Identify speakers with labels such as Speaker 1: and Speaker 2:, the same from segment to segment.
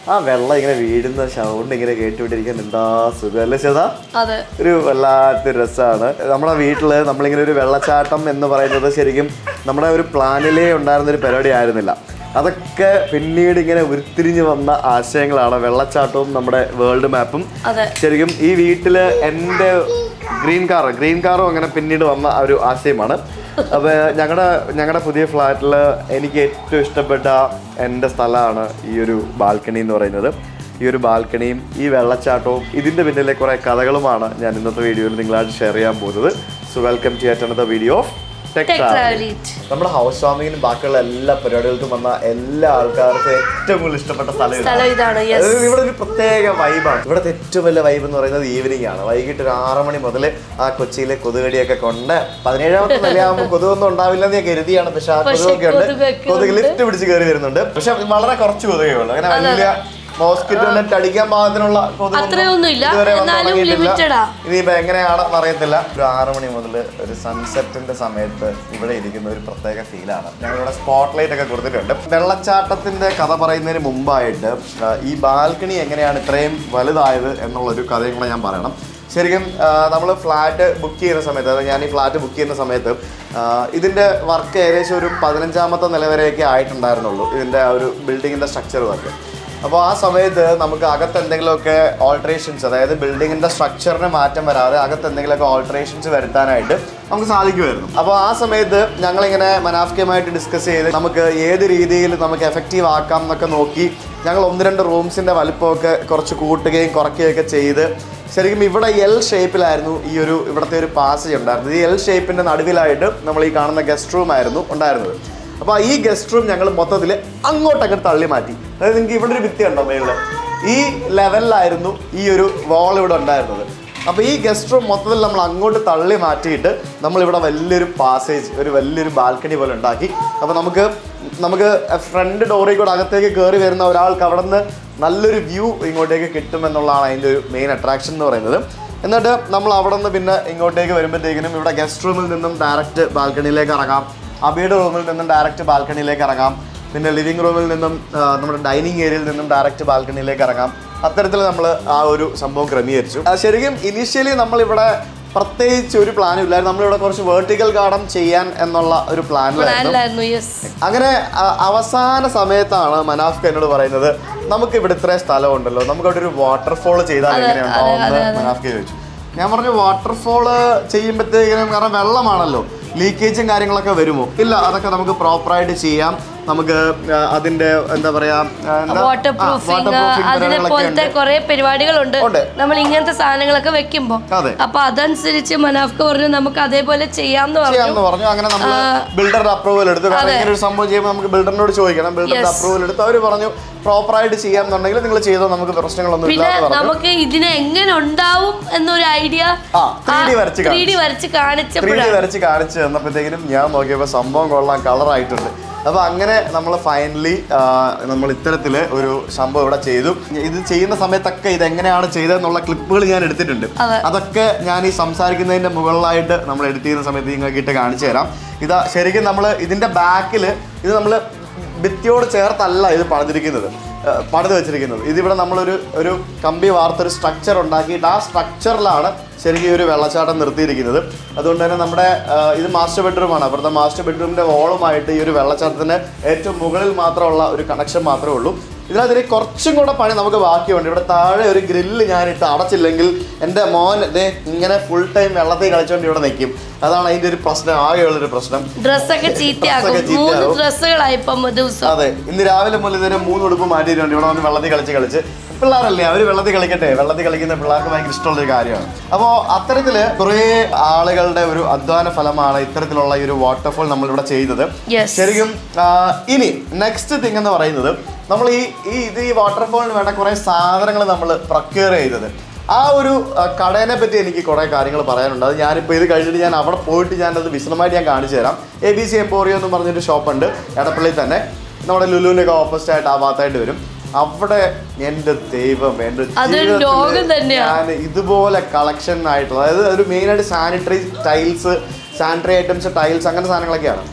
Speaker 1: ആ വെള്ളം ഇങ്ങനെ വീഴുന്ന സൗണ്ട് ഇങ്ങനെ കേട്ടുകൊണ്ടിരിക്കാൻ എന്താ സുഖം അല്ലേ ചേതാ
Speaker 2: അതെ
Speaker 1: ഒരു വല്ലാത്തൊരു രസമാണ് നമ്മുടെ വീട്ടിൽ നമ്മളിങ്ങനെ ഒരു വെള്ളച്ചാട്ടം എന്ന് പറയുന്നത് ശരിക്കും നമ്മുടെ ഒരു പ്ലാനിലേ ഉണ്ടായിരുന്ന ഒരു പരിപാടി ആയിരുന്നില്ല അതൊക്കെ പിന്നീട് ഇങ്ങനെ ഉരുത്തിരിഞ്ഞ് വന്ന ആശയങ്ങളാണ് വെള്ളച്ചാട്ടവും നമ്മുടെ വേൾഡ് മാപ്പും
Speaker 2: അതെ
Speaker 1: ശരിക്കും ഈ വീട്ടിൽ എൻ്റെ ഗ്രീൻ കാർ ഗ്രീൻ കാറും അങ്ങനെ പിന്നീട് വന്ന ആ ഒരു ആശയമാണ് അപ്പോൾ ഞങ്ങളുടെ ഞങ്ങളുടെ പുതിയ ഫ്ലാറ്റിൽ എനിക്ക് ഏറ്റവും ഇഷ്ടപ്പെട്ട എൻ്റെ സ്ഥലമാണ് ഈ ഒരു ബാൽക്കണി എന്ന് പറയുന്നത് ഈ ഒരു ബാൽക്കണിയും ഈ വെള്ളച്ചാട്ടവും ഇതിൻ്റെ പിന്നിലെ കുറേ കഥകളുമാണ് ഞാൻ ഇന്നത്തെ വീഡിയോയിൽ നിങ്ങളായിട്ട് ഷെയർ ചെയ്യാൻ പോകുന്നത് so welcome to another video of tech
Speaker 2: tech
Speaker 1: travel
Speaker 2: ട്രാവലിറ്റ്
Speaker 1: നമ്മുടെ ഹൗസ് വാമിങ്ങിനും ബാക്കിയുള്ള എല്ലാ പരിപാടികൾക്കും വന്ന എല്ലാ ആൾക്കാർക്കും ഏറ്റവും കൂടുതൽ ഇഷ്ടപ്പെട്ട സ്ഥലം ഇതാണ്.
Speaker 2: സ്ഥലം ഇതാണ് യെസ്
Speaker 1: അതായത് ഇവിടെ ഒരു പ്രത്യേക വൈബാണ് ഇവിടുത്തെ ഏറ്റവും വലിയ വൈബ് എന്ന് പറയുന്നത് ഈവനിങ് ആണ് വൈകിട്ട് ഒരു ആറ് മണി മുതൽ ആ കൊച്ചിയിലെ കൊതുകടിയൊക്കെ കൊണ്ട് പതിനേഴാമത്തെ നിലയാകുമ്പോൾ കൊതുകൊന്നും ഉണ്ടാവില്ല എന്ന് ഞാൻ കരുതിയാണ് പക്ഷെ ആ
Speaker 2: പക്ഷെ
Speaker 1: കൊതുകൊക്കെ ഉണ്ട്
Speaker 2: കൊതുകൊക്കെ
Speaker 1: കൊതുക് ലിഫ്റ്റ് പിടിച്ച് കയറി വരുന്നുണ്ട് പക്ഷെ വളരെ കുറച്ച് കൊതുകേ ഉള്ളൂ അങ്ങനെ വലിയ മോസ്കിറ്റോ നെറ്റ് അടിക്കാൻ പാകത്തിനുള്ള കൊതുകൊന്നും
Speaker 2: അത്രയൊന്നും ഇല്ല
Speaker 1: ഇതുവരെ വന്ന്
Speaker 2: എന്നാലും
Speaker 1: തുടങ്ങിയിട്ടില്ല.
Speaker 2: ലിമിറ്റഡ് ആ
Speaker 1: ഇനിയിപ്പോ എങ്ങനെയാണെന്ന് അറിയത്തില്ല ഒരു ആറ് മണി മുതൽ ഒരു സൺസെറ്റിന്റെ സമയത്ത് ഇവിടെ ഇരിക്കുന്ന ഒരു പ്രത്യേക ഫീലാണ് ഞങ്ങളിവിടെ സ്പോട്ട് ലൈറ്റ് ഒക്കെ കൊടുത്തിട്ടുണ്ട് വെള്ളച്ചാട്ടത്തിന്റെ കഥ പറയുന്നതിന് മുമ്പായിട്ട് ആ, ഈ ബാൽക്കണി എങ്ങനെയാണ് ഇത്രയും വലുതായത് എന്നുള്ളൊരു കഥയും കൂടെ ഞാൻ പറയണം ശരിക്കും നമ്മൾ ഫ്ലാറ്റ് ബുക്ക് ചെയ്യുന്ന സമയത്ത് അതായത് ഞാൻ ഈ ഫ്ലാറ്റ് ബുക്ക് ചെയ്യുന്ന സമയത്ത് ആ, ഇതിന്റെ വർക്ക് ഏകദേശം ഒരു പതിനഞ്ചാമത്തെ നില വരെയൊക്കെ ആയിട്ടുണ്ടായിരുന്നുള്ളൂ ഇതിന്റെ ആ ഒരു ബിൽഡിങ്ങിന്റെ സ്ട്രക്ചർ വർക്ക് അപ്പോൾ ആ സമയത്ത് നമുക്ക് അകത്ത് എന്തെങ്കിലുമൊക്കെ ഓൾട്രേഷൻസ് അതായത് ബിൽഡിങ്ങിന്റെ സ്ട്രക്ചറിന് മാറ്റം വരാതെ അകത്ത് എന്തെങ്കിലുമൊക്കെ ഓൾട്രേഷൻസ് വരുത്താനായിട്ട് നമുക്ക് സാധിക്കുമായിരുന്നു അപ്പോൾ ആ സമയത്ത് ഞങ്ങളിങ്ങനെ മനാഫ്കയുമായിട്ട് ഡിസ്കസ് ചെയ്ത് നമുക്ക് ഏത് രീതിയിൽ നമുക്ക് എഫക്റ്റീവ് ആക്കാം എന്നൊക്കെ നോക്കി ഞങ്ങൾ ഒന്ന് രണ്ട് റൂംസിന്റെ വലിപ്പമൊക്കെ കുറച്ച് കൂട്ടുകയും കുറയ്ക്കുകയൊക്കെ ചെയ്ത് ശരിക്കും ഇവിടെ എൽ ഷേപ്പിലായിരുന്നു ഈ ഒരു ഇവിടുത്തെ ഒരു പാസേജ് ഉണ്ടായിരുന്നത് ഈ എൽ ഷേപ്പിന്റെ നടുവിലായിട്ട് നമ്മൾ ഈ കാണുന്ന ഗസ്റ്റ് റൂം ആയിരുന്നു ഉണ്ടായിരുന്നത് അപ്പോൾ ഈ ഗസ്റ്റ് റൂം ഞങ്ങൾ മൊത്തത്തിൽ അങ്ങോട്ട് അങ്ങോട്ട് തള്ളി മാറ്റി അതായത് നിങ്ങൾക്ക് ഇവിടെ ഒരു ഭിത്തി ഉണ്ടോ മേളിൽ ഈ ലെവലിലായിരുന്നു ഈ ഒരു വാൾ ഇവിടെ ഉണ്ടായിരുന്നത് അപ്പോൾ ഈ ഗസ്റ്റ് റൂം മൊത്തത്തിൽ നമ്മൾ അങ്ങോട്ട് തള്ളി മാറ്റിയിട്ട് നമ്മളിവിടെ വലിയൊരു പാസേജ് ഒരു വലിയൊരു ബാൽക്കണി പോലെ ഉണ്ടാക്കി അപ്പോൾ നമുക്ക് നമുക്ക് ഫ്രണ്ട് ഡോറിൽ കൂടെ അകത്തേക്ക് കയറി വരുന്ന ഒരാൾക്ക് അവിടെ നിന്ന് നല്ലൊരു വ്യൂ ഇങ്ങോട്ടേക്ക് കിട്ടുമെന്നുള്ളതാണ് അതിൻ്റെ ഒരു മെയിൻ അട്രാക്ഷൻ എന്ന് പറയുന്നത് എന്നിട്ട് നമ്മൾ അവിടെ നിന്ന് പിന്നെ ഇങ്ങോട്ടേക്ക് വരുമ്പോഴത്തേക്കിനും ഇവിടെ ഗസ്റ്റ് റൂമിൽ നിന്നും ഡയറക്റ്റ് ബാൽക്കണിയിലേക്ക് ഇറങ്ങാം അബിയുടെ റൂമിൽ നിന്നും ഡയറക്റ്റ് ബാൽക്കണിയിലേക്ക് ഇറങ്ങാം പിന്നെ ലിവിംഗ് റൂമിൽ നിന്നും ആ, നമ്മുടെ ഡൈനിങ് ഏരിയയിൽ നിന്നും ഡയറക്റ്റ് ബാൽക്കണിയിലേക്ക് ഇറങ്ങാം അത്തരത്തിൽ നമ്മൾ ആ ഒരു സംഭവം ക്രമീകരിച്ചു ആ, ശരിക്കും ഇനീഷ്യലി നമ്മളിവിടെ പ്രത്യേകിച്ച് ഒരു പ്ലാനും ഇല്ലായിരുന്നു നമ്മളിവിടെ കുറച്ച് വേർട്ടിക്കൽ ഗാർഡൻ ചെയ്യാൻ എന്നുള്ള ഒരു പ്ലാനിലായിരുന്നു
Speaker 2: പ്ലാനിലായിരുന്നു യെസ്
Speaker 1: അങ്ങനെ അ- അവസാന സമയത്താണ് മനാഫ്ക എന്നോട് പറയുന്നത് നമുക്ക് ഇവിടെ ഇത്രയും സ്ഥലമുണ്ടല്ലോ നമുക്ക് അവിടെ ഒരു വാട്ടർഫോൾ ചെയ്താൽ എങ്ങനെയുണ്ടാവും എന്ന് മനാഫ്ക ചോദിച്ചു ഞാൻ പറഞ്ഞു വാട്ടർഫോള് ചെയ്യുമ്പോഴത്തേക്കിനും കാരണം വെള്ളമാണല്ലോ ലീക്കേജും കാര്യങ്ങളൊക്കെ വരുമോ ഇല്ല അതൊക്കെ നമുക്ക് പ്രോപ്പറായിട്ട് ചെയ്യാം നമുക്ക് ആ, അതിന്റെ എന്താ പറയാ ആ, എന്താ?
Speaker 2: വാട്ടർ
Speaker 1: ആ,
Speaker 2: പ്രൂഫിങ്
Speaker 1: waterproofing
Speaker 2: അതിനെ
Speaker 1: പരിപാടികളൊക്കെ
Speaker 2: പോലത്തെ
Speaker 1: ഉണ്ട്.
Speaker 2: കുറെ പരിപാടികളുണ്ട്
Speaker 1: ഉണ്ട്.
Speaker 2: നമ്മൾ ഇങ്ങനത്തെ സാധനങ്ങളൊക്കെ വെക്കുമ്പോ
Speaker 1: അതെ.
Speaker 2: അപ്പൊ അതനുസരിച്ച് മനാഫ്ക പറഞ്ഞു നമുക്ക് അതേപോലെ ചെയ്യാന്ന് പറഞ്ഞു
Speaker 1: ചെയ്യാമെന്ന് പറഞ്ഞു അങ്ങനെ നമ്മൾ ബിൽഡറുടെ അപ്രൂവൽ എടുത്തു കാരണം ഇങ്ങനെ ഒരു സംഭവം ചെയ്യുമ്പോൾ നമുക്ക് ബിൽഡറിനോട് ചോദിക്കണം ബിൽഡറിന്റെ അപ്രൂവൽ എടുത്ത് അവർ പറഞ്ഞു പ്രോപ്പറായിട്ട് ചെയ്യാമെന്നുണ്ടെങ്കിൽ നിങ്ങൾ ചെയ്തോ നമുക്ക് പ്രശ്നങ്ങളൊന്നും ഇല്ല
Speaker 2: പിന്നെ
Speaker 1: എന്ന് പറഞ്ഞു
Speaker 2: നമുക്ക് ഇതിനെ എങ്ങനെ ഉണ്ടാവും എന്നൊരു ഐഡിയ
Speaker 1: ആ 3D വരച്ച്
Speaker 2: ത്രീ ഡി വരച്ച്
Speaker 1: ത്രീ
Speaker 2: കാണിച്ചപ്പോഴാണ്
Speaker 1: ഡി വരച്ച് കാണിച്ചു തന്നപ്പോഴത്തേക്കിനും ഞാൻ നോക്കിയപ്പോൾ സംഭവം കൊള്ളാൻ കളറായിട്ടുണ്ട് അപ്പോൾ അങ്ങനെ നമ്മൾ ഫൈനലി നമ്മൾ ഇത്തരത്തിൽ ഒരു സംഭവം ഇവിടെ ചെയ്തു ഇത് ചെയ്യുന്ന സമയത്തൊക്കെ ഇത് എങ്ങനെയാണ് ചെയ്തതെന്നുള്ള ക്ലിപ്പുകൾ ഞാൻ എടുത്തിട്ടുണ്ട്
Speaker 2: അതെ.
Speaker 1: അതൊക്കെ ഞാൻ ഈ സംസാരിക്കുന്നതിന്റെ മുകളിലായിട്ട് നമ്മൾ എഡിറ്റ് ചെയ്യുന്ന സമയത്ത് നിങ്ങൾക്ക് ഇട്ട് കാണിച്ചു തരാം ഇതാ ശരിക്കും നമ്മൾ ഇതിന്റെ ബാക്കിൽ ഇത് നമ്മൾ ഭിത്തിയോട് ചേർത്തല്ല ഇത് പണിതിരിക്കുന്നത് ഏഹ് പണിത് വെച്ചിരിക്കുന്നത് ഇതിവിടെ നമ്മളൊരു ഒരു കമ്പി വാർത്തൊരു സ്ട്രക്ചർ ഉണ്ടാക്കിയിട്ട് ആ സ്ട്രക്ചറിലാണ് ശരിക്കും ഈ ഒരു വെള്ളച്ചാട്ടം നിർത്തിയിരിക്കുന്നത് അതുകൊണ്ട് തന്നെ നമ്മുടെ ഏഹ് ഇത് മാസ്റ്റർ ബെഡ്റൂമാണ് അപ്പുറത്തെ മാസ്റ്റർ ബെഡ്റൂമിന്റെ വോളുമായിട്ട് ഈ ഒരു വെള്ളച്ചാട്ടത്തിന് ഏറ്റവും മുകളിൽ മാത്രമുള്ള ഒരു കണക്ഷൻ മാത്രമേ ഉള്ളൂ ഇതിനകത്ത് കുറച്ചും കൂടെ പണി നമുക്ക് ബാക്കിയുണ്ട് ഇവിടെ താഴെ ഒരു ഗ്രില്ല് ഞാനിട്ട് അടച്ചില്ലെങ്കിൽ എൻ്റെ മോൻ ദേ ഇങ്ങനെ ഫുൾ ടൈം വെള്ളത്തിൽ കളിച്ചുകൊണ്ട് ഇവിടെ നിൽക്കും അതാണ് അതിൻ്റെ ഒരു പ്രശ്നം ആകെയുള്ളൊരു പ്രശ്നം
Speaker 2: ഡ്രസ്സൊക്കെ ചീത്തയാകും
Speaker 1: ഡ്രസ്സൊക്കെ
Speaker 2: മൂന്ന്
Speaker 1: ചീത്തയാകും.
Speaker 2: ഡ്രസ്സുകളായി ഇപ്പം ദിവസം
Speaker 1: അതെ ഇന്ന് രാവിലെ മുതൽ ഇതിന് മൂന്ന് ഉടുപ്പ് മാറ്റിയിട്ടുണ്ട് ഇവിടെ വന്ന് വെള്ളത്തിൽ കളിച്ച് കളിച്ച് പിള്ളേരല്ലേ അവർ വെള്ളത്തിൽ കളിക്കട്ടെ വെള്ളത്തിൽ കളിക്കുന്ന പിള്ളേർക്ക് ഭയങ്കര ഇഷ്ടമുള്ള ഒരു കാര്യമാണ് അപ്പോൾ അത്തരത്തില് കുറേ ആളുകളുടെ ഒരു അധ്വാന ഫലമാണ് ഇത്തരത്തിലുള്ള ഈ ഒരു വാട്ടർഫോൾ നമ്മളിവിടെ ചെയ്തത്
Speaker 2: Yes.
Speaker 1: ശരിക്കും ആ, ഇനി നെക്സ്റ്റ് തിങ് എന്ന് പറയുന്നത് നമ്മൾ ഈ ഈ ഇത് ഈ വാട്ടർഫോളിന് വേണ്ട കുറേ സാധനങ്ങൾ നമ്മൾ പ്രൊക്യൂർ ചെയ്തത് ആ ഒരു ആ, കടേനെ പറ്റി എനിക്ക് കുറേ കാര്യങ്ങൾ പറയാനുണ്ട് അത് ഞാനിപ്പോൾ ഇത് കഴിഞ്ഞിട്ട് ഞാൻ അവിടെ പോയിട്ട് ഞാനത് വിശദമായിട്ട് ഞാൻ കാണിച്ചു തരാം എ ബി സി എംപോറിയോ എന്ന് പറഞ്ഞൊരു ഷോപ്പുണ്ട് എടപ്പള്ളിയിൽ തന്നെ നമ്മുടെ ലുലുവിൻ്റെ ഒക്കെ ഓപ്പോസിറ്റ് ആയിട്ട് ആ ഭാഗത്തായിട്ട് വരും അവിടെ എൻ്റെ ദൈവം എൻ്റെ
Speaker 2: അതൊരു
Speaker 1: ജീവിതത്തില്
Speaker 2: ലോകം തന്നെയാ.
Speaker 1: ഞാൻ ഇതുപോലെ കളക്ഷൻ ആയിട്ടുള്ള അതായത് ഒരു മെയിനായിട്ട് sanitary tiles sanitary items tiles അങ്ങനെ സാധനങ്ങളൊക്കെയാണ്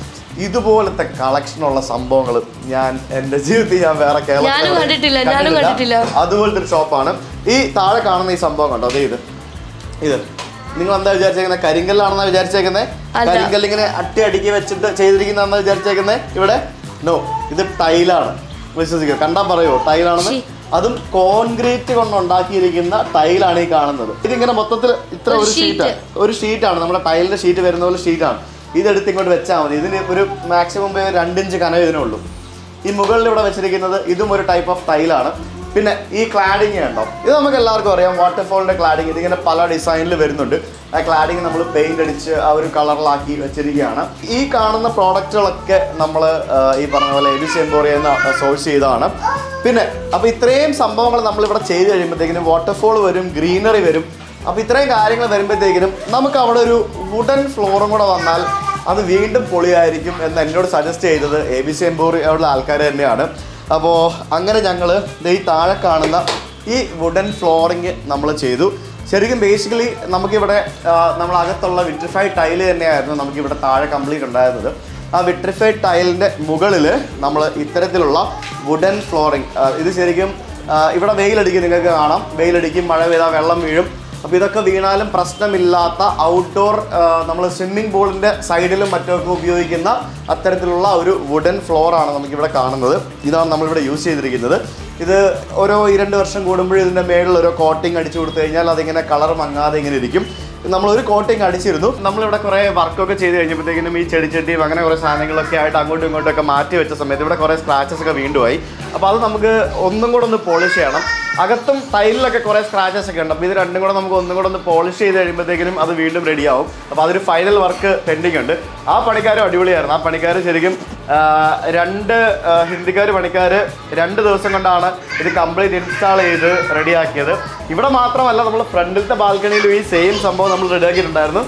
Speaker 1: ഇതുപോലത്തെ കളക്ഷനുള്ള സംഭവങ്ങൾ ഞാൻ എൻ്റെ ജീവിതത്തിൽ ഞാൻ വേറെ കേരളത്തിൽ
Speaker 2: ഞാനും
Speaker 1: എവിടെയും
Speaker 2: കണ്ടിട്ടില്ല, ഞാനും കണ്ടിട്ടില്ല.
Speaker 1: അതുപോലത്തെ ഒരു ഷോപ്പാണ് ഈ താഴെ കാണുന്ന ഈ സംഭവം കണ്ടോ അതേ ഇത് ഇത് നിങ്ങൾ എന്താ വിചാരിച്ചേക്കുന്നത് കരിങ്കല്ലാണെന്നാ വിചാരിച്ചേക്കുന്നത്
Speaker 2: അല്ല.
Speaker 1: കരിങ്കല്ല് ഇങ്ങനെ അട്ടി അടുക്കി വെച്ചിട്ട് ചെയ്തിരിക്കുന്നതാണെന്നാ വിചാരിച്ചേക്കുന്നത് ഇവിടെ നോ ഇത് ടൈലാണ് വിശ്വസിക്കുക കണ്ടാ പറയോ ടൈലാണെന്ന്
Speaker 2: ശ്ശി.
Speaker 1: അതും കോൺക്രീറ്റ് കൊണ്ട് ഉണ്ടാക്കിയിരിക്കുന്ന ടൈലാണ് ഈ കാണുന്നത് ഇതിങ്ങനെ മൊത്തത്തിൽ ഇത്ര
Speaker 2: ഒരു
Speaker 1: ഒരു ഷീറ്റ് ഒരു ഷീറ്റാണ് നമ്മുടെ ടൈലിന്റെ ഷീറ്റ് വരുന്ന പോലെ ഷീറ്റാണ് ഇതെടുത്ത് ഇങ്ങോട്ട് വെച്ചാൽ മതി ഇതിന് ഒരു മാക്സിമം രണ്ടിഞ്ച് കനം ഇതിനുള്ളൂ ഈ മുകളിൽ ഇവിടെ വെച്ചിരിക്കുന്നത് ഇതും ഒരു ടൈപ്പ് ഓഫ് ടൈലാണ് പിന്നെ ഈ ക്ലാഡിങ് ഉണ്ടോ ഇത് നമുക്ക് എല്ലാവർക്കും അറിയാം വാട്ടർഫോളിന്റെ ക്ലാഡിങ് ഇതിങ്ങനെ പല ഡിസൈനിൽ വരുന്നുണ്ട് ആ ക്ലാഡിങ് നമ്മൾ പെയിന്റ് അടിച്ച് ആ ഒരു കളറിലാക്കി വെച്ചിരിക്കുകയാണ് ഈ കാണുന്ന പ്രോഡക്റ്റുകളൊക്കെ നമ്മൾ ഈ പറഞ്ഞ പോലെ എബിസ് എംപോറിയിൽ നിന്ന് സോഴ്സ് ചെയ്തതാണ് പിന്നെ അപ്പോൾ ഇത്രയും സംഭവങ്ങൾ നമ്മളിവിടെ ചെയ്ത് കഴിയുമ്പോഴത്തേക്കിനും വാട്ടർഫോൾ വരും ഗ്രീനറി വരും അപ്പോൾ ഇത്രയും കാര്യങ്ങൾ വരുമ്പോഴത്തേക്കിനും നമുക്ക് അവിടെ ഒരു വുഡൻ ഫ്ലോറും കൂടെ വന്നാൽ അത് വീണ്ടും പൊളിയായിരിക്കും എന്ന് എന്നോട് സജസ്റ്റ് ചെയ്തത് എ ബി സി എംപോറിയുള്ള ആൾക്കാർ തന്നെയാണ് അപ്പോൾ അങ്ങനെ ഞങ്ങൾ ഈ താഴെ കാണുന്ന ഈ വുഡൻ ഫ്ലോറിങ് നമ്മൾ ചെയ്തു ശരിക്കും ബേസിക്കലി നമുക്കിവിടെ ആ, നമ്മളകത്തുള്ള വിട്രിഫൈഡ് ടൈല് തന്നെയായിരുന്നു നമുക്കിവിടെ താഴെ കംപ്ലീറ്റ് ഉണ്ടായിരുന്നത് ആ വിട്രിഫൈഡ് ടൈലിൻ്റെ മുകളിൽ നമ്മൾ ഇത്തരത്തിലുള്ള വുഡൻ ഫ്ലോറിങ് ഇത് ശരിക്കും ആ, ഇവിടെ വെയിലടിക്കും നിങ്ങൾക്ക് കാണാം വെയിലടിക്കും മഴ പെയ്താൽ വെള്ളം വീഴും അപ്പോൾ ഇതൊക്കെ വീണാലും പ്രശ്നമില്ലാത്ത ഔട്ട്ഡോർ നമ്മൾ സ്വിമ്മിംഗ് പൂളിൻ്റെ സൈഡിലും മറ്റുമൊക്കെ ഉപയോഗിക്കുന്ന അത്തരത്തിലുള്ള ഒരു വുഡൻ ഫ്ലോർ ആണ് നമുക്കിവിടെ കാണുന്നത് ഇതാണ് നമ്മളിവിടെ യൂസ് ചെയ്തിരിക്കുന്നത് ഇത് ഓരോ ഈ രണ്ട് വർഷം കൂടുമ്പോഴും ഇതിൻ്റെ മേളിൽ ഓരോ കോട്ടിങ് അടിച്ചു കൊടുത്തു കഴിഞ്ഞാൽ അതിങ്ങനെ കളർ മങ്ങാതെ ഇങ്ങനെ ഇരിക്കും നമ്മളൊരു കോട്ടിങ് അടിച്ചിരുന്നു നമ്മളിവിടെ കുറേ വർക്കൊക്കെ ചെയ്ത് കഴിഞ്ഞപ്പോഴത്തേക്കിനും ഈ ചെടിച്ചട്ടിയും അങ്ങനെ കുറേ സാധനങ്ങളൊക്കെ ആയിട്ട് അങ്ങോട്ടും ഇങ്ങോട്ടും ഒക്കെ മാറ്റി വെച്ച സമയത്ത് ഇവിടെ കുറേ സ്ക്രാച്ചസ് ഒക്കെ വീണ്ടും ആയി അപ്പോൾ അത് നമുക്ക് ഒന്നും കൂടെ ഒന്ന് പോളിഷ് ചെയ്യണം അകത്തും ടൈലിലൊക്കെ കുറേ സ്ക്രാച്ചസ് ഒക്കെ ഉണ്ട് അപ്പോൾ ഇത് രണ്ടും കൂടെ നമുക്ക് ഒന്നും കൂടെ ഒന്ന് പോളിഷ് ചെയ്ത് കഴിയുമ്പോഴത്തേക്കിനും അത് വീണ്ടും റെഡി ആവും അപ്പോൾ അതൊരു ഫൈനൽ വർക്ക് പെൻഡിങ് ഉണ്ട് ആ പണിക്കാരും അടിപൊളിയായിരുന്നു ആ പണിക്കാർ ശരിക്കും ആ, രണ്ട് ഹിന്ദിക്കാർ പണിക്കാർ രണ്ട് ദിവസം കൊണ്ടാണ് ഇത് കംപ്ലീറ്റ് ഇൻസ്റ്റാൾ ചെയ്ത് റെഡിയാക്കിയത് ഇവിടെ മാത്രമല്ല നമ്മൾ ഫ്രണ്ടിലത്തെ ബാൽക്കണിയിലും ഈ സെയിം സംഭവം നമ്മൾ റെഡിയാക്കിയിട്ടുണ്ടായിരുന്നു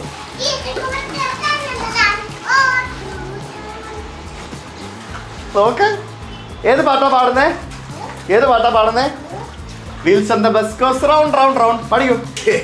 Speaker 1: നോക്ക് ഏത് പാട്ടാ പാടുന്നേ ഏത് പാട്ടാ പാടുന്നേ wheels and the bus goes round round round പഠിക്കൂ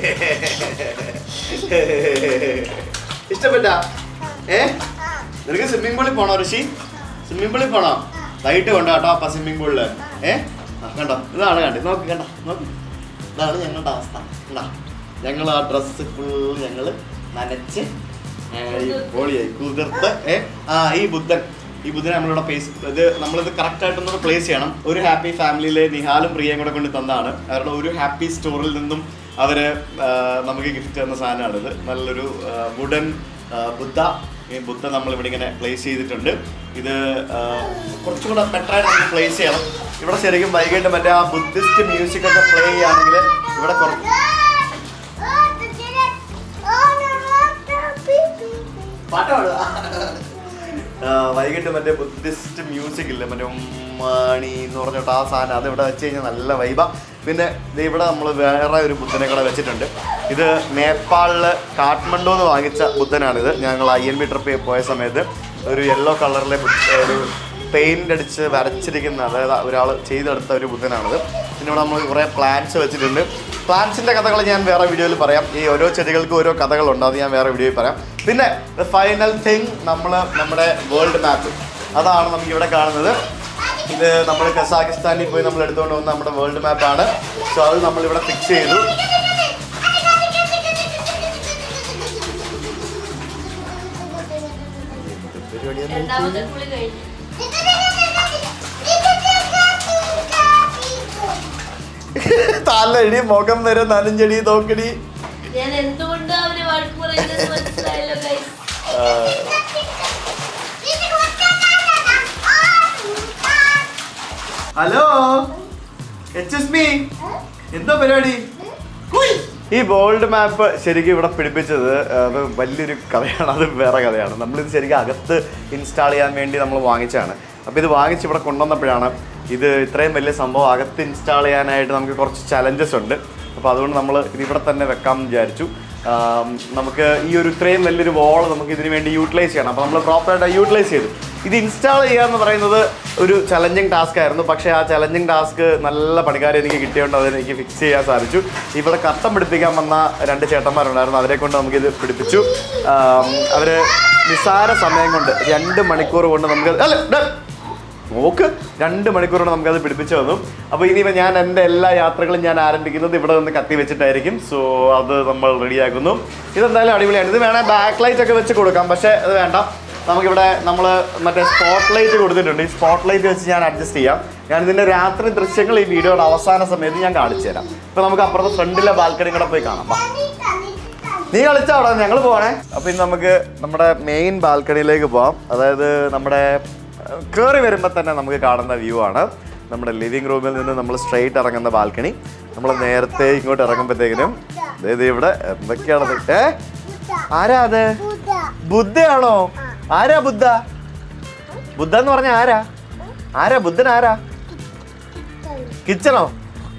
Speaker 1: ഇഷ്ടപ്പെട്ട ഏ നിനക്ക് സ്വിമ്മിംഗ് പൂളിൽ പോണോ ഋഷി സ്വിമ്മിംഗ് പൂളിൽ പോണോ ലൈറ്റ് കൊണ്ടോ കേട്ടോ അപ്പ സ്വിമ്മിംഗ് പൂളില് ഏ ആ, കണ്ടോ ഇതാണ് കണ്ടത് നോക്ക് കണ്ടോ നോക്ക് ഇതാണ് ഞങ്ങളുടെ അവസ്ഥ കണ്ടോ ഞങ്ങൾ ആ ഡ്രസ്സ് ഫുൾ ഞങ്ങൾ നനച്ച് പൊളിയായി കുതിർത്ത് ഏ ആ ഈ ബുദ്ധൻ ഈ ബുദ്ധനെ നമ്മളിവിടെ പ്ലേസ് ഇത് നമ്മളിത് കറക്റ്റ് ആയിട്ടൊന്ന് പ്ലേസ് ചെയ്യണം ഒരു ഹാപ്പി ഫാമിലിയിലെ നിഹാലും പ്രിയയും കൂടെ കൊണ്ട് തന്നതാണ് അവരുടെ ഒരു ഹാപ്പി സ്റ്റോറിൽ നിന്നും അവര് ആ, നമുക്ക് ഗിഫ്റ്റ് തന്ന സാധനമാണിത് നല്ലൊരു വുഡൻ ബുദ്ധ ഈ ബുദ്ധ നമ്മൾ ഇവിടെ ഇങ്ങനെ പ്ലേസ് ചെയ്തിട്ടുണ്ട് ഇത് ആ, കുറച്ചുകൂടെ ബെറ്റർ ആയിട്ട് നമുക്ക് പ്ലേസ് ചെയ്യണം ഇവിടെ ശരിക്കും വൈകിട്ട് മറ്റേ ആ ബുദ്ധിസ്റ്റ് മ്യൂസിക് ഒക്കെ പ്ലേ ചെയ്യുകയാണെങ്കിൽ ഇവിടെ കുറച്ച് പാട്ട് പാടുക ആ, വൈകിട്ട് മറ്റേ ബുദ്ധിസ്റ്റ് മ്യൂസിക് ഇല്ലേ മറ്റേ ഉമ്മാണി എന്ന് പറഞ്ഞിട്ട് ആ സാധനം അത് ഇവിടെ വെച്ച് കഴിഞ്ഞാൽ നല്ല വൈബ പിന്നെ ദേ ഇവിടെ നമ്മൾ വേറെ ഒരു ബുദ്ധനെ കൂടെ വെച്ചിട്ടുണ്ട് ഇത് നേപ്പാളിൽ കാഠ്മണ്ഡു എന്ന് വാങ്ങിച്ച ബുദ്ധനാണിത് ഞങ്ങൾ ഐ എൻ ബി ട്രിപ്പ് പോയ സമയത്ത് ഒരു യെല്ലോ കളറിലെ ഒരു പെയിന്റ് അടിച്ച് വരച്ചിരിക്കുന്ന അതായത് ഒരാൾ ചെയ്തെടുത്ത ഒരു ബുദ്ധനാണിത് പിന്നെ ഇവിടെ നമ്മൾ കുറേ പ്ലാന്റ്സ് വെച്ചിട്ടുണ്ട് പ്ലാന്റ്സിന്റെ കഥകൾ ഞാൻ വേറെ വീഡിയോയിൽ പറയാം ഈ ഓരോ ചെടികൾക്കും ഓരോ കഥകളുണ്ട് അത് ഞാൻ വേറെ വീഡിയോയിൽ പറയാം പിന്നെ ഫൈനൽ തിങ് നമ്മൾ നമ്മുടെ വേൾഡ് മാപ്പ് അതാണ് നമുക്ക് ഇവിടെ കാണുന്നത് ഇത് നമ്മൾ കസാഖിസ്ഥാനിൽ പോയി നമ്മൾ എടുത്തുകൊണ്ട് വന്ന നമ്മുടെ വേൾഡ് മാപ്പാണ് സോ അത് നമ്മളിവിടെ ഫിക്സ് ചെയ്തു
Speaker 2: രണ്ടാമത്തെ കുളി കഴിഞ്ഞു
Speaker 1: തലടി മുഖം വരെ നനഞ്ഞടി നോക്കടി
Speaker 2: ഞാൻ എന്തുകൊണ്ട് അവര് വഴക്ക് പറയുന്നത് മനസ്സിലായല്ലോ guys.
Speaker 1: ഹലോ എച്ച് മീ എന്താ പരിപാടി ഹുയ്. ഈ വേൾഡ് മാപ്പ് ശരിക്കും ഇവിടെ പിടിപ്പിച്ചത് അത് വലിയൊരു കഥയാണ് അത് വേറെ കഥയാണ് നമ്മളിത് ശരിക്കും അകത്ത് ഇൻസ്റ്റാൾ ചെയ്യാൻ വേണ്ടി നമ്മൾ വാങ്ങിച്ചതാണ് അപ്പോൾ ഇത് വാങ്ങിച്ച് ഇവിടെ കൊണ്ടുവന്നപ്പോഴാണ് ഇത് ഇത്രയും വലിയ സംഭവം അകത്ത് ഇൻസ്റ്റാൾ ചെയ്യാനായിട്ട് നമുക്ക് കുറച്ച് ചലഞ്ചസ് ഉണ്ട് അപ്പോൾ അതുകൊണ്ട് നമ്മൾ ഇത് ഇവിടെ തന്നെ വെക്കാമെന്ന് വിചാരിച്ചു ആം, നമുക്ക് ഈ ഒരു ഇത്രയും വലിയൊരു വോൾ നമുക്ക് ഇതിന് വേണ്ടി യൂട്ടിലൈസ് ചെയ്യണം അപ്പോൾ നമ്മൾ പ്രോപ്പറായിട്ട് യൂട്ടിലൈസ് ചെയ്തു ഇത് ഇൻസ്റ്റാൾ ചെയ്യുക എന്ന് പറയുന്നത് ഒരു ചലഞ്ചിങ് ടാസ്ക് ആയിരുന്നു പക്ഷേ ആ ചലഞ്ചിങ് ടാസ്ക് നല്ല പണിക്കാരെ എനിക്ക് കിട്ടിയോണ്ട് അതിന് എനിക്ക് ഫിക്സ് ചെയ്യാൻ സാധിച്ചു ഇവിടെ കട്ടം പിടിപ്പിക്കാൻ വന്ന രണ്ട് ചേട്ടന്മാരുണ്ടായിരുന്നു അവരെ കൊണ്ട് നമുക്കിത് പിടിപ്പിച്ചു ആം, അവര് നിസ്സാര സമയം കൊണ്ട് രണ്ട് മണിക്കൂർ കൊണ്ട് നമുക്ക് അല്ല ഡേ, നോക്ക് രണ്ട് മണിക്കൂർ കൊണ്ട് നമുക്കത് പിടിപ്പിച്ചു തന്നു അപ്പോൾ ഇനിയിപ്പോൾ ഞാൻ എൻ്റെ എല്ലാ യാത്രകളും ഞാൻ ആരംഭിക്കുന്നത് ഇവിടെ നിന്ന് കത്തി വെച്ചിട്ടായിരിക്കും സോ അത് നമ്മൾ റെഡിയാക്കുന്നു ഇതെന്തായാലും അടിപൊളിയാണ് ഇത് വേണേൽ ബാക്ക് ലൈറ്റ് ഒക്കെ വെച്ച് കൊടുക്കാം പക്ഷേ അത് വേണ്ട നമുക്കിവിടെ നമ്മൾ മറ്റേ സ്പോട്ട് ലൈറ്റ് കൊടുത്തിട്ടുണ്ട് ഈ സ്പോട്ട് ലൈറ്റ് വെച്ച് ഞാൻ അഡ്ജസ്റ്റ് ചെയ്യാം ഞാൻ ഇതിൻ്റെ രാത്രി ദൃശ്യങ്ങൾ ഈ വീഡിയോയുടെ അവസാന സമയത്ത് ഞാൻ കാണിച്ചു തരാം ഇപ്പോൾ നമുക്ക് അപ്പുറത്ത് ഫ്രണ്ടിലെ ബാൽക്കണി കൂടെ പോയി കാണാം വാ. നീ കളിച്ചോ അവിടെ ഞങ്ങൾ പോണേ അപ്പൊ ഇനി നമുക്ക് നമ്മുടെ മെയിൻ ബാൽക്കണിയിലേക്ക് പോവാം അതായത് നമ്മുടെ കയറി വരുമ്പോൾ തന്നെ നമുക്ക് കാണുന്ന വ്യൂ ആണ് നമ്മുടെ ലിവിങ് റൂമിൽ നിന്ന് നമ്മൾ സ്ട്രെയിറ്റ് ഇറങ്ങുന്ന ബാൽക്കണി നമ്മൾ നേരത്തെ ഇങ്ങോട്ട് ഇറങ്ങുമ്പോഴത്തേക്കിനും അതായത് ഇവിടെ എന്തൊക്കെയാണ് ഇത്? ഏ ആരാ അത് ബുദ്ധയാണോ ആരാ ബുദ്ധ ബുദ്ധ എന്ന് പറഞ്ഞ ആരാ ആരാ ബുദ്ധൻ ആരാ കിച്ചണോ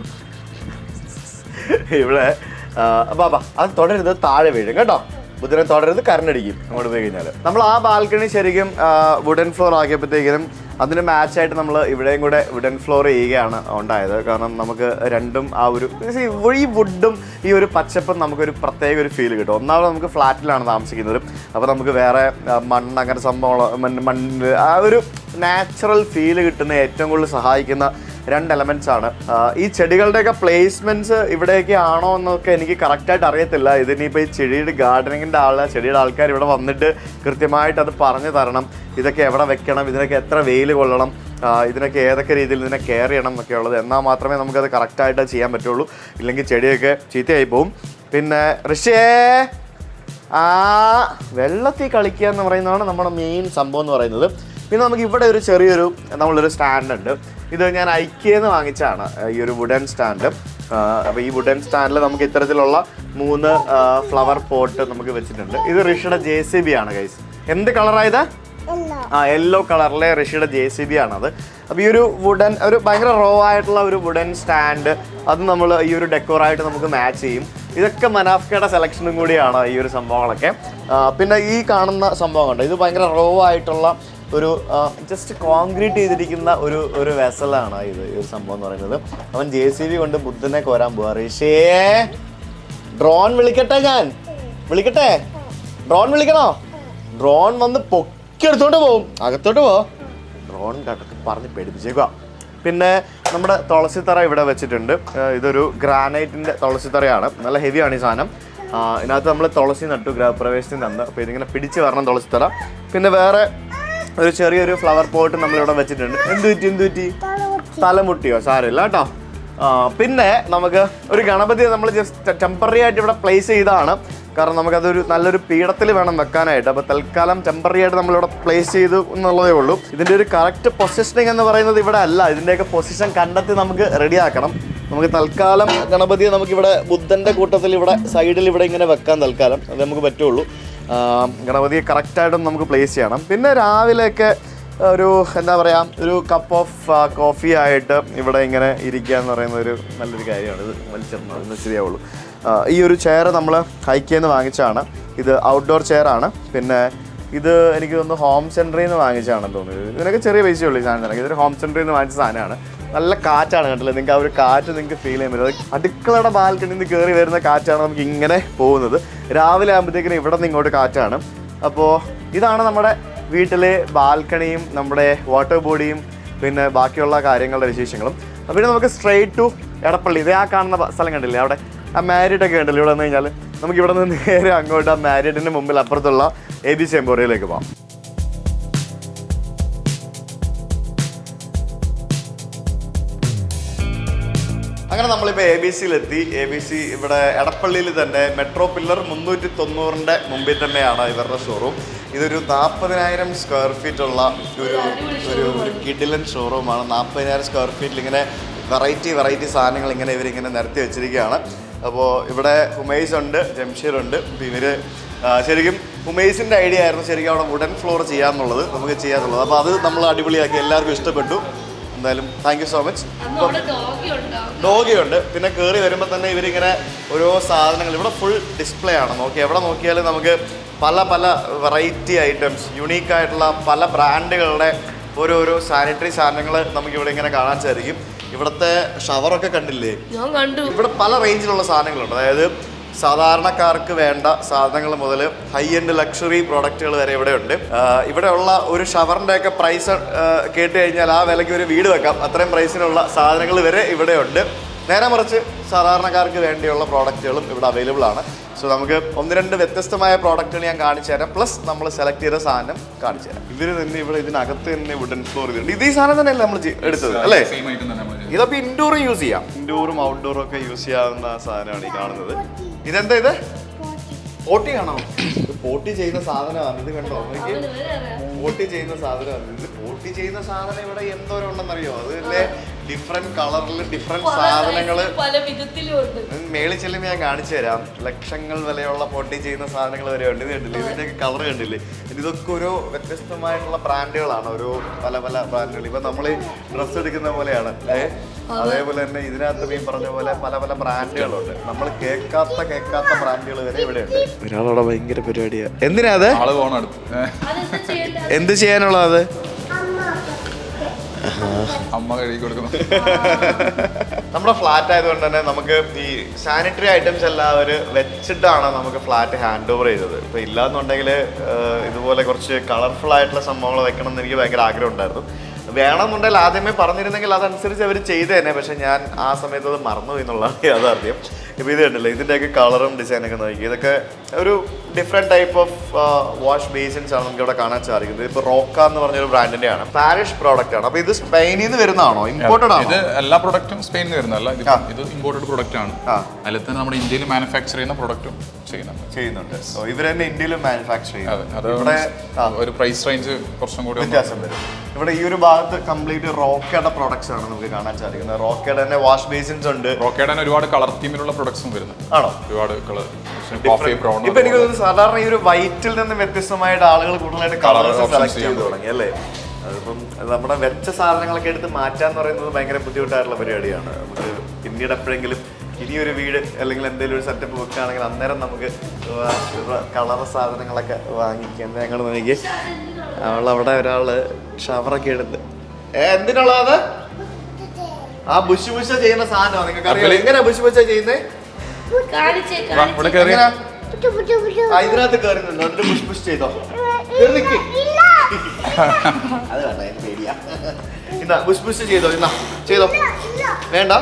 Speaker 1: ഇവിടെ ആ, ബാബാ അത് തുടരുത് താഴെ വീഴും കേട്ടോ ബുദ്ധനെ തുടരുത് കരണ്ടടിക്കും അങ്ങോട്ട് പോയി കഴിഞ്ഞാൽ നമ്മൾ ആ ബാൽക്കണി ശരിക്കും വുഡൻ ഫ്ലോർ ആക്കിയപ്പോഴത്തേക്കിനും അതിന് മാച്ചായിട്ട് നമ്മൾ ഇവിടെയും കൂടെ വുഡൻ ഫ്ലോർ ചെയ്യുകയാണ് ഉണ്ടായത് കാരണം നമുക്ക് രണ്ടും ആ ഒരു see, ഈ വുഡും ഈ ഒരു പച്ചപ്പും നമുക്കൊരു പ്രത്യേക ഒരു ഫീൽ കിട്ടും ഒന്നാമത് നമുക്ക് ഫ്ലാറ്റിലാണ് താമസിക്കുന്നത് അപ്പോൾ നമുക്ക് വേറെ ആ, മണ്ണ് അങ്ങനെ സംഭവങ്ങൾ മണ്ണ് മണ്ണ് ആ ഒരു നാച്ചുറൽ ഫീല് കിട്ടുന്ന ഏറ്റവും കൂടുതൽ സഹായിക്കുന്ന രണ്ട് എലമെന്റ്സ് ആണ് ആ, ഈ ചെടികളുടെയൊക്കെ പ്ലേസ്മെന്റ്സ് ഇവിടെയൊക്കെ ആണോ എന്നൊക്കെ എനിക്ക് കറക്റ്റായിട്ട് അറിയത്തില്ല ഇതിനിപ്പോൾ ഈ ചെടിയുടെ ഗാർഡനിങ്ങിൻ്റെ ആള് ചെടിയുടെ ആൾക്കാർ ഇവിടെ വന്നിട്ട് കൃത്യമായിട്ട് അത് പറഞ്ഞു തരണം ഇതൊക്കെ എവിടെ വെക്കണം ഇതിനൊക്കെ എത്ര വെയിൽ കൊള്ളണം ആ, ഇതിനൊക്കെ ഏതൊക്കെ രീതിയിൽ ഇതിനെ കെയർ ചെയ്യണം എന്നൊക്കെ ഉള്ളത് എന്നാൽ മാത്രമേ നമുക്കത് കറക്റ്റായിട്ട് ചെയ്യാൻ പറ്റുള്ളൂ ഇല്ലെങ്കിൽ ചെടിയൊക്കെ ചീത്തയായി പോവും പിന്നെ ഋഷിയേ ആ വെള്ളത്തിൽ കളിക്കുക എന്ന് പറയുന്നതാണ് നമ്മുടെ മെയിൻ സംഭവം എന്ന് പറയുന്നത് പിന്നെ നമുക്ക് ഇവിടെ ഒരു ചെറിയൊരു നമ്മളൊരു സ്റ്റാൻഡ് ഉണ്ട് ഇത് ഞാൻ ഐക്യെന്ന് വാങ്ങിച്ചാണ് ഈ ഒരു വുഡൻ സ്റ്റാൻഡ് അപ്പോൾ ഈ വുഡൻ സ്റ്റാൻഡിൽ നമുക്ക് ഇത്തരത്തിലുള്ള മൂന്ന് ഫ്ലവർ പോട്ട് നമുക്ക് വെച്ചിട്ടുണ്ട് ഇത് ഋഷിയുടെ ജെ സി ബി ആണ് ഗൈസ് എന്ത് കളറായത് ആ യെല്ലോ കളറിലെ ഋഷിയുടെ ജെ സി ബി ആണത് അപ്പോൾ ഈ ഒരു വുഡൻ ഒരു ഭയങ്കര റോ ആയിട്ടുള്ള ഒരു വുഡൻ സ്റ്റാൻഡ് അത് നമ്മൾ ഈ ഒരു ഡെക്കോറായിട്ട് നമുക്ക് മാച്ച് ചെയ്യും ഇതൊക്കെ മനാഫ്കയുടെ സെലക്ഷനും കൂടിയാണ് ഈ ഒരു സംഭവങ്ങളൊക്കെ ആ, പിന്നെ ഈ കാണുന്ന സംഭവം കണ്ടോ ഇത് ഭയങ്കര റോ ആയിട്ടുള്ള ഒരു ജസ്റ്റ് കോൺക്രീറ്റ് ചെയ്തിരിക്കുന്ന ഒരു ഒരു വെസലാണ് ഇത് ഈ ഒരു സംഭവം എന്ന് പറയുന്നത് അവൻ ജെ സി ബി കൊണ്ട് ബുദ്ധനെ കോരാൻ പോവാ ഋഷേ ഡ്രോൺ വിളിക്കട്ടെ ഞാൻ വിളിക്കട്ടെ ഡ്രോൺ വിളിക്കണോ ഡ്രോൺ വന്ന് പൊക്കി എടുത്തോണ്ട് പോവും അകത്തോട്ട് പോ ഡ്രോൺ കണ്ടൊക്കെ പറഞ്ഞ് പേടിപ്പിച്ചേക്കുക പിന്നെ നമ്മുടെ തുളസിത്തറ ഇവിടെ വെച്ചിട്ടുണ്ട് ആ, ഇതൊരു ഗ്രാനൈറ്റിൻ്റെ തുളസിത്തറയാണ് നല്ല ഹെവിയാണ് ഈ സാധനം ആ, ഇതിനകത്ത് നമ്മൾ തുളസി നട്ടു ഗൃഹപ്രവേശത്തിന് തന്ന് അപ്പോൾ ഇതിങ്ങനെ പിടിച്ച് വരണം തുളസിത്തറ പിന്നെ വേറെ ഒരു ചെറിയൊരു ഫ്ലവർ പോട്ട് നമ്മളിവിടെ വെച്ചിട്ടുണ്ട് എന്ത് പറ്റി എന്ത് പറ്റി തലമുട്ടിയോ സാരമില്ല കേട്ടോ ആ, പിന്നെ നമുക്ക് ഒരു ഗണപതിയെ നമ്മൾ ജസ്റ്റ് ടെമ്പററി ആയിട്ട് ഇവിടെ പ്ലേസ് ചെയ്തതാണ് കാരണം നമുക്കതൊരു നല്ലൊരു പീഠത്തിൽ വേണം വെക്കാനായിട്ട് അപ്പോൾ തൽക്കാലം ടെമ്പററി ആയിട്ട് നമ്മളിവിടെ പ്ലേസ് ചെയ്തു എന്നുള്ളതേ ഉള്ളൂ ഇതിൻ്റെ ഒരു കറക്റ്റ് പൊസിഷനിങ് എന്ന് പറയുന്നത് ഇവിടെ അല്ല ഇതിൻ്റെയൊക്കെ പൊസിഷൻ കണ്ടെത്തി നമുക്ക് റെഡിയാക്കണം നമുക്ക് തൽക്കാലം ഗണപതിയെ നമുക്കിവിടെ ബുദ്ധൻ്റെ കൂട്ടത്തിൽ ഇവിടെ സൈഡിൽ ഇവിടെ ഇങ്ങനെ വെക്കാൻ തൽക്കാലം അത് നമുക്ക് പറ്റുള്ളൂ ആ, ഗണപതിയെ കറക്റ്റായിട്ടും നമുക്ക് പ്ലേസ് ചെയ്യണം പിന്നെ രാവിലെയൊക്കെ ഒരു എന്താ പറയുക ഒരു കപ്പ് ഓഫ് കോഫി ആയിട്ട് ഇവിടെ ഇങ്ങനെ ഇരിക്കുക എന്ന് പറയുന്ന ഒരു നല്ലൊരു കാര്യമാണ് ഇത് വലിച്ചെറിഞ്ഞത് ശരിയാവുള്ളൂ ആ, ഈ ഒരു ചെയർ നമ്മൾ ഹൈക്കേന്ന് വാങ്ങിച്ചതാണ് ഇത് ഔട്ട്ഡോർ ചെയറാണ് പിന്നെ ഇത് എനിക്ക് തോന്നുന്നു ഹോം സെൻറ്ററിൽ നിന്ന് വാങ്ങിച്ചതാണെന്ന് തോന്നുന്നു ഇതിനൊക്കെ ചെറിയ പൈസയുള്ളൂ ഈ സാധനം ഇതൊരു ഹോം സെൻറ്ററിൽ നിന്ന് വാങ്ങിച്ച സാധനമാണ് നല്ല കാറ്റാണ് കണ്ടില്ലേ നിങ്ങൾക്ക് ആ ഒരു കാറ്റ് നിങ്ങൾക്ക് ഫീൽ ചെയ്യാൻ പറ്റും അത് അടുക്കളയുടെ ബാൽക്കണിയിൽ നിന്ന് കയറി വരുന്ന കാറ്റാണ് നമുക്ക് ഇങ്ങനെ പോകുന്നത് രാവിലെ ആകുമ്പോഴത്തേക്കിനും ഇവിടെ നിന്ന് ഇങ്ങോട്ട് കാറ്റാണ് അപ്പോൾ ഇതാണ് നമ്മുടെ വീട്ടിലെ ബാൽക്കണിയും നമ്മുടെ വാട്ടർ ബോഡിയും പിന്നെ ബാക്കിയുള്ള കാര്യങ്ങളുടെ വിശേഷങ്ങളും അപ്പോൾ പിന്നെ നമുക്ക് സ്ട്രെയിറ്റ് ടു എടപ്പള്ളി ഇത് ആ കാണുന്ന ബ- സ്ഥലം കണ്ടില്ലേ അവിടെ ആ മാരിഡ് ഒക്കെ ഉണ്ടല്ലോ ഇവിടെ വന്നു കഴിഞ്ഞാൽ നമുക്ക് ഇവിടെ നിന്ന് നേരെ അങ്ങോട്ട് ആ മാരിഡിൻ്റെ മുമ്പിൽ അപ്പുറത്തുള്ള എ ബി സി എംപോറിയയിലേക്ക് പോകാം അങ്ങനെ നമ്മളിപ്പോൾ എ ബി സിയിലെത്തി എ ബി സി ഇവിടെ എടപ്പള്ളിയിൽ തന്നെ മെട്രോ പില്ലർ മുന്നൂറ്റി തൊണ്ണൂറിൻ്റെ മുമ്പിൽ തന്നെയാണ് ഇവരുടെ ഷോറൂം ഇതൊരു നാൽപ്പതിനായിരം സ്ക്വയർ ഫീറ്റ് ഉള്ള ഒരു ഒരു ഒരു കിഡിലൻ ഷോറൂമാണ് നാൽപ്പതിനായിരം സ്ക്വയർ ഫീറ്റിൽ ഇങ്ങനെ വെറൈറ്റി വെറൈറ്റി സാധനങ്ങൾ ഇങ്ങനെ ഇവരിങ്ങനെ നിരത്തി വെച്ചിരിക്കുകയാണ് അപ്പോൾ ഇവിടെ ഹുമൈസ് ഉണ്ട് ജംഷീർ ഉണ്ട് അപ്പോൾ ഇവർ ശരിക്കും ഹുമൈസിൻ്റെ ഐഡിയ ആയിരുന്നു ശരിക്കും അവിടെ വുഡൻ ഫ്ലോർ ചെയ്യാന്നുള്ളത് നമുക്ക് ചെയ്യാന്നുള്ളത് അപ്പോൾ അത് നമ്മൾ അടിപൊളിയാക്കി എല്ലാവർക്കും ഇഷ്ടപ്പെട്ടു എന്തായാലും താങ്ക് യു സോ മച്ച്
Speaker 2: അന്ന് അവിടെ ഡോഗി ഉണ്ടാവും
Speaker 1: ഡോഗിയുണ്ട് പിന്നെ കയറി വരുമ്പോൾ തന്നെ ഇവരിങ്ങനെ ഓരോ സാധനങ്ങൾ ഇവിടെ ഫുൾ ഡിസ്പ്ലേ ആണ് നോക്കി എവിടെ നോക്കിയാലും നമുക്ക് പല പല വെറൈറ്റി ഐറ്റംസ് യുണീക്ക് ആയിട്ടുള്ള പല ബ്രാൻഡുകളുടെ ഓരോരോ സാനിറ്ററി സാധനങ്ങൾ നമുക്ക് ഇവിടെ ഇങ്ങനെ കാണാൻ സാധിക്കും ഇവിടുത്തെ ഷവറൊക്കെ കണ്ടില്ലേ
Speaker 2: ഞാൻ കണ്ടു
Speaker 1: ഇവിടെ പല റേഞ്ചിലുള്ള സാധനങ്ങളുണ്ട് അതായത് സാധാരണക്കാർക്ക് വേണ്ട സാധനങ്ങൾ മുതൽ ഹൈ എൻഡ് ലക്ഷറി പ്രോഡക്റ്റുകൾ വരെ ഇവിടെ ഉണ്ട് ഇവിടെയുള്ള ഒരു ഷവറിൻ്റെ ഒക്കെ പ്രൈസ് കേട്ട് കഴിഞ്ഞാൽ ആ വിലയ്ക്ക് ഒരു വീട് വെക്കാം അത്രയും പ്രൈസിനുള്ള സാധനങ്ങൾ വരെ ഇവിടെ ഉണ്ട് നേരെ മറിച്ച് സാധാരണക്കാർക്ക് വേണ്ടിയുള്ള പ്രോഡക്റ്റുകളും ഇവിടെ അവൈലബിൾ ആണ് സോ നമുക്ക് ഒന്ന് രണ്ട് വ്യത്യസ്തമായ പ്രോഡക്റ്റുകൾ ഞാൻ കാണിച്ചു തരാം പ്ലസ് നമ്മൾ സെലക്ട് ചെയ്ത സാധനം കാണിച്ചു തരാം ഇവർ തന്നെ ഇവിടെ ഇതിനകത്ത് തന്നെ വുഡൻ ഫ്ലോർ ചെയ്തിട്ടുണ്ട് ഇത് ഈ സാധനം തന്നെയല്ലേ നമ്മൾ എടുത്തത് അല്ലേ
Speaker 3: സെയിം ഐറ്റം തന്നെ നമ്മൾ ചെയ്തത്.
Speaker 1: ഇതപ്പോ ഇൻഡോറും യൂസ് ചെയ്യാം ഇൻഡോറും ഔട്ട്ഡോറും ഒക്കെ യൂസ് ചെയ്യാവുന്ന സാധനമാണ് ഈ കാണുന്നത് ഇതെന്താ ഇത് പോട്ടി ആണോ ഇത് പോട്ടി ചെയ്യുന്ന സാധനമാണ് ഇത് കണ്ടോ നോക്കി പോട്ടി ചെയ്യുന്ന സാധനമാണ് ഇത് പോട്ടി ചെയ്യുന്ന സാധനം ഇവിടെ എന്തോരം ഉണ്ടെന്നറിയോ അത് തന്നെ ഡിഫറെന്റ് കളറിൽ ഡിഫറെന്റ് സാധനങ്ങള്
Speaker 2: പല വിധത്തിലും ഉണ്ട്
Speaker 1: മേളിൽ ചെല്ലുമ്പോൾ ഞാൻ കാണിച്ചു തരാം ലക്ഷങ്ങൾ വിലയുള്ള പൊട്ടി ചെയ്യുന്ന സാധനങ്ങൾ വരെ ഉണ്ട് ഇത് കണ്ടില്ലേ ഇതിൻ്റെയൊക്കെ കളർ കണ്ടില്ലേ ഇതൊക്കെ ഓരോ വ്യത്യസ്തമായിട്ടുള്ള ബ്രാൻഡുകളാണ് ഓരോ പല പല ബ്രാൻഡുകൾ ഇപ്പം നമ്മൾ ഡ്രസ്സ് എടുക്കുന്ന പോലെയാണ് ഏ അതേപോലെ തന്നെ ഇതിനകത്ത് ഈ പറഞ്ഞ പോലെ പല പല ബ്രാൻഡുകളുണ്ട് നമ്മൾ കേൾക്കാത്ത കേൾക്കാത്ത ബ്രാൻഡുകൾ വരെ ഇവിടെ ഉണ്ട് ഒരാളോടെ ഭയങ്കര പരിപാടിയാ എന്തിനാ അത്
Speaker 3: ആള് പോകണം അടുത്ത് ഏ,
Speaker 2: അതെന്താ ചെയ്യേണ്ടത്
Speaker 1: എന്ത് ചെയ്യാനുള്ളത്
Speaker 3: അമ്മ കഴുകി കൊടുക്കുന്നു
Speaker 1: നമ്മുടെ ഫ്ലാറ്റ് ആയതുകൊണ്ട് തന്നെ നമുക്ക് ഈ സാനിറ്ററി ഐറ്റംസ് എല്ലാം അവർ വെച്ചിട്ടാണ് നമുക്ക് ഫ്ലാറ്റ് ഹാൻഡ് ഓവർ ചെയ്തത് ഇപ്പൊ ഇല്ലാന്നുണ്ടെങ്കിൽ ഇതുപോലെ കുറച്ച് കളർഫുൾ ആയിട്ടുള്ള സംഭവങ്ങൾ വെക്കണം എന്ന് എനിക്ക് ഭയങ്കര ആഗ്രഹം ഉണ്ടായിരുന്നു വേണമെന്നുണ്ടെങ്കിൽ ആദ്യമേ പറഞ്ഞിരുന്നെങ്കിൽ അതനുസരിച്ച് അവർ ചെയ്തു തന്നെ പക്ഷെ ഞാൻ ആ സമയത്ത് അത് മറന്നുപോയി എന്നുള്ളതാണ് യാഥാർത്ഥ്യം ഇപ്പോൾ ഇത് കണ്ടില്ലേ ഇതിൻ്റെയൊക്കെ കളറും ഡിസൈനൊക്കെ നോക്കി ഇതൊക്കെ ഒരു different type of wash basins ആണ് നമുക്ക് ഇവിടെ കാണാൻ സാധിക്കുന്നത് ഇപ്പോൾ റോക്ക എന്ന് പറഞ്ഞൊരു ബ്രാൻഡിൻ്റെ ആണ് പാരിഷ് പ്രോഡക്റ്റ് ആണ് അപ്പോൾ ഇത് സ്പെയിനിൽ നിന്ന് വരുന്നതാണോ ഇമ്പോർട്ടഡ് ആണോ
Speaker 3: ഇത് എല്ലാ പ്രൊഡക്റ്റും സ്പെയിനിൽ നിന്ന് വരുന്നതല്ല ഇത് ഇത് ഇമ്പോർട്ടഡ് പ്രൊഡക്റ്റ് ആണ്
Speaker 1: ആ.
Speaker 3: അതിൽ തന്നെ നമ്മുടെ ഇന്ത്യയിൽ മാനുഫാക്ചർ ചെയ്യുന്ന പ്രൊഡക്റ്റും ചെയ്യുന്നുണ്ട്
Speaker 1: ചെയ്യുന്നുണ്ട് ഓ, ഇവര് തന്നെ ഇന്ത്യയിലും മാനുഫാക്ചർ
Speaker 3: അതെ
Speaker 1: ചെയ്യും
Speaker 3: അത്
Speaker 1: ഇവിടെ ആ,
Speaker 3: ഒരു പ്രൈസ് റേഞ്ച് കുറച്ചും കൂടി ഒന്ന്
Speaker 1: വ്യത്യാസം വരും ഇവിടെ ഈ ഒരു ഭാഗത്ത് കംപ്ലീറ്റ് റോക്കയുടെ പ്രൊഡക്ട്സ് ആണ് നമുക്ക് കാണാൻ സാധിക്കുന്നത് റോക്കയുടെ തന്നെ വാഷ് ബേസിൻസ് ഉണ്ട്
Speaker 3: റോക്കയുടെ തന്നെ ഒരുപാട് കളർ തീമിലുള്ള പ്രൊഡക്ട്സും വരുന്നുണ്ട്
Speaker 1: ആണോ
Speaker 3: ഒരുപാട് കളർ കോഫി ബ്രൗൺ
Speaker 1: ഇപ്പൊ എനിക്ക് തോന്നുന്നു സാധാരണ ഈ ഒരു വൈറ്റിൽ നിന്ന് വ്യത്യസ്തമായിട്ട് ആളുകൾ കൂടുതലായിട്ട്
Speaker 3: Colour
Speaker 1: കളേഴ്സ്
Speaker 3: options
Speaker 1: സെലക്ട്
Speaker 3: ചെയ്യാൻ
Speaker 1: ചെയ്ത് തുടങ്ങി അല്ലേ അതിപ്പം നമ്മുടെ വെച്ച സാധനങ്ങളൊക്കെ എടുത്ത് മാറ്റാന്ന് പറയുന്നത് ഭയങ്കര ബുദ്ധിമുട്ടായിട്ടുള്ള പരിപാടിയാണ് നമുക്ക് പിന്നീട് എപ്പോഴെങ്കിലും ഇനിയൊരു വീട് അല്ലെങ്കിൽ എന്തെങ്കിലും ഒരു സെറ്റപ്പ് വെക്കുകയാണെങ്കിൽ അന്നേരം നമുക്ക് കളർ സാധനങ്ങളൊക്കെ വാങ്ങിക്കാം ഞങ്ങൾ നോക്കി അവൾ അവിടെ ഒരാള് ഷവറൊക്കെ എടുത്ത് ഏ എന്തിനുള്ളത് ആ ബുഷ് ബുഷ ചെയ്യുന്ന സാധനമാണ് നിങ്ങൾക്ക് അറിയാം എങ്ങനെയാ ബുഷ് ബുഷ ചെയ്യുന്നത്
Speaker 2: കാണിച്ചേ
Speaker 3: വാ, ഇവിടെ കയറി
Speaker 1: എങ്ങനെയാ ആ, ഇതിനകത്ത് കയറുന്നുണ്ടോ എന്നിട്ട് പുഷ് പുഷ് ചെയ്തോ കേറി നിക്ക്. അത് വേണ്ട എനിക്ക് പേടിയാ ഇന്നാ പുഷ് പുഷ് ചെയ്തോ ഇന്നാ ചെയ്തോ വേണ്ട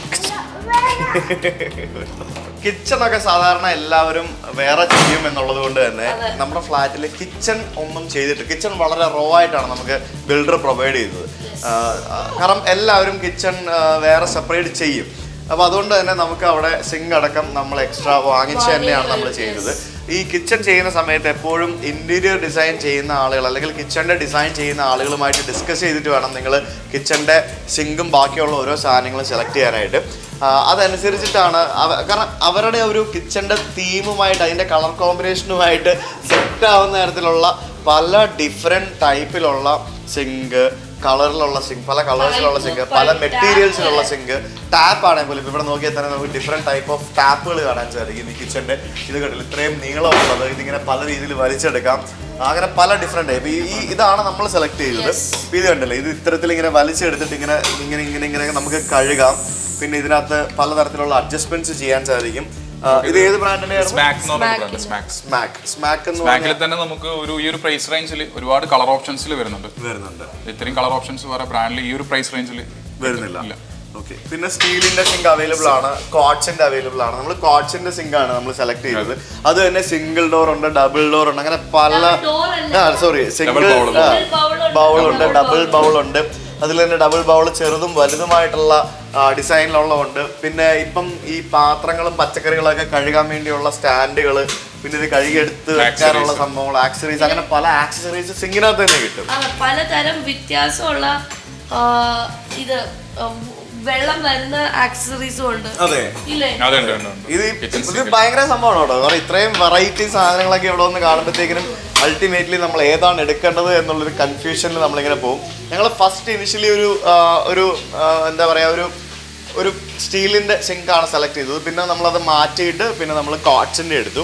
Speaker 1: കിച്ചൺ ഒക്കെ സാധാരണ എല്ലാവരും വേറെ ചെയ്യും എന്നുള്ളത് കൊണ്ട് തന്നെ നമ്മുടെ ഫ്ലാറ്റിൽ കിച്ചൺ ഒന്നും ചെയ്തിട്ട് കിച്ചൺ വളരെ റോ ആയിട്ടാണ് നമുക്ക് ബിൽഡർ പ്രൊവൈഡ് ചെയ്തത് ആ, ആ, കാരണം എല്ലാവരും കിച്ചൺ വേറെ സെപ്പറേറ്റ് ചെയ്യും അപ്പോൾ അതുകൊണ്ട് തന്നെ നമുക്ക് അവിടെ സിങ്ക് അടക്കം നമ്മൾ എക്സ്ട്രാ വാങ്ങിച്ച് തന്നെയാണ് നമ്മൾ ചെയ്യുന്നത് ഈ കിച്ചൺ ചെയ്യുന്ന സമയത്ത് എപ്പോഴും ഇന്റീരിയർ ഡിസൈൻ ചെയ്യുന്ന ആളുകൾ അല്ലെങ്കിൽ കിച്ചണിന്റെ ഡിസൈൻ ചെയ്യുന്ന ആളുകളുമായിട്ട് ഡിസ്കസ് ചെയ്തിട്ട് വേണം നിങ്ങൾ കിച്ചണിന്റെ സിങ്കും ബാക്കിയുള്ള ഓരോ സാധനങ്ങളും സെലക്ട് ചെയ്യാനായിട്ട് ആ, അതനുസരിച്ചിട്ടാണ് അവ- കാരണം അവരുടെ ഒരു കിച്ചണിന്റെ തീമുമായിട്ട് അതിന്റെ കളർ കോമ്പിനേഷനുമായിട്ട് സെറ്റ് ആവുന്ന തരത്തിലുള്ള പല ഡിഫറെൻറ്റ് ടൈപ്പിലുള്ള സിങ്ക് കളറിലുള്ള സിങ്ക് പല കളേഴ്സിലുള്ള സിങ്ക് പല മെറ്റീരിയൽസിലുള്ള സിങ്ക് ടാപ്പ് ആണെങ്കിൽ പോലും ഇവിടെ നോക്കിയാൽ തന്നെ നമുക്ക് ഡിഫറെൻറ്റ് ടൈപ്പ് ഓഫ് ടാപ്പുകൾ കാണാൻ സാധിക്കും ഈ കിച്ചണിന്റെ ഇത് കണ്ടില്ല ഇത്രയും നീളമുള്ളത് ഇതിങ്ങനെ പല രീതിയിൽ വലിച്ചെടുക്കാം അങ്ങനെ പല ഡിഫറെൻറ്റ് ടൈപ്പ് ഈ ഈ- ഇതാണ് നമ്മൾ സെലക്ട് ചെയ്തത് ഇപ്പൊ ഇത് കണ്ടില്ലേ ഇത് ഇത്തരത്തിൽ ഇങ്ങനെ വലിച്ചെടുത്തിട്ട് ഇങ്ങനെ ഇങ്ങനെ ഇങ്ങനെ ഇങ്ങനെ നമുക്ക് കഴുകാം പിന്നെ ഇതിനകത്ത് പലതരത്തിലുള്ള അഡ്ജസ്റ്റ്മെന്റ്സ് ചെയ്യാൻ സാധിക്കും ആ, ഇത് ഏത് ബ്രാൻഡിന്റെ
Speaker 3: സ്മാക്ക് എന്ന് പറഞ്ഞ ബ്രാൻഡ് സ്മാക്സ്
Speaker 1: സ്മാക്ക് സ്മാക്ക് എന്ന്
Speaker 3: സ്മാക്കിൽ തന്നെ നമുക്ക് ഒരു ഈ ഒരു പ്രൈസ് റേഞ്ചിൽ ഒരുപാട് കളർ ഓപ്ഷൻസിൽ വരുന്നുണ്ട്
Speaker 1: വരുന്നുണ്ട്
Speaker 3: ഇത്രയും കളർ ഓപ്ഷൻസ് വേറെ ബ്രാൻഡിൽ ഈ ഒരു പ്രൈസ് റേഞ്ചിൽ
Speaker 1: വരുന്നില്ല
Speaker 3: ഇല്ല
Speaker 1: ഓക്കെ പിന്നെ സ്റ്റീലിന്റെ സിങ്ക് അവൈലബിൾ ആണ് കോച്ചിന്റെ അവൈലബിൾ ആണ് നമ്മൾ കോച്ചിന്റെ സിങ്ക് ആണ് നമ്മൾ സെലക്ട് ചെയ്തത് അത് തന്നെ സിംഗിൾ ഡോർ ഉണ്ട് ഡബിൾ ഡോർ ഉണ്ട് അങ്ങനെ പല
Speaker 2: door അല്ല.
Speaker 1: ആ സോറി സിംഗിൾ
Speaker 3: bowl ഉണ്ട്.
Speaker 2: bowl ഉണ്ട്.
Speaker 1: ബൗൾ ഉണ്ട് ഡബിൾ ബൗൾ ഉണ്ട് അതിൽ തന്നെ ഡബിൾ ബൗൾ ചെറുതും വലുതുമായിട്ടുള്ള ഡിസൈനിലുള്ളതുണ്ട് പിന്നെ ഇപ്പം ഈ പാത്രങ്ങളും പച്ചക്കറികളൊക്കെ കഴുകാൻ വേണ്ടിയുള്ള സ്റ്റാൻഡുകൾ പിന്നെ ഇത് കഴുകിയെടുത്ത് വെക്കാനുള്ള സംഭവങ്ങൾ ആക്സറീസ് അങ്ങനെ പല ആക്സസറീസ് സിങ്കിനകത്ത് തന്നെ കിട്ടും
Speaker 2: ആ, പലതരം വ്യത്യാസമുള്ള ആ, ഇത് ആ, വെള്ളം വരുന്ന ആക്സസറീസും ഉണ്ട്
Speaker 1: അതെ
Speaker 2: ഇല്ലേ
Speaker 3: അതെ ഉണ്ട് ഉണ്ട്, ഉണ്ട്
Speaker 1: ഇത്
Speaker 3: Kitchen
Speaker 1: ഇത്
Speaker 3: sink.
Speaker 1: ഭയങ്കര സംഭവമാണ് കേട്ടോ കാരണം ഇത്രയും വെറൈറ്റി സാധനങ്ങളൊക്കെ ഇവിടെ വന്ന് കാണുമ്പോഴത്തേക്കിനും അൾട്ടിമേറ്റ്ലി നമ്മൾ ഏതാണ് എടുക്കേണ്ടത് എന്നുള്ളൊരു കൺഫ്യൂഷനിൽ നമ്മളിങ്ങനെ പോകും ഞങ്ങൾ ഫസ്റ്റ് ഇനിഷ്യലി ഒരു ആ, ഒരു ആ, എന്താ പറയുക ഒരു ഒരു സ്റ്റീലിൻ്റെ സിങ്കാണ് സെലക്ട് ചെയ്തത് പിന്നെ നമ്മളത് മാറ്റിയിട്ട് പിന്നെ നമ്മൾ കോട്സിൻ്റെ എടുത്തു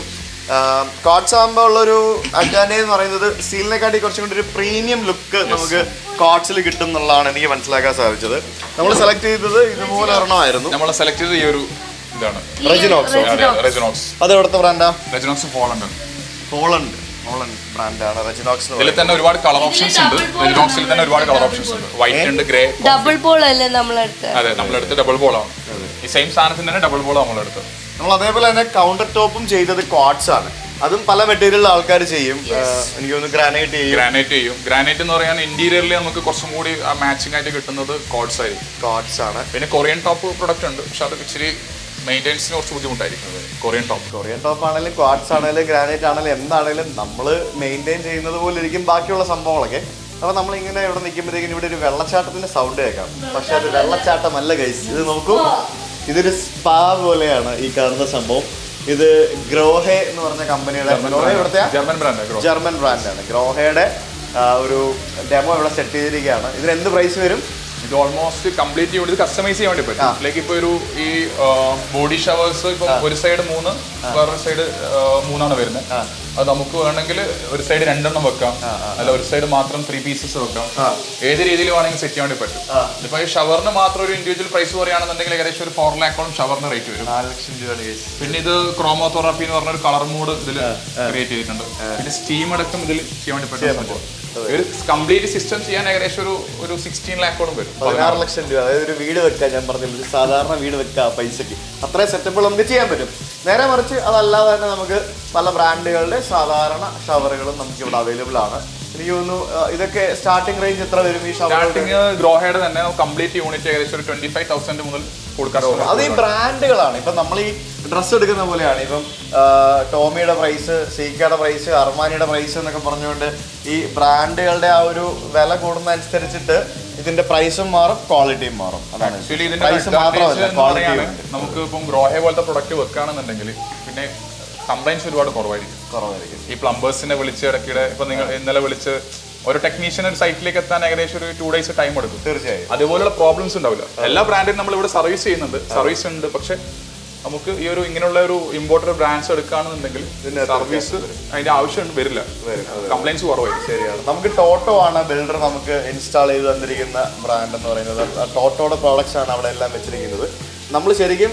Speaker 1: കോട്സ് ആകുമ്പോൾ ഉള്ളൊരു അഡ്വാൻറ്റേജ് എന്ന് പറയുന്നത് സ്റ്റീലിനെക്കാട്ടി കുറച്ചും കൂടി ഒരു പ്രീമിയം ലുക്ക് നമുക്ക് കോട്സിൽ കിട്ടും എന്നുള്ളതാണ് എനിക്ക് മനസ്സിലാക്കാൻ സാധിച്ചത് നമ്മൾ സെലക്ട് ചെയ്തത് ഇതുപോലെ ഒരെണ്ണമായിരുന്നു
Speaker 3: നമ്മൾ സെലക്ട് ചെയ്ത ഈ ഒരു ഇതാണ്
Speaker 1: റെജിനോക്സോ
Speaker 3: റെജിനോക്സ്
Speaker 1: അത് എവിടുത്തെ ബ്രാൻഡാ
Speaker 3: റെജിനോക്സ് പോളണ്ട്
Speaker 1: പോളണ്ട് പോളണ്ട് ബ്രാൻഡാണ് റെജിനോക്സ് എന്ന്
Speaker 3: ഇതിൽ തന്നെ ഒരുപാട് കളർ ഓപ്ഷൻസ് ഉണ്ട് റെജിനോക്സിൽ തന്നെ ഒരുപാട് കളർ ഓപ്ഷൻസ് ഉണ്ട് വൈറ്റ് ഉണ്ട് ഗ്രേ
Speaker 2: ഡബിൾ ബോൾ അല്ലേ നമ്മളെടുത്ത്
Speaker 3: അതെ നമ്മളെടുത്ത് ഡബിൾ ബോളാണ് ഈ സെയിം സാധനത്തിന് തന്നെ ഡബിൾ ബോൾ നമ്മളെടുത്ത്
Speaker 1: നമ്മൾ അതേപോലെ തന്നെ കൗണ്ടർ ടോപ്പും ചെയ്തത് ക്വാഡ്സ് ആണ് അതും പല മെറ്റീരിയൽ ആൾക്കാർ ചെയ്യും ആ, എനിക്ക് തോന്നുന്നു ഗ്രാനൈറ്റ് ചെയ്യും
Speaker 3: ഗ്രാനൈറ്റ് ചെയ്യും ഗ്രാനൈറ്റ് എന്ന് പറയാൻ ഇന്റീരിയറിൽ നമുക്ക് കുറച്ചും കൂടി മാച്ചിങ് ആയിട്ട് കിട്ടുന്നത് കോഡ്സ് ആയിരിക്കും
Speaker 1: ക്വാഡ്സ് ആണ്
Speaker 3: പിന്നെ കൊറിയൻ ടോപ്പ് പ്രൊഡക്റ്റ് ഉണ്ട് പക്ഷെ അത് ഇച്ചിരി മെയിൻ്റെനൻസിന് കുറച്ച് ബുദ്ധിമുട്ടായിരിക്കും കൊറിയൻ ടോപ്പ്
Speaker 1: കൊറിയൻ ടോപ്പ് ആണെങ്കിലും ക്വാഡ്സ് ആണെങ്കിലും ഗ്രാനൈറ്റ് ആണെങ്കിലും എന്താണെങ്കിലും നമ്മൾ മെയിൻറ്റെയിൻ ചെയ്യുന്നത് പോലെ ഇരിക്കും ബാക്കിയുള്ള സംഭവങ്ങളൊക്കെ അപ്പൊ നമ്മൾ ഇങ്ങനെ ഇവിടെ നിൽക്കുമ്പോഴത്തേക്കും ഇവിടെ ഒരു വെള്ളച്ചാട്ടത്തിന്റെ സൗണ്ട് കേൾക്കാം പക്ഷെ അത് വെള്ളച്ചാട്ടമല്ല ഗൈസ് ഇത് നോക്കൂ ഇതൊരു സ്പാ പോലെയാണ് ഈ കാണുന്ന സംഭവം ഇത് ഗ്രോഹെ എന്ന് പറഞ്ഞ കമ്പനിയുടെ ഗ്രോഹെ ഇവിടുത്തെ
Speaker 3: ജർമ്മൻ ബ്രാൻഡ്
Speaker 1: ജർമ്മൻ ബ്രാൻഡാണ് ഗ്രോഹയുടെ ആ, ഒരു ഡെമോ ഇവിടെ സെറ്റ് ചെയ്തിരിക്കുകയാണ് ഇതിന് എന്ത് പ്രൈസ് വരും
Speaker 3: ഇത് ഓൾമോസ്റ്റ് കംപ്ലീറ്റ് ചെയ്ത് ഇത് കസ്റ്റമൈസ് ചെയ്യാൻ വേണ്ടി പറ്റും ലൈക്ക് ഇപ്പൊ ഒരു ഈ ബോഡി ഷവേഴ്സ് ഇപ്പൊ ഒരു സൈഡ് മൂന്ന് വേറൊരു സൈഡ് മൂന്നാണ് വരുന്നത് അത് നമുക്ക് വേണമെങ്കിൽ ഒരു സൈഡ് രണ്ടെണ്ണം വെക്കാം അല്ല ഒരു സൈഡ് മാത്രം ത്രീ പീസസ് വെക്കാം ഏത് രീതിയിൽ വേണമെങ്കിൽ സെറ്റ് ചെയ്യാൻ വേണ്ടി പറ്റും ഇപ്പൊ ഈ ഷവറിന് മാത്രം ഒരു ഇൻഡിവിജ്വൽ പ്രൈസ് പറയുകയാണെന്നുണ്ടെങ്കിൽ ഏകദേശം ഒരു ഫോർ ലാക്കോളം ഷവറിന് റേറ്റ് വരും
Speaker 1: നാല് ലക്ഷം രൂപയാണ് guys.
Speaker 3: പിന്നെ ഇത് ക്രോമോതെറാപ്പി എന്ന് പറഞ്ഞ ഒരു കളർ മൂഡ് ഇതിൽ ക്രിയേറ്റ് ചെയ്തിട്ടുണ്ട് പിന്നെ സ്റ്റീം അടക്കം ഇതിൽ ചെയ്യാൻ വേണ്ടി പറ്റും സംഭവം. ഒരു കംപ്ലീറ്റ് സിസ്റ്റം ചെയ്യാൻ ഏകദേശം ഒരു ഒരു സിക്സ്റ്റീൻ ലാക്കോളം വരും
Speaker 1: പതിനാറ് ലക്ഷം രൂപ അതായത് ഒരു വീട് വെക്കാൻ ഞാൻ പറഞ്ഞില്ല ഒരു സാധാരണ വീട് വെക്കാം പൈസക്ക് അത്രയും സെറ്റപ്പുകൾ നമുക്ക് ചെയ്യാൻ പറ്റും നേരെ മറിച്ച് അതല്ലാതെ തന്നെ നമുക്ക് പല ബ്രാൻഡുകളുടെ സാധാരണ ഷവറുകളും നമുക്ക് ഇവിടെ അവൈലബിൾ ആണ് എനിക്ക് തോന്നുന്നു ആ, ഇതൊക്കെ സ്റ്റാർട്ടിംഗ് റേഞ്ച് എത്ര വരും ഈ ഷവറുകളുടെ
Speaker 3: സ്റ്റാർട്ടിങ് ഗ്രോഹയുടെ തന്നെ കംപ്ലീറ്റ് യൂണിറ്റ് ഏകദേശം ഒരു ട്വന്റി ഫൈവ് തൗസൻഡ് മുതൽ കൊടുക്കാൻ
Speaker 1: അത് ഈ ബ്രാൻഡുകളാണ് ഇപ്പം നമ്മൾ ഈ ഡ്രസ്സ് എടുക്കുന്ന പോലെയാണ് ഇപ്പം ആ, ടോമിയുടെ പ്രൈസ് സീക്കയുടെ പ്രൈസ് അർമാനിയുടെ പ്രൈസ് എന്നൊക്കെ പറഞ്ഞുകൊണ്ട് ഈ ബ്രാൻഡുകളുടെ ആ ഒരു വില കൂടുന്ന അനുസരിച്ചിട്ട് ഇതിന്റെ പ്രൈസും മാറും ക്വാളിറ്റിയും മാറും അതാണ്
Speaker 3: ആക്ച്വലി ഇതിന്റെ
Speaker 1: പ്രൈസ്
Speaker 3: advantage
Speaker 1: മാത്രമല്ല
Speaker 3: എന്ന്
Speaker 1: ക്വാളിറ്റി
Speaker 3: പറയാണ് നമുക്ക് ഇപ്പം ഗ്രോഹെ പോലത്തെ പ്രൊഡക്റ്റ് വെക്കുകയാണെന്നുണ്ടെങ്കിൽ പിന്നെ കംപ്ലൈൻസ് ഒരുപാട് കുറവായിരിക്കും
Speaker 1: കുറവായിരിക്കും
Speaker 3: ഈ പ്ലംബേഴ്സിനെ വിളിച്ച് ഇടയ്ക്കിടെ ഇപ്പൊ നിങ്ങൾ ഇന്നലെ വിളിച്ച് ഒരു ടെക്നീഷ്യൻ ഒരു സൈറ്റിലേക്ക് എത്താൻ ഏകദേശം ഒരു ടു ഡേയ്സ് ടൈം എടുക്കും
Speaker 1: തീർച്ചയായും
Speaker 3: അതുപോലുള്ള പ്രോബ്ലംസ് ഉണ്ടാവില്ല എല്ലാ ബ്രാൻഡിനും നമ്മൾ ഇവിടെ സർവീസ് ചെയ്യുന്നുണ്ട് സർവീസ് ഉണ്ട് പക്ഷെ നമുക്ക് ഈ ഒരു ഇങ്ങനെയുള്ള ഒരു ഇമ്പോർട്ടഡ് ബ്രാൻഡ്സ് എടുക്കുകയാണെന്നുണ്ടെങ്കിൽ സർവീസ് അതിന്റെ ആവശ്യം വരില്ല കംപ്ലൈൻസ് കുറവായിരിക്കും
Speaker 1: ശരിയാണ് നമുക്ക് ടോട്ടോ ആണ് ബിൽഡർ നമുക്ക് ഇൻസ്റ്റാൾ ചെയ്ത് തന്നിരിക്കുന്ന ബ്രാൻഡ് എന്ന് പറയുന്നത് ആ ടോട്ടോയുടെ പ്രോഡക്റ്റ്സ് ആണ് അവിടെ എല്ലാം വെച്ചിരിക്കുന്നത് നമ്മൾ ശരിക്കും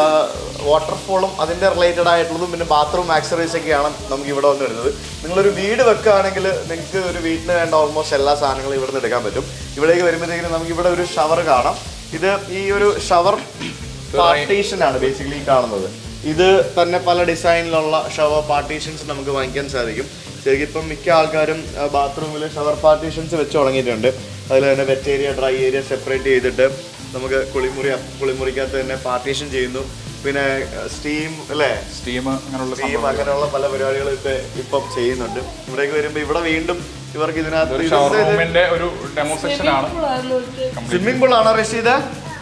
Speaker 1: വാട്ടർഫോളും അതിൻ്റെ റിലേറ്റഡ് ആയിട്ടുള്ളതും പിന്നെ ബാത്റൂം ആക്സറീസ് ഒക്കെയാണ് നമുക്ക് ഇവിടെ വന്ന് വരുന്നത് നിങ്ങളൊരു വീട് വെക്കുകയാണെങ്കിൽ നിങ്ങൾക്ക് ഒരു വീട്ടിന് വേണ്ട ഓൾമോസ്റ്റ് എല്ലാ സാധനങ്ങളും ഇവിടെ നിന്ന് എടുക്കാൻ പറ്റും ഇവിടേക്ക് വരുമ്പോഴത്തേക്കും നമുക്ക് ഇവിടെ ഒരു ഷവർ കാണാം ഇത് ഈ ഒരു ഷവർ പാർട്ടീഷൻ ആണ് ബേസിക്കലി കാണുന്നത് ഇത് തന്നെ പല ഡിസൈനിലുള്ള ഷവർ പാർട്ടീഷൻസ് നമുക്ക് വാങ്ങിക്കാൻ സാധിക്കും ശരിക്കും ഇപ്പം മിക്ക ആൾക്കാരും ബാത്റൂമിൽ ഷവർ പാർട്ടീഷൻസ് വെച്ച് തുടങ്ങിയിട്ടുണ്ട് അതിൽ തന്നെ wet area dry area separate ചെയ്തിട്ട് നമുക്ക് കുളിമുറി കുളിമുറിക്കകത്ത് തന്നെ പാർട്ടീഷൻ ചെയ്യുന്നു പിന്നെ സ്റ്റീം അല്ലേ
Speaker 3: സ്റ്റീം അങ്ങനെയുള്ള
Speaker 1: സ്റ്റീം അങ്ങനെയുള്ള പല പരിപാടികളും ഇപ്പൊ ഇപ്പം ചെയ്യുന്നുണ്ട് ഇവിടേക്ക് വരുമ്പോൾ ഇവിടെ വീണ്ടും ഇവർക്ക് ഇതിനകത്ത്
Speaker 3: ഷവർ റൂമിന്റെ ഒരു ഡെമോ സെക്ഷൻ ആണ്
Speaker 1: സ്വിമ്മിംഗ് പൂൾ ആണോ റഷീദ്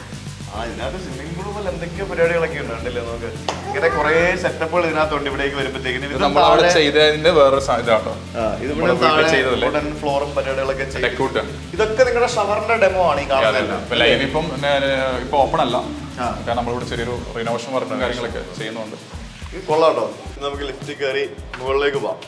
Speaker 1: ആ ഇതിനകത്ത് സ്വിമ്മിംഗ് പൂൾ പോലെ എന്തൊക്കെയോ പരിപാടികളൊക്കെ ഉണ്ട് ഉണ്ടല്ലേ നമുക്ക് ഇങ്ങനെ കുറെ സെറ്റപ്പുകൾ ഇതിനകത്തുണ്ട് ഇവിടേക്ക് വരുമ്പോഴത്തേക്കിന്
Speaker 3: ഇത്
Speaker 1: ഇത്
Speaker 3: നമ്മൾ അവിടെ ചെയ്തതിന്റെ വേറൊരു സ- ഇതാട്ടോ
Speaker 1: ഇത്
Speaker 3: നമ്മുടെ വീട്ടിൽ ചെയ്തതല്ലേ?
Speaker 1: ഫ്ലോറും പരിപാടികളൊക്കെ ചെയ്യും
Speaker 3: ഡെക്കൂട്ട്
Speaker 1: ഇതൊക്കെ നിങ്ങളുടെ ഷവറിന്റെ ഡെമോ ആണ് ഈ കാണുന്നത്
Speaker 3: ഇപ്പൊ ലൈവ് ഇപ്പം ഇപ്പൊ ഓപ്പൺ അല്ല കാരണം നമ്മളിവിടെ ചെറിയൊരു റിനോവേഷൻ വർക്കും കാര്യങ്ങളൊക്കെ ചെയ്യുന്നുണ്ട്
Speaker 1: ഇത് കൊള്ളാട്ടോ ഇത് നമുക്ക് ലിഫ്റ്റിൽ കയറി മുകളിലേക്ക് പോവാം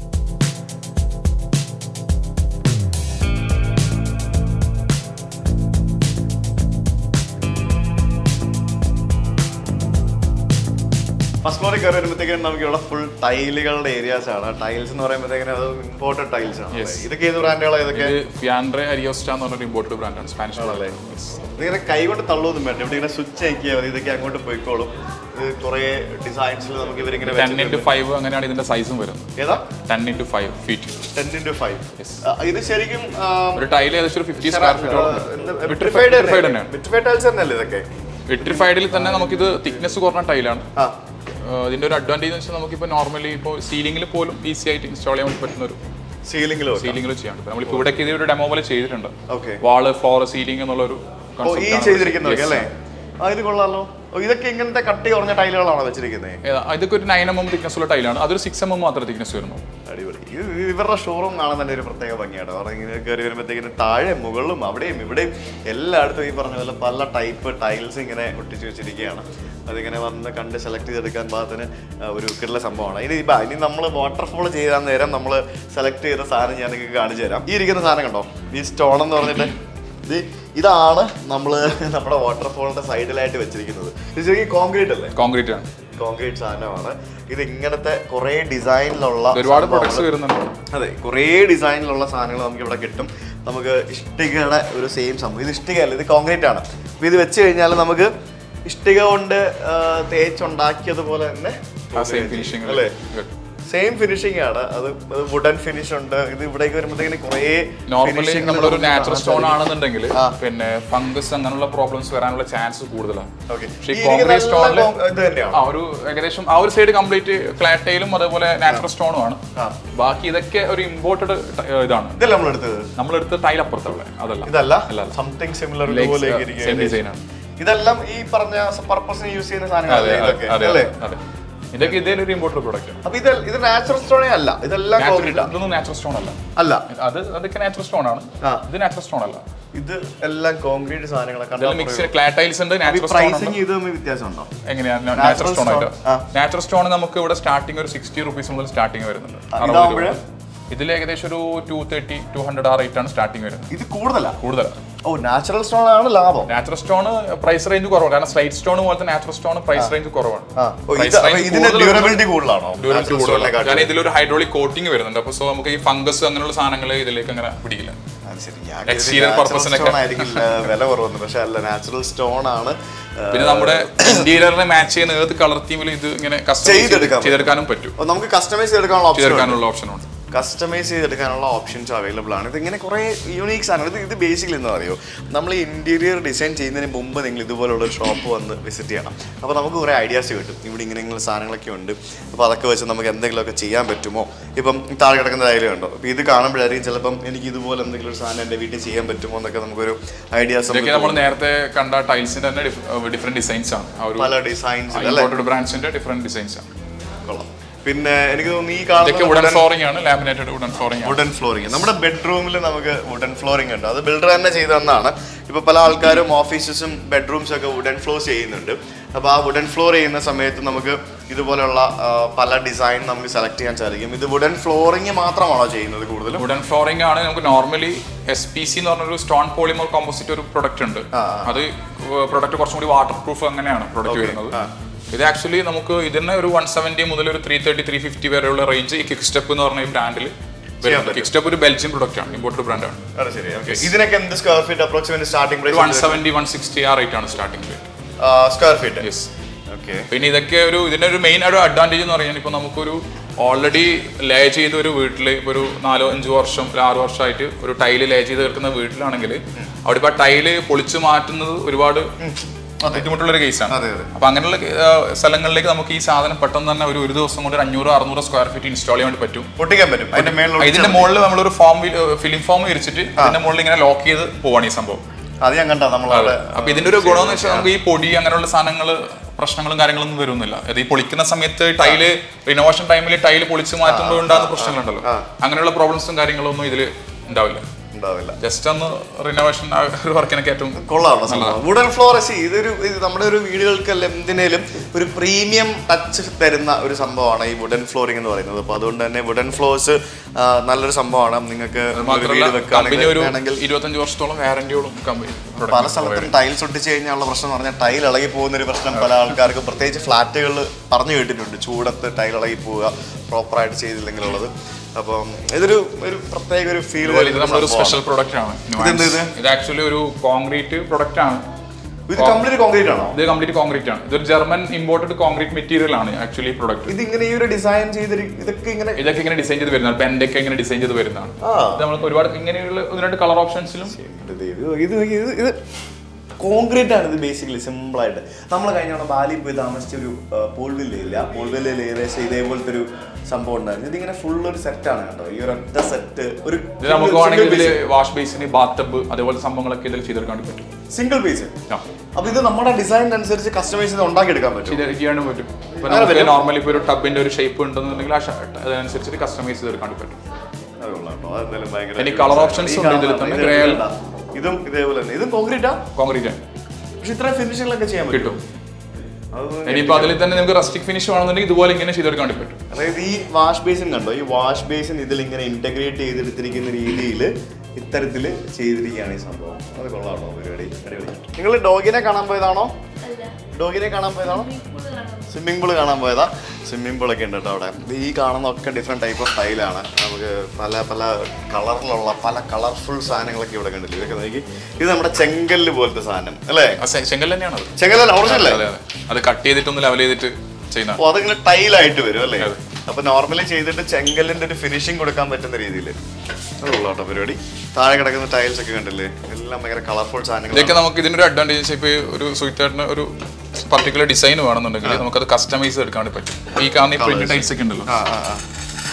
Speaker 1: ഫസ്റ്റ് ഫ്ലോറിൽ കയറി വരുമ്പോഴത്തേക്കും നമുക്ക് ഇവിടെ ഫുൾ ടൈലുകളുടെ ഏരിയാസ് ആണ് ടൈൽസ് എന്ന് പറയുമ്പോഴത്തേക്കും അത് ഇമ്പോർട്ടഡ് ടൈൽസ് ആണ്
Speaker 3: Yes.
Speaker 1: ഇതൊക്കെ ഏത് ബ്രാൻഡുകളാണ് ഇതൊക്കെ
Speaker 3: ഇത് ഫിയാൻഡ്രെ അരിയോസ്റ്റ എന്ന് പറഞ്ഞൊരു ഇമ്പോർട്ടഡ് ബ്രാൻഡാണ് സ്പാനിഷ്
Speaker 1: ആണല്ലേ ഇതിങ്ങനെ കൈ കൊണ്ട് തള്ളൊന്നും വേണ്ട ഇവിടെ ഇങ്ങനെ സ്വിച്ച് അയക്കിയാൽ മതി ഇതൊക്കെ അങ്ങോട്ട് പോയിക്കോളും ഇത് കുറേ ഡിസൈൻസിൽ നമുക്ക് ഇവരിങ്ങനെ
Speaker 3: ടെൻ ഇൻറ്റു
Speaker 1: വെച്ചിട്ടുണ്ട്.
Speaker 3: ഫൈവ് അങ്ങനെയാണ് ഇതിന്റെ സൈസും വരുന്നത്
Speaker 1: ഏതാ
Speaker 3: ten into five feet
Speaker 1: ten into five ഇത് ശരിക്കും
Speaker 3: ഒരു ടൈൽ ഏകദേശം ഒരു ഫിഫ്റ്റി സ്ക്വയർ ഫീറ്റ്
Speaker 1: വിട്രിഫൈഡ്
Speaker 3: തന്നെയാണ്
Speaker 1: വിട്രിഫൈഡ് ടൈൽസ് തന്നെയല്ലേ ഇതൊക്കെ
Speaker 3: വിട്രിഫൈഡിൽ തന്നെ നമുക്കിത് തിക്നെസ് കുറഞ്ഞ ടൈലാണ്
Speaker 1: ആ
Speaker 3: ഇതിന്റെ ഒരു അഡ്വാൻറ്റേജ് എന്ന് വെച്ചാൽ നമുക്കിപ്പോൾ നോർമലി ഇപ്പോൾ സീലിംഗിൽ പോലും ഈസി ആയിട്ട് ഇൻസ്റ്റാൾ ചെയ്യാൻ പറ്റുന്ന ഒരു
Speaker 1: സീലിംഗിലും
Speaker 3: സീലിംഗിൽ ചെയ്യാൻ പറ്റും നമ്മളിപ്പോൾ ഇവിടേക്ക് ഇത് ഒരു ഡെമോ പോലെ ചെയ്തിട്ടുണ്ട്
Speaker 1: ഓക്കെ
Speaker 3: വാള് ഫ്ലോർ സീലിംഗ് എന്നുള്ള ഒരു
Speaker 1: ഓ ഈ ചെയ്തിരിക്കുന്നതൊക്കെ അല്ലേ ആ ഇത് കൊള്ളാലോ ഓ, ഇതൊക്കെ ഇങ്ങനത്തെ കട്ടി കുറഞ്ഞ ടൈലുകളാണോ വെച്ചിരിക്കുന്നത്
Speaker 3: ഏതാ, ഇതൊക്കെ ഒരു നയൻ എം എം തിക്നസ് ഉള്ള ടൈലാണ് അതൊരു സിക്സ് എം എം മാത്രമേ തിക്നസ് വരുന്നു
Speaker 1: അടിപൊളി ഇത് ഇവരുടെ ഷോറൂം കാണാൻ തന്നെ ഒരു പ്രത്യേക ഭംഗിയാണ് കാരണം ഇങ്ങനെ കയറി വരുമ്പോഴത്തേക്കിന് താഴെ മുകളിലും അവിടെയും ഇവിടെയും എല്ലായിടത്തും ഈ പറഞ്ഞ പോലെ പല ടൈപ്പ് ടൈൽസ് ഇങ്ങനെ ഒട്ടിച്ചു വെച്ചിരിക്കുകയാണ് അതിങ്ങനെ വന്ന് കണ്ട് സെലക്ട് ചെയ്തെടുക്കാൻ പാകത്തിന് ആ, ഒരു കിട്ടുള്ള സംഭവമാണ് ഇനി ഇപ്പം ഇനി നമ്മൾ വാട്ടർഫോൾ ചെയ്യാൻ നേരം നമ്മൾ സെലക്ട് ചെയ്ത സാധനം ഞാൻ നിങ്ങൾക്ക് കാണിച്ചു തരാം ഈ ഇരിക്കുന്ന സാധനം കണ്ടോ ഈ സ്റ്റോൺ എന്ന് പറഞ്ഞിട്ട് ഇത് ഇതാണ് നമ്മൾ നമ്മുടെ വാട്ടർഫോളിന്റെ സൈഡിലായിട്ട് വെച്ചിരിക്കുന്നത് ഇത് ശരിക്കും കോൺക്രീറ്റ് അല്ലേ
Speaker 3: കോൺക്രീറ്റ് ആണ്
Speaker 1: കോൺക്രീറ്റ് സാധനമാണ് ഇത് ഇങ്ങനത്തെ കുറേ ഡിസൈനിലുള്ള
Speaker 3: ഇത് ഒരുപാട്
Speaker 1: സംഭവങ്ങള്
Speaker 3: പ്രൊഡക്ട്സ് വരുന്നുണ്ട്
Speaker 1: അതെ കുറേ ഡിസൈനിലുള്ള സാധനങ്ങൾ നമുക്ക് ഇവിടെ കിട്ടും നമുക്ക് ഇഷ്ടികയുടെ ഒരു സെയിം സംഭവം ഇത് ഇഷ്ടികയല്ല ഇത് കോൺക്രീറ്റ് ആണ് അപ്പോൾ ഇത് വെച്ച് കഴിഞ്ഞാൽ നമുക്ക് ഇഷ്ടിക കൊണ്ട് ആ, തേച്ചുണ്ടാക്കിയതുപോലെ തന്നെ
Speaker 3: ആ സെയിം ഫിനിഷിംഗ്
Speaker 1: അല്ലേ സെയിം ഫിനിഷിംഗ് ആണ് അത് വുഡൻ ഫിനിഷ് ഉണ്ട് ഇത് ഇവിടേക്ക് വരുമ്പോഴത്തേക്കിന് കുറേ
Speaker 3: നോർമലി
Speaker 1: finishing
Speaker 3: നമ്മളൊരു
Speaker 1: നമുക്ക്
Speaker 3: നാച്ചുറൽ
Speaker 1: കാണാൻ
Speaker 3: സ്റ്റോൺ
Speaker 1: സാധിക്കും.
Speaker 3: ആണെന്നുണ്ടെങ്കിൽ പിന്നെ ഫംഗസ് അങ്ങനെയുള്ള പ്രോബ്ലംസ് വരാനുള്ള ചാൻസ് കൂടുതലാണ്
Speaker 1: Okay.
Speaker 3: പക്ഷേ
Speaker 1: ഈ
Speaker 3: ഈ കോൺക്രീറ്റ്
Speaker 1: ഇരിക്കുന്ന
Speaker 3: സ്റ്റോണിൽ
Speaker 1: എല്ലാം con- ഇത് തന്നെയാണോ?
Speaker 3: ആ ഒരു ഏകദേശം ആ ഒരു സൈഡ് കംപ്ലീറ്റ് ക്ലാറ്റയിലും അതേപോലെ നാച്ചുറൽ സ്റ്റോണും ആണ്
Speaker 1: ആ.
Speaker 3: ബാക്കി ഇതൊക്കെ ഒരു ഇമ്പോർട്ടഡ് ഇതാണ്
Speaker 1: ഇതല്ല നമ്മൾ എടുത്തത്
Speaker 3: നമ്മളെടുത്ത് ടൈൽ അപ്പുറത്തുള്ള അതല്ല
Speaker 1: ഇതല്ല
Speaker 3: അല്ല.
Speaker 1: സംതിങ് സിമിലർ
Speaker 3: Legs,
Speaker 1: ഇതുപോലെ
Speaker 3: uh,
Speaker 1: ഇരിക്കുകയാണ്.
Speaker 3: same design ആണ്.
Speaker 1: ഇതെല്ലാം ഈ പറഞ്ഞ പർപ്പസിന് യൂസ് ചെയ്യുന്ന
Speaker 3: അതെ
Speaker 1: സാധനങ്ങളല്ലേ
Speaker 3: അതെ
Speaker 1: ഇതൊക്കെ
Speaker 3: അതെ
Speaker 1: അല്ലേ
Speaker 3: അതെ ഇതൊക്കെ ഇതേ ഒരു ഇമ്പോർട്ടഡ് പ്രോഡക്റ്റ്
Speaker 1: അപ്പൊ ഇത് ഇത് നാച്ചുറൽ സ്റ്റോണേ അല്ല ഇതെല്ലാം കോൺക്രീറ്റാ
Speaker 3: ഇതൊന്നും നാച്ചുറൽ സ്റ്റോൺ അല്ല
Speaker 1: അല്ല
Speaker 3: അത് അതൊക്കെ നാച്ചുറൽ സ്റ്റോൺ ആണ്
Speaker 1: ആ.
Speaker 3: ഇത് നാച്ചുറൽ സ്റ്റോൺ അല്ല
Speaker 1: ഇത് എല്ലാം കോൺക്രീറ്റ് സാധനങ്ങളൊക്കെ
Speaker 3: ഇതിൽ മിക്സ് ക്ലാറ്റൈൽസ് ഉണ്ട് നാച്ചുറൽ സ്റ്റോൺ ഉണ്ട്
Speaker 1: പ്രൈസിങ് ഇത് തമ്മിൽ വ്യത്യാസമുണ്ടോ
Speaker 3: എങ്ങനെയാണ്
Speaker 1: Natural
Speaker 3: നാച്ചുറൽ സ്റ്റോൺ ആയിട്ട്
Speaker 1: stone. ആ.
Speaker 3: നാച്ചുറൽ സ്റ്റോൺ നമുക്ക് ഇവിടെ സ്റ്റാർട്ടിങ് ഒരു സിക്സ്റ്റി റുപ്പീസ് മുതൽ സ്റ്റാർട്ടിങ് വരുന്നുണ്ട്
Speaker 1: ആ,
Speaker 3: അറുപത്
Speaker 1: ഇതാവുമ്പഴ്?
Speaker 3: രൂപ. ഇതിൽ ഏകദേശം ഒരു ടു തേർട്ടി ടു ഹൺഡ്രഡ് ആ റേറ്റ് ആണ് സ്റ്റാർട്ടിങ് വരുന്നത്
Speaker 1: ഇത് കൂടുതലാ
Speaker 3: കൂടുതലാണ്
Speaker 1: ഓ നാച്ചുറൽ സ്റ്റോൺ ആണ് ലാഭം
Speaker 3: നാച്ചുറൽ സ്റ്റോൺ പ്രൈസ് റേഞ്ച് കുറവാണ് കാരണം സ്ലൈറ്റ് സ്റ്റോൺ പോലത്തെ നാച്ചുറൽ സ്റ്റോൺ പ്രൈസ് റേഞ്ച് കുറവാണ്
Speaker 1: ആ ഓ,
Speaker 3: Price
Speaker 1: ഇത് അപ്പൊ
Speaker 3: range
Speaker 1: ഇതിന്റെ
Speaker 3: കൂടുതൽ
Speaker 1: ഡ്യൂറബിലിറ്റി കൂടുതലാണോ
Speaker 3: Durability
Speaker 1: Natural
Speaker 3: കൂടുതലാണ്
Speaker 1: stone-നെക്കാട്ടും?
Speaker 3: കാരണം ഇതിലൊരു ഹൈഡ്രോളിക് കോട്ടിംഗ് വരുന്നുണ്ട് അപ്പോൾ സോ നമുക്ക് ഈ ഫംഗസ് അങ്ങനെയുള്ള സാധനങ്ങൾ ഇതിലേക്ക് അങ്ങനെ പിടിക്കില്ല
Speaker 1: അത് ശരി. ഞാൻ
Speaker 3: Exterior
Speaker 1: കരുതി
Speaker 3: purpose
Speaker 1: natural
Speaker 3: നൊക്കെ.
Speaker 1: stone ആയിരിക്കില്ല വില കുറവെന്ന് പക്ഷെ അല്ല നാച്ചുറൽ സ്റ്റോൺ ആണ് ആ,
Speaker 3: പിന്നെ നമ്മുടെ ഇന്റീരിയറിനെ മാച്ച് ചെയ്യുന്ന ഏത് കളർ തീമിൽ ഇത് ഇങ്ങനെ കസ്റ്റമൈസ്
Speaker 1: ചെയ്തെടുക്കാൻ
Speaker 3: ചെയ്തെടുക്കാനും പറ്റും
Speaker 1: ഓ, നമുക്ക് കസ്റ്റമൈസ് ചെയ്തെടുക്കാനുള്ള ഓപ്ഷൻ
Speaker 3: ചെയ്തെടുക്കാനുള്ള ഓപ്ഷൻ ഉണ്ട്
Speaker 1: കസ്റ്റമൈസ് ചെയ്തെടുക്കാനുള്ള ഓപ്ഷൻസ് അവൈലബിൾ ആണ് ഇത് ഇങ്ങനെ കുറേ യൂണീക്സ് ആണ് ഇത് ഇത് ബേസിക്കലി എന്താ അറിയോ നമ്മൾ ഈ ഇന്റീരിയർ ഡിസൈൻ ചെയ്യുന്നതിന് മുമ്പ് നിങ്ങൾ ഇതുപോലുള്ള ഒരു ഷോപ്പ് വന്ന് വിസിറ്റ് ചെയ്യണം അപ്പോൾ നമുക്ക് കുറേ ഐഡിയാസ് കിട്ടും ഇവിടെ ഇങ്ങനെ ഇങ്ങനെ സാധനങ്ങളൊക്കെ ഉണ്ട് അപ്പോൾ അതൊക്കെ വെച്ച് നമുക്ക് എന്തെങ്കിലുമൊക്കെ ചെയ്യാൻ പറ്റുമോ ഇപ്പം താഴെ കിടക്കുന്ന ധൈര്യം ഉണ്ടോ അപ്പോൾ ഇത് കാണുമ്പോഴായിരിക്കും ചിലപ്പം എനിക്ക് ഇതുപോലെ എന്തെങ്കിലും ഒരു സാധനം എൻ്റെ വീട്ടിൽ ചെയ്യാൻ പറ്റുമോ എന്നൊക്കെ നമുക്കൊരു ഐഡിയാസ്
Speaker 3: ഇതൊക്കെ നമ്മൾ നേരത്തെ കണ്ട ടൈൽസിന്റെ തന്നെ ഡിഫറെന്റ് ഡിസൈൻസ് ആണ് ആ ഒരു
Speaker 1: പല ഡിസൈൻസ് അല്ലേ
Speaker 3: ഇമ്പോർട്ടഡ് ബ്രാൻഡ്സിന്റെ ഡിഫറെന്റ് ഡിസൈൻസ് ആണ്
Speaker 1: കൊള്ളാം പിന്നെ എനിക്ക് തോന്നുന്നു ഈ
Speaker 3: ഇതൊക്കെ വുഡൻ
Speaker 1: കാണുന്ന
Speaker 3: ഫ്ലോറിംഗ് ആണ് ലാമിനേറ്റഡ് വുഡൻ ഫ്ലോറിംഗ് ആണ്
Speaker 1: വുഡൻ ഫ്ലോറിങ് നമ്മുടെ ബെഡ്റൂമിൽ നമുക്ക് വുഡൻ ഫ്ലോറിംഗ് ഉണ്ട് അത് ബിൽഡർ തന്നെ ചെയ്തതെന്നാണ് ഇപ്പൊ പല ആൾക്കാരും ഓഫീസസും ബെഡ്റൂംസും ഒക്കെ വുഡൻ ഫ്ലോർ ചെയ്യുന്നുണ്ട് അപ്പോൾ ആ വുഡൻ ഫ്ലോർ ചെയ്യുന്ന സമയത്ത് നമുക്ക് ഇതുപോലെയുള്ള ആ, പല ഡിസൈൻ നമുക്ക് സെലക്ട് ചെയ്യാൻ സാധിക്കും ഇത് വുഡൻ ഫ്ലോറിംഗ് മാത്രമാണോ ചെയ്യുന്നത് കൂടുതലും
Speaker 3: വുഡൻ ഫ്ലോറിംഗ് ആണ് നമുക്ക് നോർമലി എസ് പി സി എന്ന് പറഞ്ഞൊരു സ്റ്റോൺ പോളിമർ കോമ്പോസിറ്റ് ഒരു പ്രൊഡക്റ്റ് ഉണ്ട് അത് പ്രൊഡക്റ്റ് കുറച്ചും കൂടി വാട്ടർ പ്രൂഫ് അങ്ങനെയാണ് പ്രൊഡക്റ്റ് വരുന്നത് ഇത് ആക്ച്വലി നമുക്ക് ഇതിന് ഒരു വൺ സെവൻറ്റി മുതൽ ഒരു ത്രീ തേർട്ടി ത്രീ ഫിഫ്റ്റി വരെയുള്ള റേഞ്ച് ഈ കിക്ക് സ്റ്റെപ്പ് എന്ന് പറഞ്ഞ ഈ ബ്രാൻഡിൽ
Speaker 1: പറ്റും.
Speaker 3: കിക്ക് സ്റ്റെപ്പ് ഒരു ബെൽജിയം പ്രൊഡക്റ്റ് ആണ് ഇമ്പോർട്ടഡ് ബ്രാൻഡാണ്
Speaker 1: അത് ശരി okay. ഇതിനൊക്കെ എന്ത് square feet approximate starting
Speaker 3: one
Speaker 1: price
Speaker 3: seventy one sixty ആ റേറ്റ് ആണ് starting rate
Speaker 1: square feet
Speaker 3: yes
Speaker 1: okay
Speaker 3: പിന്നെ ഇതൊക്കെ ഒരു ഇതിന്റെ ഒരു മെയിൻ ഒരു അഡ്വാൻറ്റേജ് എന്ന് പറയാൻ ഇപ്പോൾ നമുക്കൊരു ഓൾറെഡി ലേ ചെയ്ത ഒരു വീട്ടിൽ ഇപ്പോൾ ഒരു നാലോ അഞ്ച് വർഷം ഒരു ആറ് വർഷമായിട്ട് ഒരു ടൈല് ലേ ചെയ്ത് കിടക്കുന്ന വീട്ടിലാണെങ്കിൽ അവിടെ ഇപ്പോൾ ടൈല് പൊളിച്ചു മാറ്റുന്നത് ഒരുപാട് ബുദ്ധിമുട്ടുള്ള ഒരു കേസാണ്
Speaker 1: അതെ അതെ
Speaker 3: അപ്പൊ അങ്ങനെയുള്ള ആ, സ്ഥലങ്ങളിലേക്ക് നമുക്ക് ഈ സാധനം പെട്ടെന്ന് തന്നെ ഒരു ഒരു ദിവസം കൊണ്ട് ഒരു അഞ്ഞൂറ് അറുന്നൂറ് സ്ക്വയർ ഫീറ്റ് ഇൻസ്റ്റാൾ ചെയ്യാൻ വേണ്ടി പറ്റും
Speaker 1: പൊട്ടിക്കാൻ പറ്റും അതിന്റെ മേളിൽ
Speaker 3: ഇതിന്റെ മുകളിൽ നമ്മളൊരു ഫോം ഫിലിം ഫോം വിരിച്ചിട്ട് അതിന്റെ മുകളിൽ ഇങ്ങനെ ലോക്ക് ചെയ്ത് പോവാണ് ഈ സംഭവം
Speaker 1: അത് ഞാൻ കണ്ടാ നമ്മളവിടെ
Speaker 3: അപ്പൊ ഇതിന്റെ ഒരു ഗുണം എന്ന് വെച്ചാൽ നമുക്ക് ഈ പൊടി അങ്ങനെയുള്ള സാധനങ്ങൾ പ്രശ്നങ്ങളും കാര്യങ്ങളൊന്നും വരുന്നില്ല അത് ഈ പൊളിക്കുന്ന സമയത്ത് ടൈല് റിനോവേഷൻ ടൈമിൽ ടൈല് പൊളിച്ച് മാറ്റുമ്പോൾ ഉണ്ടാകുന്ന പ്രശ്നങ്ങളുണ്ടല്ലോ അങ്ങനെയുള്ള പ്രോബ്ലംസും കാര്യങ്ങളൊന്നും ഇതിൽ ഉണ്ടാവില്ല
Speaker 1: ഉണ്ടാവില്ല
Speaker 3: ജസ്റ്റ് ഒന്ന് റിനോവേഷൻ ഒരു വർക്കിനൊക്കെ ഏറ്റവും
Speaker 1: കൊള്ളാണോ സംഭവം വുഡൻ ഫ്ലോറസി ഇതൊരു ഇത് നമ്മുടെ ഒരു വീടുകൾക്കെല്ലാം എന്തിനേലും ഒരു പ്രീമിയം ടച്ച് തരുന്ന ഒരു സംഭവമാണ് ഈ വുഡൻ ഫ്ലോറിംഗ് എന്ന് പറയുന്നത് അപ്പോൾ അതുകൊണ്ട് തന്നെ വുഡൻ ഫ്ലോർസ് നല്ലൊരു സംഭവമാണ് നിങ്ങൾക്ക് ഒരു
Speaker 3: മാത്രമല്ല
Speaker 1: വീട്
Speaker 3: കമ്പനി ഒരു
Speaker 1: വെക്കുകയാണെങ്കിൽ
Speaker 3: ഇരുപത്തഞ്ച് വർഷത്തോളം വാറന്റിയോളം കമ്പനി
Speaker 1: പല സ്ഥലത്തും ടൈൽസ് ഒട്ടിച്ച് കഴിഞ്ഞാലുള്ള പ്രശ്നം എന്ന് പറഞ്ഞാൽ ടൈൽ ഇളകി പോകുന്ന ഒരു പ്രശ്നം പല ആൾക്കാർക്കും പ്രത്യേകിച്ച് ഫ്ലാറ്റുകളിൽ പറഞ്ഞു കേട്ടിട്ടുണ്ട് ചൂടത്ത് ടൈൽ ഇളകി പോവുക പ്രോപ്പറായിട്ട് ചെയ്തില്ലെങ്കിലുള്ളത് അപ്പം ഇതൊരു ഒരു പ്രത്യേക ഒരു ഫീൽ
Speaker 3: അതുപോലെ ഇത് നമ്മളൊരു സ്പെഷ്യൽ പ്രൊഡക്റ്റ് ആണ്
Speaker 1: ഇതെന്ത് ഇത്?
Speaker 3: ഇത് ആക്ച്വലി ഒരു കോൺക്രീറ്റ് പ്രൊഡക്റ്റ് ആണ്
Speaker 1: ഇത് കംപ്ലീറ്റ് കോൺക്രീറ്റ് ആണോ
Speaker 3: ഇത് കംപ്ലീറ്റ് കോൺക്രീറ്റ് ആണ് ഇതൊരു ജർമ്മൻ ഇമ്പോർട്ടഡ് കോൺക്രീറ്റ് മെറ്റീരിയൽ ആണ് ആക്ച്വലി ഈ പ്രൊഡക്റ്റ്
Speaker 1: ഇത് ഇങ്ങനെ ഈ ഒരു ഡിസൈൻ ചെയ്തിരി ഇതൊക്കെ ഇങ്ങനെ
Speaker 3: ഇതൊക്കെ ഇങ്ങനെ ഡിസൈൻ ചെയ്ത് വരുന്നതാണ് പെൻഡൊക്കെ ഇങ്ങനെ ഡിസൈൻ ചെയ്ത് വരുന്നതാണ്
Speaker 1: ആ
Speaker 3: ഇത് നമുക്ക് ഒരുപാട് ഇങ്ങനെയുള്ള ഒന്ന് രണ്ട് കളർ ഓപ്ഷൻസിലും
Speaker 1: ഇത് ഇത് ഇത് ഇത് ഇത് കോൺക്രീറ്റ് ആണ് ഇത് ബേസിക്കലി സിമ്പിൾ ആയിട്ട് നമ്മൾ കഴിഞ്ഞ തവണ ബാലിയിൽ പോയി താമസിച്ച ഒരു പോൾ വില്ലയില്ല പോൾ വില്ലയിൽ ഏകദേശം ഇതേപോലത്തെ ഒരു സംഭവം ഉണ്ടായിരുന്നു ഇതിങ്ങനെ ഫുൾ ഒരു സെറ്റാണ് കേട്ടോ ഈ ഒരു ഒറ്റ സെറ്റ് ഒരു
Speaker 3: ഇത് നമുക്ക് വേണമെങ്കിൽ ഇതിൽ വാഷ് ബേസിന് ബാത്ത് ടബ് അതേപോലെ സംഭവങ്ങളൊക്കെ ഇതിൽ ചെയ്തെടുക്കാൻ വേണ്ടി പറ്റും
Speaker 1: സിംഗിൾ പീസ്
Speaker 3: ആ.
Speaker 1: അപ്പൊ ഇത് നമ്മുടെ ഡിസൈൻ അനുസരിച്ച് കസ്റ്റമൈസ് ചെയ്ത് ഉണ്ടാക്കിയെടുക്കാൻ പറ്റും
Speaker 3: ഇത് ചെയ്യാനും പറ്റും ഇപ്പൊ
Speaker 1: അങ്ങനെ
Speaker 3: നമുക്ക്
Speaker 1: പറ്റും?
Speaker 3: നോർമലി ഇപ്പൊ ഒരു ടബിന്റെ ഒരു ഷേപ്പ് ഉണ്ടെന്നുണ്ടെങ്കിൽ ആ ഷ- അതിനനുസരിച്ചിട്ട് കസ്റ്റമൈസ് ചെയ്തെടുക്കാൻ പറ്റും
Speaker 1: അത് കൊള്ളാം കേട്ടോ. അതെന്തായാലും ഭയങ്കര
Speaker 3: ഇനി colour options
Speaker 1: ഈ
Speaker 3: ഉണ്ട് ഇതിൽ
Speaker 1: കാണുന്ന
Speaker 3: തന്നെ.
Speaker 1: ഇത്
Speaker 3: Grey
Speaker 1: കണ്ടാ? ഇതും ഇതേപോലെ തന്നെ ഇതും കോൺക്രീറ്റാ
Speaker 3: കോൺക്രീറ്റ്
Speaker 1: പക്ഷെ ഇത്രയും ഫിനിഷിംഗിലൊക്കെ ചെയ്യാൻ പറ്റും
Speaker 3: കിട്ടും
Speaker 1: അത്
Speaker 3: ഇനിയിപ്പോ അതിൽ തന്നെ നമുക്ക് റസ്റ്റിക് ഫിനിഷ് വേണമെന്നുണ്ടെങ്കിൽ ഇതുപോലെ ഇങ്ങനെ ചെയ്തെടുക്കാൻ വേണ്ടി പറ്റും
Speaker 1: അതായത് ഈ വാഷ് ബേസിൻ കണ്ടോ ഈ വാഷ് ബേസിൻ ഇതിൽ ഇങ്ങനെ ഇന്റഗ്രേറ്റ് ചെയ്തെടുത്തിരിക്കുന്ന രീതിയിൽ ഇത്തരത്തിൽ ചെയ്തിരിക്കുകയാണ് ഈ സംഭവം അത് കൊള്ളാട്ടോ പരിപാടി അടിപൊളി നിങ്ങൾ ഡോഗിനെ കാണാൻ പോയതാണോ
Speaker 2: അല്ല
Speaker 1: ഡോഗിനെ കാണാൻ പോയതാണോ
Speaker 2: ഇപ്പോൾ കാണാം
Speaker 1: സ്വിമ്മിംഗ് പൂൾ കാണാൻ പോയതാ സ്വിമ്മിംഗ് പൂൾ ഒക്കെ ഉണ്ട് കേട്ടോ അവിടെ ഇത് ഈ കാണുന്ന ഒക്കെ ഡിഫറെൻറ്റ് ടൈപ്പ് ഓഫ് സ്റ്റൈലാണ് നമുക്ക് പല പല കളറിലുള്ള പല കളർഫുൾ സാധനങ്ങളൊക്കെ ഇവിടെ കണ്ടില്ല ഇതൊക്കെ നോക്കി ഇത് നമ്മുടെ ചെങ്കല്ല് പോലത്തെ സാധനം അല്ലേ
Speaker 3: ആ സെ- ചെങ്കൽ തന്നെയാണ് അത്
Speaker 1: ചെങ്കല്ല ഒറിജിനൽ
Speaker 3: അതെ അതെ അത് കട്ട് ചെയ്തിട്ടൊന്ന് ലെവൽ ചെയ്തിട്ട് ചെയ്യുന്ന
Speaker 1: അപ്പോൾ അതിങ്ങനെ ടൈലായിട്ട് വരും അല്ലേ
Speaker 3: അതെ.
Speaker 1: അപ്പൊ നോർമലി ചെയ്തിട്ട് ചെങ്കല്ലിന്റെ ഒരു ഫിനിഷിംഗ് കൊടുക്കാൻ പറ്റുന്ന രീതിയിൽ അതുള്ള കേട്ടോ പരിപാടി താഴെ കിടക്കുന്ന ടൈൽസ് ഒക്കെ കണ്ടില്ലേ എല്ലാം ഭയങ്കര കളർഫുൾ സാധനങ്ങൾ
Speaker 3: ഇതൊക്കെ നമുക്ക് ഇതിനൊരു അഡ്വാൻറ്റേജ് ഇപ്പൊ ഒരു സുയിറ്റാറിന് ഒരു പർട്ടിക്കുലർ ഡിസൈൻ വേണമെന്നുണ്ടെങ്കിൽ നമുക്കത് കസ്റ്റമൈസ് എടുക്കാൻ വേണ്ടി പറ്റും ഈ കാണുന്ന പ്രിന്റ് ടൈൽസ് ഒക്കെ ഉണ്ടല്ലോ
Speaker 1: ആ ആ ആ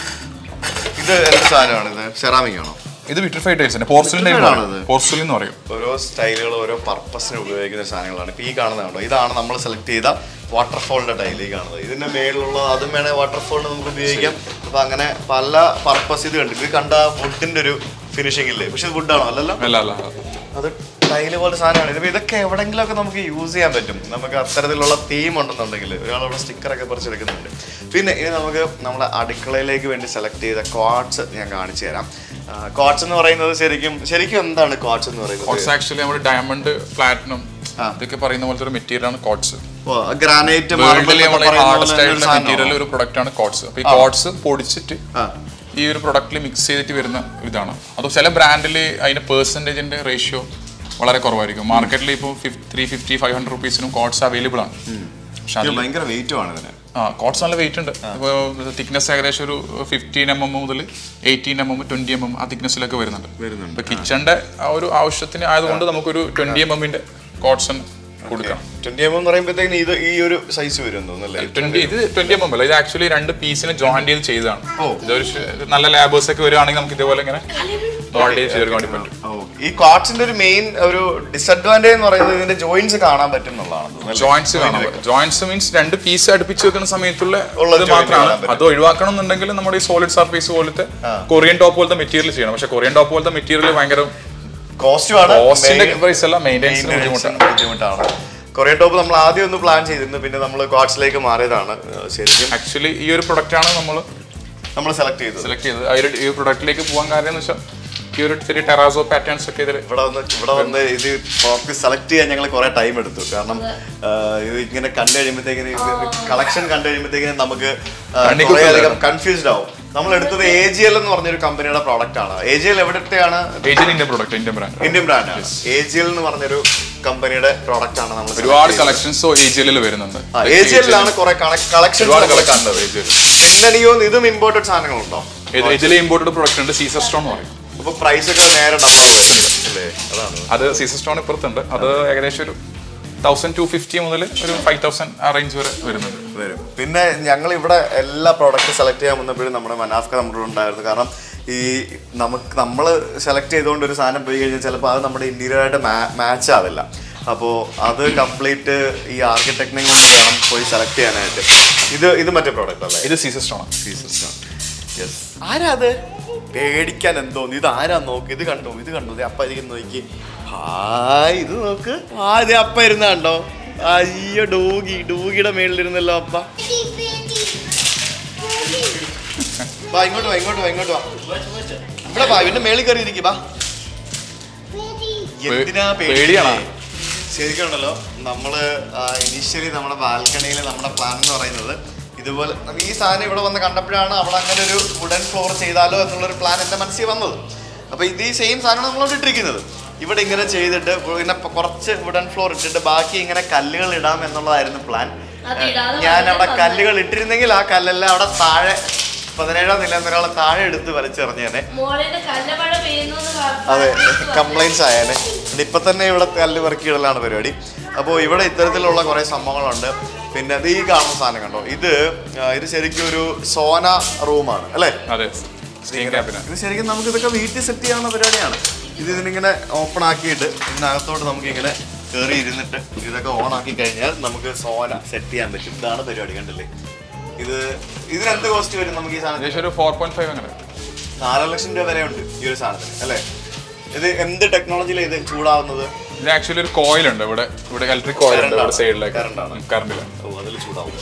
Speaker 1: ഇത് എന്ത് സാധനമാണ് ഇത് സെറാമിക് ആണോ
Speaker 3: ഇത് വിട്രിഫൈഡ് ടൈൽസ് തന്നെ പോർസലിൻ
Speaker 1: Vitrified ആണോ ഇത്?
Speaker 3: പോർസലിൻ എന്ന് പറയും
Speaker 1: ഓരോ സ്റ്റൈലുകൾ ഓരോ പർപ്പസിന് ഉപയോഗിക്കുന്ന സാധനങ്ങളാണ് ഇപ്പൊ ഈ കാണുന്നതാണോ ഇതാണ് നമ്മൾ സെലക്ട് ചെയ്ത വാട്ടർഫോളിന്റെ ടൈൽ ഈ കാണുന്നത് ഇതിന്റെ മേളിലുള്ള അതും വേണേൽ വാട്ടർഫോളിന് നമുക്ക് ഉപയോഗിക്കാം അപ്പൊ അങ്ങനെ പല പർപ്പസ് ഇത് കണ്ടില്ല ഇത് കണ്ട വുഡിന്റെ ഒരു ഫിനിഷിംഗ് ഇല്ലേ പക്ഷെ ഇത് വുഡാണോ അല്ലല്ലോ
Speaker 3: അല്ല അല്ല
Speaker 1: അത് ടൈല് പോലെ സാധനമാണ് ഇതിപ്പോ ഇതൊക്കെ എവിടെങ്കിലുമൊക്കെ നമുക്ക് യൂസ് ചെയ്യാൻ പറ്റും നമുക്ക് അത്തരത്തിലുള്ള തീം ഉണ്ടെന്നുണ്ടെങ്കിൽ ഒരാളവിടെ സ്റ്റിക്കറൊക്കെ പറിച്ചെടുക്കുന്നുണ്ട് പിന്നെ ഇനി നമുക്ക് നമ്മുടെ അടുക്കളയിലേക്ക് വേണ്ടി സെലക്ട് ചെയ്ത കോട്സ് ഞാൻ കാണിച്ചു തരാം കോട്സ് എന്ന് പറയുന്നത് ശരിക്കും ശരിക്കും എന്താണ് കോട്സ് എന്ന് പറയുന്നത്
Speaker 3: കോട്സ് ആക്ച്വലി നമ്മുടെ ഡയമണ്ട് പ്ലാറ്റിനം ഇതൊക്കെ പറയുന്ന പോലത്തെ ഒരു മെറ്റീരിയൽ ആണ് കോട്സ്
Speaker 1: ഗ്രാനൈറ്റ്
Speaker 3: വേൾഡിലെ നമ്മുടെ ഹാർഡസ്റ്റ് ആയിട്ടുള്ള മെറ്റീരിയൽ ഒരു പ്രൊഡക്റ്റ് ആണ് കോട്സ് അപ്പൊ ഈ കോട്സ് പൊടിച്ചിട്ട് ഈ ഒരു പ്രൊഡക്റ്റിൽ മിക്സ് ചെയ്തിട്ട് വരുന്ന ഇതാണ് അത് ചില ബ്രാൻഡിൽ അതിന്റെ പെർസെൻറ്റേജിന്റെ റേഷ്യോ വളരെ കുറവായിരിക്കും മാർക്കറ്റിൽ ഇപ്പോൾ ത്രീ ഫിഫ്റ്റി ഫൈവ് ഹൺഡ്രഡ് റുപ്പീസിനും കോട്സ് അവൈലബിൾ ആണ് പക്ഷെ അതിൽ
Speaker 1: ഭയങ്കര വെയിറ്റുമാണ് ഇതിന്
Speaker 3: ആ കോട്സ് നല്ല വെയിറ്റ് ഉണ്ട് ഇപ്പോൾ തിക്നെസ് ഏകദേശം ഒരു ഫിഫ്റ്റീൻ എം എം മുതൽ eighteen M M twenty M M ആ തിക്നെസ്സിലൊക്കെ വരുന്നുണ്ട്
Speaker 1: വരുന്നുണ്ട്.
Speaker 3: ഇപ്പൊ കിച്ചന്റെ ആ ഒരു ആവശ്യത്തിന് ആയതുകൊണ്ട് നമുക്കൊരു ട്വന്റി എം എമ്മിന്റെ കോട്സൺ കൊടുക്കാം
Speaker 1: ട്വന്റി എം എന്ന് പറയുമ്പോഴത്തേക്കിന് ഇത് ഈ ഒരു സൈസ് വരും തോന്നുന്നല്ലേ
Speaker 3: ട്വന്റി ഇത് ട്വന്റി എം എം അല്ല ഇത് ആക്ച്വലി രണ്ട് പീസിനെ ജോയിൻ ചെയ്ത് ചെയ്തതാണ്
Speaker 1: ഓ.
Speaker 3: ഇതൊരു ഷ- നല്ല ലാബേഴ്സ് ഒക്കെ വരുവാണെങ്കിൽ നമുക്ക് ഇതേപോലെ ഇങ്ങനെ ജോയിൻ ചെയ്ത് ചെയ്തെടുക്കാൻ വേണ്ടി പറ്റും
Speaker 1: ഈ കോട്സിന്റെ ഒരു മെയിൻ ഒരു ഡിസഡ്വാൻറ്റേജ് എന്ന് പറയുന്നത് ഇതിന്റെ ജോയിന്റ്സ് കാണാൻ പറ്റും എന്നുള്ളതാണ് തോന്നുന്നു, അല്ലേ?
Speaker 3: ജോയിന്റ്സ് കാണാൻ ജോയിന്റ്സ് മീൻസ് രണ്ട് പീസ് അടുപ്പിച്ച് വെക്കുന്ന സമയത്തുള്ള
Speaker 1: ഉള്ള
Speaker 3: ഇത്
Speaker 1: joint
Speaker 3: മാത്രമാണ്
Speaker 1: കാണാൻ പറ്റും.
Speaker 3: അത് ഒഴിവാക്കണം എന്നുണ്ടെങ്കിൽ നമ്മുടെ ഈ സോളിഡ് സർഫേസ് പോലത്തെ കൊറിയൻ ടോപ്പ് പോലത്തെ മെറ്റീരിയൽ ചെയ്യണം പക്ഷെ കൊറിയൻ ടോപ്പ് പോലത്തെ മെറ്റീരിയൽ ഭയങ്കര
Speaker 1: കോസ്റ്റുമാണ്
Speaker 3: കോസ്റ്റിന്റെ പ്രൈസ് അല്ല മെയിൻ്റെനൻസിന് ബുദ്ധിമുട്ടാണ്
Speaker 1: ബുദ്ധിമുട്ടാണ് കൊറിയൻ ടോപ്പ് നമ്മൾ ആദ്യം ഒന്ന് പ്ലാൻ ചെയ്തിരുന്നു പിന്നെ നമ്മൾ കോട്സിലേക്ക് മാറിയതാണ് ഏഹ് ശരിക്കും
Speaker 3: ആക്ച്വലി ഈ ഒരു പ്രൊഡക്റ്റ് ആണ് നമ്മൾ
Speaker 1: നമ്മൾ സെലക്ട് ചെയ്തത്
Speaker 3: സെലക്ട് ചെയ്തത് ആ ഒരു ഈ പ്രൊഡക്റ്റിലേക്ക് പോകാൻ കാര്യം എന്ന് വെച്ചാൽ ഈ ഒരു ചെറിയ ടെറാസോ പാറ്റേൺസ് ഒക്കെ ഇതിൽ
Speaker 1: ഇവിടെ വന്ന് ഇവിടെ വന്ന് ഇത് ടോപ്പ് സെലക്ട് ചെയ്യാൻ ഞങ്ങൾ കുറെ ടൈം എടുത്തു കാരണം ഏഹ് ഇത് ഇങ്ങനെ കണ്ടു കഴിയുമ്പോഴത്തേക്കിന് കളക്ഷൻ കണ്ടു കഴിയുമ്പോഴത്തേക്കിന് നമുക്ക്
Speaker 3: കണ്ണിൽ
Speaker 1: കുറേ
Speaker 3: കുത്തില്ല.
Speaker 1: അധികം കൺഫ്യൂസ്ഡ് ആവും നമ്മൾ എടുത്തത് എ ജി എൽ എന്ന് പറഞ്ഞൊരു കമ്പനിയുടെ പ്രോഡക്റ്റ് ആണ് എ ജി എൽ എവിടത്തെയാണ്
Speaker 3: Asian Indian product Indian brand
Speaker 1: Indian ബ്രാൻഡാണ് എ ജി എൽ എന്ന് പറഞ്ഞൊരു കമ്പനിയുടെ പ്രോഡക്റ്റ് ആണ് നമ്മൾ
Speaker 3: ഒരുപാട് കളക്ഷൻസ് ഏജിയലിൽ വരുന്നുണ്ട്
Speaker 1: എ ജി എല്ലിലാണ് കുറെ കളക്ഷൻ
Speaker 3: ഒരുപാട് കളക്ഷൻ ഉണ്ട് ഏജിയൽ
Speaker 1: പിന്നെ എനിക്ക് തോന്നുന്നു ഇതും ഇമ്പോർട്ടഡ് സാധനങ്ങളുണ്ടോ
Speaker 3: ഇതിലെ ഇമ്പോർട്ടഡ് പ്രൊഡക്റ്റ് ഉണ്ട് സീസർ സ്റ്റോൺ എന്ന് പറയും
Speaker 1: അപ്പൊ പ്രൈസ് ഒക്കെ നേരെ ഡബിൾ അല്ലേ അതാണ്
Speaker 3: അത് സീസർ സ്റ്റോൺ ഇപ്പുറത്തുണ്ട് അത് ഏകദേശം ഒരു തൗസൻഡ് ടു ഫിഫ്റ്റി മുതൽ ഒരു ഫൈവ് തൗസൻഡ് ആ റേഞ്ച് വരെ വരുന്നുണ്ട്
Speaker 1: വരും പിന്നെ ഞങ്ങൾ ഇവിടെ എല്ലാ പ്രോഡക്റ്റ് സെലക്ട് ചെയ്യാൻ വന്നപ്പോഴും നമ്മുടെ മനാഫ്ക നമ്മുടെ കൂടെ ഉണ്ടായിരുന്നു കാരണം ഈ നമുക്ക് നമ്മൾ സെലക്ട് ചെയ്തുകൊണ്ട് ഒരു സാധനം പോയി കഴിഞ്ഞാൽ ചിലപ്പോൾ അത് നമ്മുടെ ഇന്റീരിയർ ആയിട്ട് മാച്ച് ആവില്ല അപ്പോൾ അത് കംപ്ലീറ്റ് ഈ ആർക്കിടെക്റ്റിനെ കൊണ്ട് വേണം പോയി സെലക്ട് ചെയ്യാനായിട്ട് ഇത് ഇത് മറ്റേ പ്രോഡക്റ്റ് അല്ലേ
Speaker 3: ഇത് സീസർ സ്റ്റോൺ ആണ്
Speaker 1: യെസ് ആരാ അത് പേടിക്കാൻ എന്തോന്ന് ഇത് ആരാ നോക്ക് ഇത് കണ്ടോ ഇത് കണ്ടോ ഇത് അപ്പ ഇരിക്കുന്ന നോക്കി ഹായ് ഇത് നോക്ക് ആ ഇത് അപ്പ ഇരുന്ന കണ്ടോ അയ്യോ ഡോഗി ഡോഗിയുടെ മേളിലിരുന്നല്ലോ അപ്പ വാ ഇങ്ങോട്ട് വാ ഇങ്ങോട്ട് വാ ഇങ്ങോട്ട് വാ ഇവിടെ വാ ഇവന്റെ മേളിൽ കയറി ഇരിക്കും വാ എന്തിനാ
Speaker 3: പേടിയാണോ?
Speaker 1: പേടിയാണോ ശരിക്കും ഉണ്ടല്ലോ നമ്മള് ഇനീഷ്യലി നമ്മുടെ ബാൽക്കണിയിൽ നമ്മുടെ പ്ലാൻ എന്ന് പറയുന്നത് ഇതുപോലെ ഈ സാധനം ഇവിടെ വന്ന് കണ്ടപ്പോഴാണ് അവിടെ അങ്ങനെ ഒരു വുഡൻ ഫ്ലോർ ചെയ്താലോ എന്നുള്ളൊരു പ്ലാൻ എൻ്റെ മനസ്സിൽ വന്നത് അപ്പോൾ ഇത് ഈ സെയിം സാധനം നമ്മളോട് ഇട്ടിരിക്കുന്നത് ഇവിടെ ഇങ്ങനെ ചെയ്തിട്ട് ഇങ്ങനെ പ- കുറച്ച് വുഡൻ ഫ്ലോർ ഇട്ടിട്ട് ബാക്കി ഇങ്ങനെ കല്ലുകൾ ഇടാം എന്നുള്ളതായിരുന്നു പ്ലാൻ
Speaker 2: അത് ഇടാതെ
Speaker 1: ഞാൻ അവിടെ
Speaker 2: വളരെ
Speaker 1: കല്ലുകൾ ഇട്ടിരുന്നെങ്കിൽ ആ കല്ലെല്ലാം അവിടെ താഴെ പതിനേഴാം നില എന്നൊരാളെ താഴെ എടുത്ത് വലിച്ചെറിഞ്ഞേനെ
Speaker 2: മോളിന്റെ കല്ലമഴ പെയ്യുന്നു എന്ന്
Speaker 1: അതെ
Speaker 2: പറഞ്ഞ്
Speaker 1: കംപ്ലൈൻസ് ആയേനെ പിന്നെ ഇപ്പൊ തന്നെ ഇവിടെ കല്ല് പെറുക്കിയിടലാണ് പരിപാടി അപ്പോൾ ഇവിടെ ഇത്തരത്തിലുള്ള കുറേ സംഭവങ്ങളുണ്ട് പിന്നെ ഇത് ഈ കാണുന്ന സാധനം കണ്ടോ ഇത് ആ, ഇത് ശരിക്കും ഒരു സോന റൂമാണ് അല്ലേ
Speaker 3: അതെ സ്റ്റീം ക്യാബിന്
Speaker 1: ഇത് ശരിക്കും നമുക്ക് ഇതൊക്കെ വീട്ടിൽ സെറ്റ് ചെയ്യാവുന്ന പരിപാടിയാണ് ഇത് ഇതിനിങ്ങനെ ഓപ്പൺ ആക്കിയിട്ട് ഇതിനകത്തോട്ട് നമുക്ക് ഇങ്ങനെ കയറി ഇരുന്നിട്ട് ഇതൊക്കെ ഓൺ ആക്കി കഴിഞ്ഞാൽ നമുക്ക് സോന സെറ്റ് ചെയ്യാൻ പറ്റും ഇതാണ് പരിപാടി കണ്ടില്ലേ ഇത് ഇതിന് എന്ത് കോസ്റ്റ് വരും നമുക്ക് ഈ സാധനം
Speaker 3: ഏകദേശം ഒരു ഫോർ പോയിന്റ് ഫൈവ് അങ്ങനെ
Speaker 1: നാല് ലക്ഷം രൂപ വരെ ഉണ്ട് ഈ ഒരു സാധനത്തിന് അല്ലേ ഇത് എന്ത് ടെക്നോളജിയിലാണ് ഇത് ചൂടാവുന്നത്
Speaker 3: ഇത് ആക്ച്വലി ഒരു കോയിൽ ഉണ്ട് ഇവിടെ ഇവിടെ ഇലക്ട്രിക് കോയിൽ ഉണ്ട് ഇവിടെ സൈഡിലേക്ക്
Speaker 1: Current ആണ്.
Speaker 3: കറണ്ടിലാണ്
Speaker 1: ഓ അതിൽ ചൂടാവും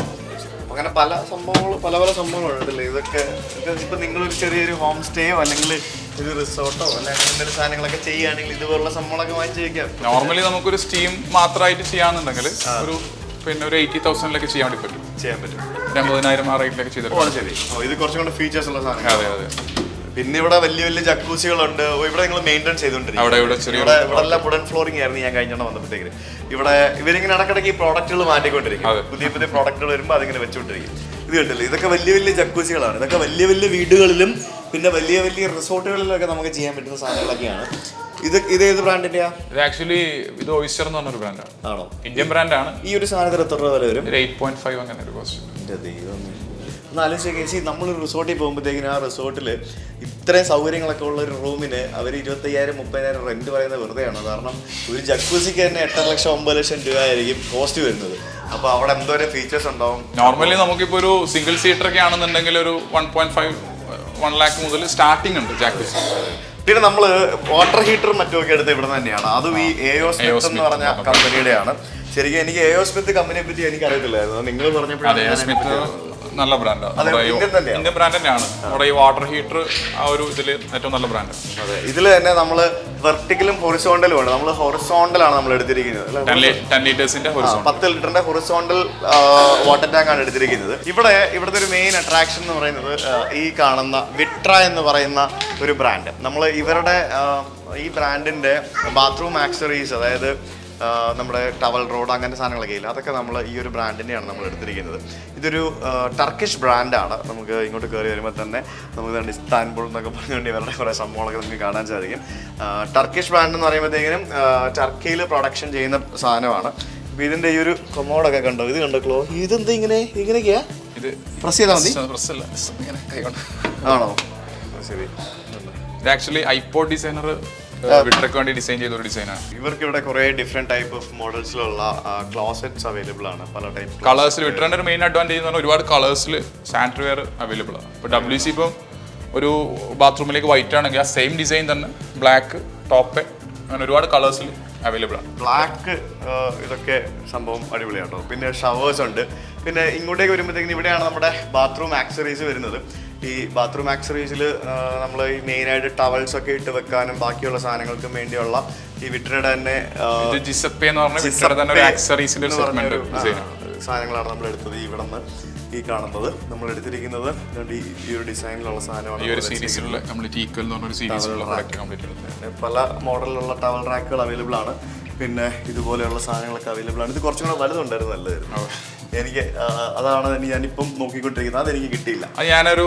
Speaker 1: അങ്ങനെ പല സംഭവങ്ങൾ പല പല സംഭവങ്ങളുണ്ടല്ലേ ഇതൊക്കെ ഇത് ഇപ്പൊ നിങ്ങളൊരു ചെറിയൊരു ഹോം സ്റ്റേയോ അല്ലെങ്കിൽ ഒരു റിസോർട്ടോ അല്ലെങ്കിൽ എന്തെങ്കിലും സാധനങ്ങളൊക്കെ ചെയ്യുകയാണെങ്കിൽ ഇതുപോലുള്ള സംഭവങ്ങളൊക്കെ വാങ്ങിച്ച് വയ്ക്കാം
Speaker 3: നോർമലി നമുക്കൊരു സ്റ്റീം മാത്രമായിട്ട് ചെയ്യാന്നുണ്ടെങ്കിൽ ഒരു പിന്നെ ഒരു എയ്റ്റി തൗസൻഡിലൊക്കെ ചെയ്യാൻ വേണ്ടി പറ്റും
Speaker 1: ചെയ്യാൻ പറ്റും
Speaker 3: ഒരു അമ്പതിനായിരം ആ റേറ്റിലൊക്കെ
Speaker 1: ഓ
Speaker 3: ചെയ്തിട്ടുണ്ട്
Speaker 1: അത് ശരി ഓ ഇത് കുറച്ചും കൂടെ ഫീച്ചേഴ്സ് ഉള്ള സാധനം
Speaker 3: അതെ അതെ
Speaker 1: പിന്നെ ഇവിടെ വലിയ വലിയ ജക്കൂസികളുണ്ട് ഓ, ഇവിടെ നിങ്ങൾ മെയിൻറ്റെയിൻ ചെയ്തുകൊണ്ടിരിക്കും
Speaker 3: അവിടെ ഇവിടെ ചെറിയ
Speaker 1: ഇവിടെ ഇവിടെ എല്ലാം വുഡൻ ഫ്ലോറിംഗ് ആയിരുന്നു ഞാൻ കഴിഞ്ഞോണ്ട് വന്നപ്പോഴത്തേക്ക് ഇവിടെ ഇവരിങ്ങനെ ഇടക്കിടയ്ക്ക് ഈ പ്രോഡക്റ്റുകൾ മാറ്റിക്കൊണ്ടിരിക്കും
Speaker 3: അതെ.
Speaker 1: പുതിയ പുതിയ പ്രോഡക്റ്റുകൾ വരുമ്പോൾ അതിങ്ങനെ വെച്ചുകൊണ്ടിരിക്കും ഇത് കണ്ടില്ലേ ഇതൊക്കെ വലിയ വലിയ ജക്കൂസികളാണ് ഇതൊക്കെ വലിയ വലിയ വീടുകളിലും പിന്നെ വലിയ വലിയ റിസോർട്ടുകളിലൊക്കെ നമുക്ക് ചെയ്യാൻ പറ്റുന്ന സാധനങ്ങളൊക്കെയാണ് ഇത് ഇത് ഏത് ബ്രാൻഡിന്റെയാ
Speaker 3: ഇത് ആക്ച്വലി ഇത് ഓയിസ്റ്റർ എന്ന് പറഞ്ഞൊരു ബ്രാൻഡാണ്
Speaker 1: ആണോ
Speaker 3: ഇന്ത്യൻ ബ്രാൻഡാണ്
Speaker 1: ഈ ഒരു സാധനത്തിന് എത്ര രൂപ വില വരും
Speaker 3: ഒരു എയ്റ്റ് പോയിന്റ് ഫൈവ് അങ്ങനെ ഒരു കോസ്റ്റ്
Speaker 1: എൻ്റെ ദൈവമേ ഒന്ന് ആലോചിച്ച് ചേച്ചി നമ്മൾ റിസോർട്ടിൽ പോകുമ്പോഴത്തേക്കിനും ആ റിസോർട്ടിൽ ഇത്രയും സൗകര്യങ്ങളൊക്കെ ഉള്ള ഒരു റൂമിന് അവർ ഇരുപത്തയ്യായിരം മുപ്പതിനായിരം റെന്റ് പറയുന്നത് വെറുതെയാണ് കാരണം ഒരു ജക്കൂസിക്ക് തന്നെ എട്ടര ലക്ഷം ഒമ്പത് ലക്ഷം രൂപ ആയിരിക്കും കോസ്റ്റ് വരുന്നത് അപ്പോൾ അവിടെ എന്തോരം ഫീച്ചേഴ്സ് ഉണ്ടാവും
Speaker 3: നോർമലി നമുക്കിപ്പോൾ ഒരു സിംഗിൾ സീറ്റർ ഒക്കെ ആണെന്നുണ്ടെങ്കിൽ ഒരു one point five one lakh മുതൽ സ്റ്റാർട്ടിംഗ് ഉണ്ട് ജാക്കൂസ്
Speaker 1: പിന്നെ നമ്മൾ വാട്ടർ ഹീറ്ററും മറ്റുമൊക്കെ എടുത്ത് ഇവിടെ തന്നെയാണ് അതും ഈ എയോ
Speaker 3: AO
Speaker 1: സ്മിത്ത് എന്ന്
Speaker 3: Smith
Speaker 1: പറഞ്ഞ
Speaker 3: എന്ന്
Speaker 1: കമ്പനിയുടെയാണ് ശരിക്കും എനിക്ക് എയോ സ്മിത്ത് കമ്പനിയെ പറ്റി എനിക്ക് അറിയത്തില്ലായിരുന്നു നിങ്ങൾ
Speaker 3: അതെ
Speaker 1: പറഞ്ഞപ്പോഴാണ് ഞാൻ
Speaker 3: സ്മിത്ത്
Speaker 1: അതിനെപ്പറ്റി
Speaker 3: നല്ല ബ്രാൻഡാണ്
Speaker 1: അതെ, ഇന്ത്യൻ തന്നെയാണ്.
Speaker 3: ഇന്ത്യൻ ബ്രാൻഡ് തന്നെയാണ് നമ്മുടെ ഈ വാട്ടർ ഹീറ്റർ ആ ഒരു ഇതിൽ ഏറ്റവും നല്ല ബ്രാൻഡ്
Speaker 1: അതെ ഇതിൽ തന്നെ നമ്മൾ വെർട്ടിക്കലും ഹൊറിസോണ്ടലും ഉണ്ട് നമ്മൾ ഹൊറിസോണ്ടലാണ് നമ്മൾ എടുത്തിരിക്കുന്നത് അല്ലേ?
Speaker 3: ടെൻ ലീറ്റേഴ്സിന്റെ ഹൊറിസോൺ
Speaker 1: പത്ത് ലിറ്ററിന്റെ ഹൊറിസോണ്ടൽ വാട്ടർ ടാങ്ക് ആണ് എടുത്തിരിക്കുന്നത് ഇവിടെ ഇവിടുത്തെ ഒരു മെയിൻ അട്രാക്ഷൻ എന്ന് പറയുന്നത് ആ, ഈ കാണുന്ന വിട്ര എന്ന് പറയുന്ന ഒരു ബ്രാൻഡ് നമ്മൾ ഇവരുടെ ആ, ഈ ബ്രാൻഡിന്റെ ബാത്റൂം ആക്സറീസ് അതായത് ആ, നമ്മുടെ ടവൽ റോഡ് അങ്ങനത്തെ സാധനങ്ങളൊക്കെ ഇല്ല അതൊക്കെ നമ്മൾ ഈ ഒരു ബ്രാൻഡിനെയാണ് നമ്മൾ എടുത്തിരിക്കുന്നത് ഇതൊരു ടർക്കിഷ് ബ്രാൻഡാണ് നമുക്ക് ഇങ്ങോട്ട് കയറി വരുമ്പോൾ തന്നെ നമുക്ക് ദാണ്ട് ഇസ്താൻബുൾ എന്നൊക്കെ പറഞ്ഞുകൊണ്ട് ഇവരുടെ കുറേ സംഭവങ്ങളൊക്കെ നമുക്ക് കാണാൻ സാധിക്കും ആ, ടർക്കിഷ് ബ്രാൻഡ് എന്ന് പറയുമ്പോഴത്തേക്കിനും ടർക്കിയിൽ പ്രൊഡക്ഷൻ ചെയ്യുന്ന സാധനമാണ് ഇപ്പൊ ഇതിന്റെ ഈ ഒരു കൊമോഡൊക്കെ കണ്ടോ ഇത് കണ്ടോ ക്ലോ ഇതെന്താ ഇങ്ങനെ ഇങ്ങനെയൊക്കെയാ
Speaker 3: ഇത്
Speaker 1: പ്രസ് ചെയ്താൽ മതി
Speaker 3: പ്രസ് അല്ല ഇങ്ങനെ കൈകൊണ്ട്
Speaker 1: ആണോ ആ, ശരി
Speaker 3: ഇത് ആക്ച്വലി ഐപോഡ് ഡിസൈനർ വിട്രക്ക് വേണ്ടി ഡിസൈൻ ചെയ്ത ഒരു ഡിസൈനാണ്
Speaker 1: ഇവർക്ക് ഇവിടെ കുറെ ഡിഫറെന്റ് ടൈപ്പ് ഓഫ് മോഡൽസിലുള്ള ക്ലോസറ്റ്സ് അവൈലബിൾ ആണ് പല ടൈപ്പ്
Speaker 3: കളേഴ്സിൽ വിട്രൻ്റെ ഒരു മെയിൻ അഡ്വാൻറ്റേജ് എന്ന് പറഞ്ഞാൽ ഒരുപാട് കളേഴ്സിൽ സാനിറ്ററി വെയർ അവൈലബിൾ ആണ് ഇപ്പോൾ ഡബ്ല്യു സി ഇപ്പം ഒരു ബാത്റൂമിലേക്ക് വൈറ്റ് ആണെങ്കിൽ ആ സെയിം ഡിസൈൻ തന്നെ ബ്ലാക്ക് ടോപ്പ് അങ്ങനെ ഒരുപാട് കളേഴ്സിൽ അവൈലബിൾ ആണ്
Speaker 1: ബ്ലാക്ക് ഇതൊക്കെ സംഭവം അടിപൊളിയാട്ടോ പിന്നെ ഷവേഴ്സ് ഉണ്ട് പിന്നെ ഇങ്ങോട്ടേക്ക് വരുമ്പോഴത്തേക്കും ഇവിടെയാണ് നമ്മുടെ ബാത്റൂം ആക്സറീസ് വരുന്നത് ഈ ബാത്റൂം ആക്സറീസിൽ നമ്മൾ ഈ മെയിനായിട്ട് ടവൽസ് ഒക്കെ ഇട്ട് വെക്കാനും ബാക്കിയുള്ള സാധനങ്ങൾക്കും വേണ്ടിയുള്ള ഈ വിട്രയുടെ തന്നെ ആ,
Speaker 3: ഇത് ജിസപ്പേ എന്ന് പറഞ്ഞ വിട്രയുടെ തന്നെ ഒരു ആക്സറീസിന്റെ ഒരു
Speaker 1: എന്ന് പറഞ്ഞ
Speaker 3: സെഗ്മെന്റ്
Speaker 1: ഒരു,
Speaker 3: ഡിസൈൻ
Speaker 1: ആ, സാധനങ്ങളാണ് നമ്മൾ എടുത്തത് ഇവിടെ നിന്ന് ഈ കാണുന്നത് നമ്മൾ എടുത്തിരിക്കുന്നത് ഇതുകൊണ്ട് ഈ ഈ ഒരു ഡിസൈനിലുള്ള സാധനമാണ്
Speaker 3: ഈ ഒരു
Speaker 1: നമ്മൾ
Speaker 3: സീരീസിലുള്ള നമ്മൾ ടീക്കൽ എന്ന് പറഞ്ഞ ഒരു സീരീസിലുള്ള പ്രൊഡക്റ്റ് കംപ്ലീറ്റ് എടുത്തത്
Speaker 1: പിന്നെ പല മോഡലിലുള്ള ടവൽ റാക്കുകൾ അവൈലബിൾ ആണ് പിന്നെ ഇതുപോലെയുള്ള സാധനങ്ങളൊക്കെ അവൈലബിൾ ആണ് ഇത് കുറച്ചും കൂടെ വലുതുണ്ടായിരുന്നു നല്ലതായിരുന്നു എനിക്ക് ആ, അതാണ് ഇനി ഞാനിപ്പം നോക്കിക്കൊണ്ടിരിക്കുന്നത് അതെനിക്ക് കിട്ടിയില്ല
Speaker 3: അത് ഞാനൊരു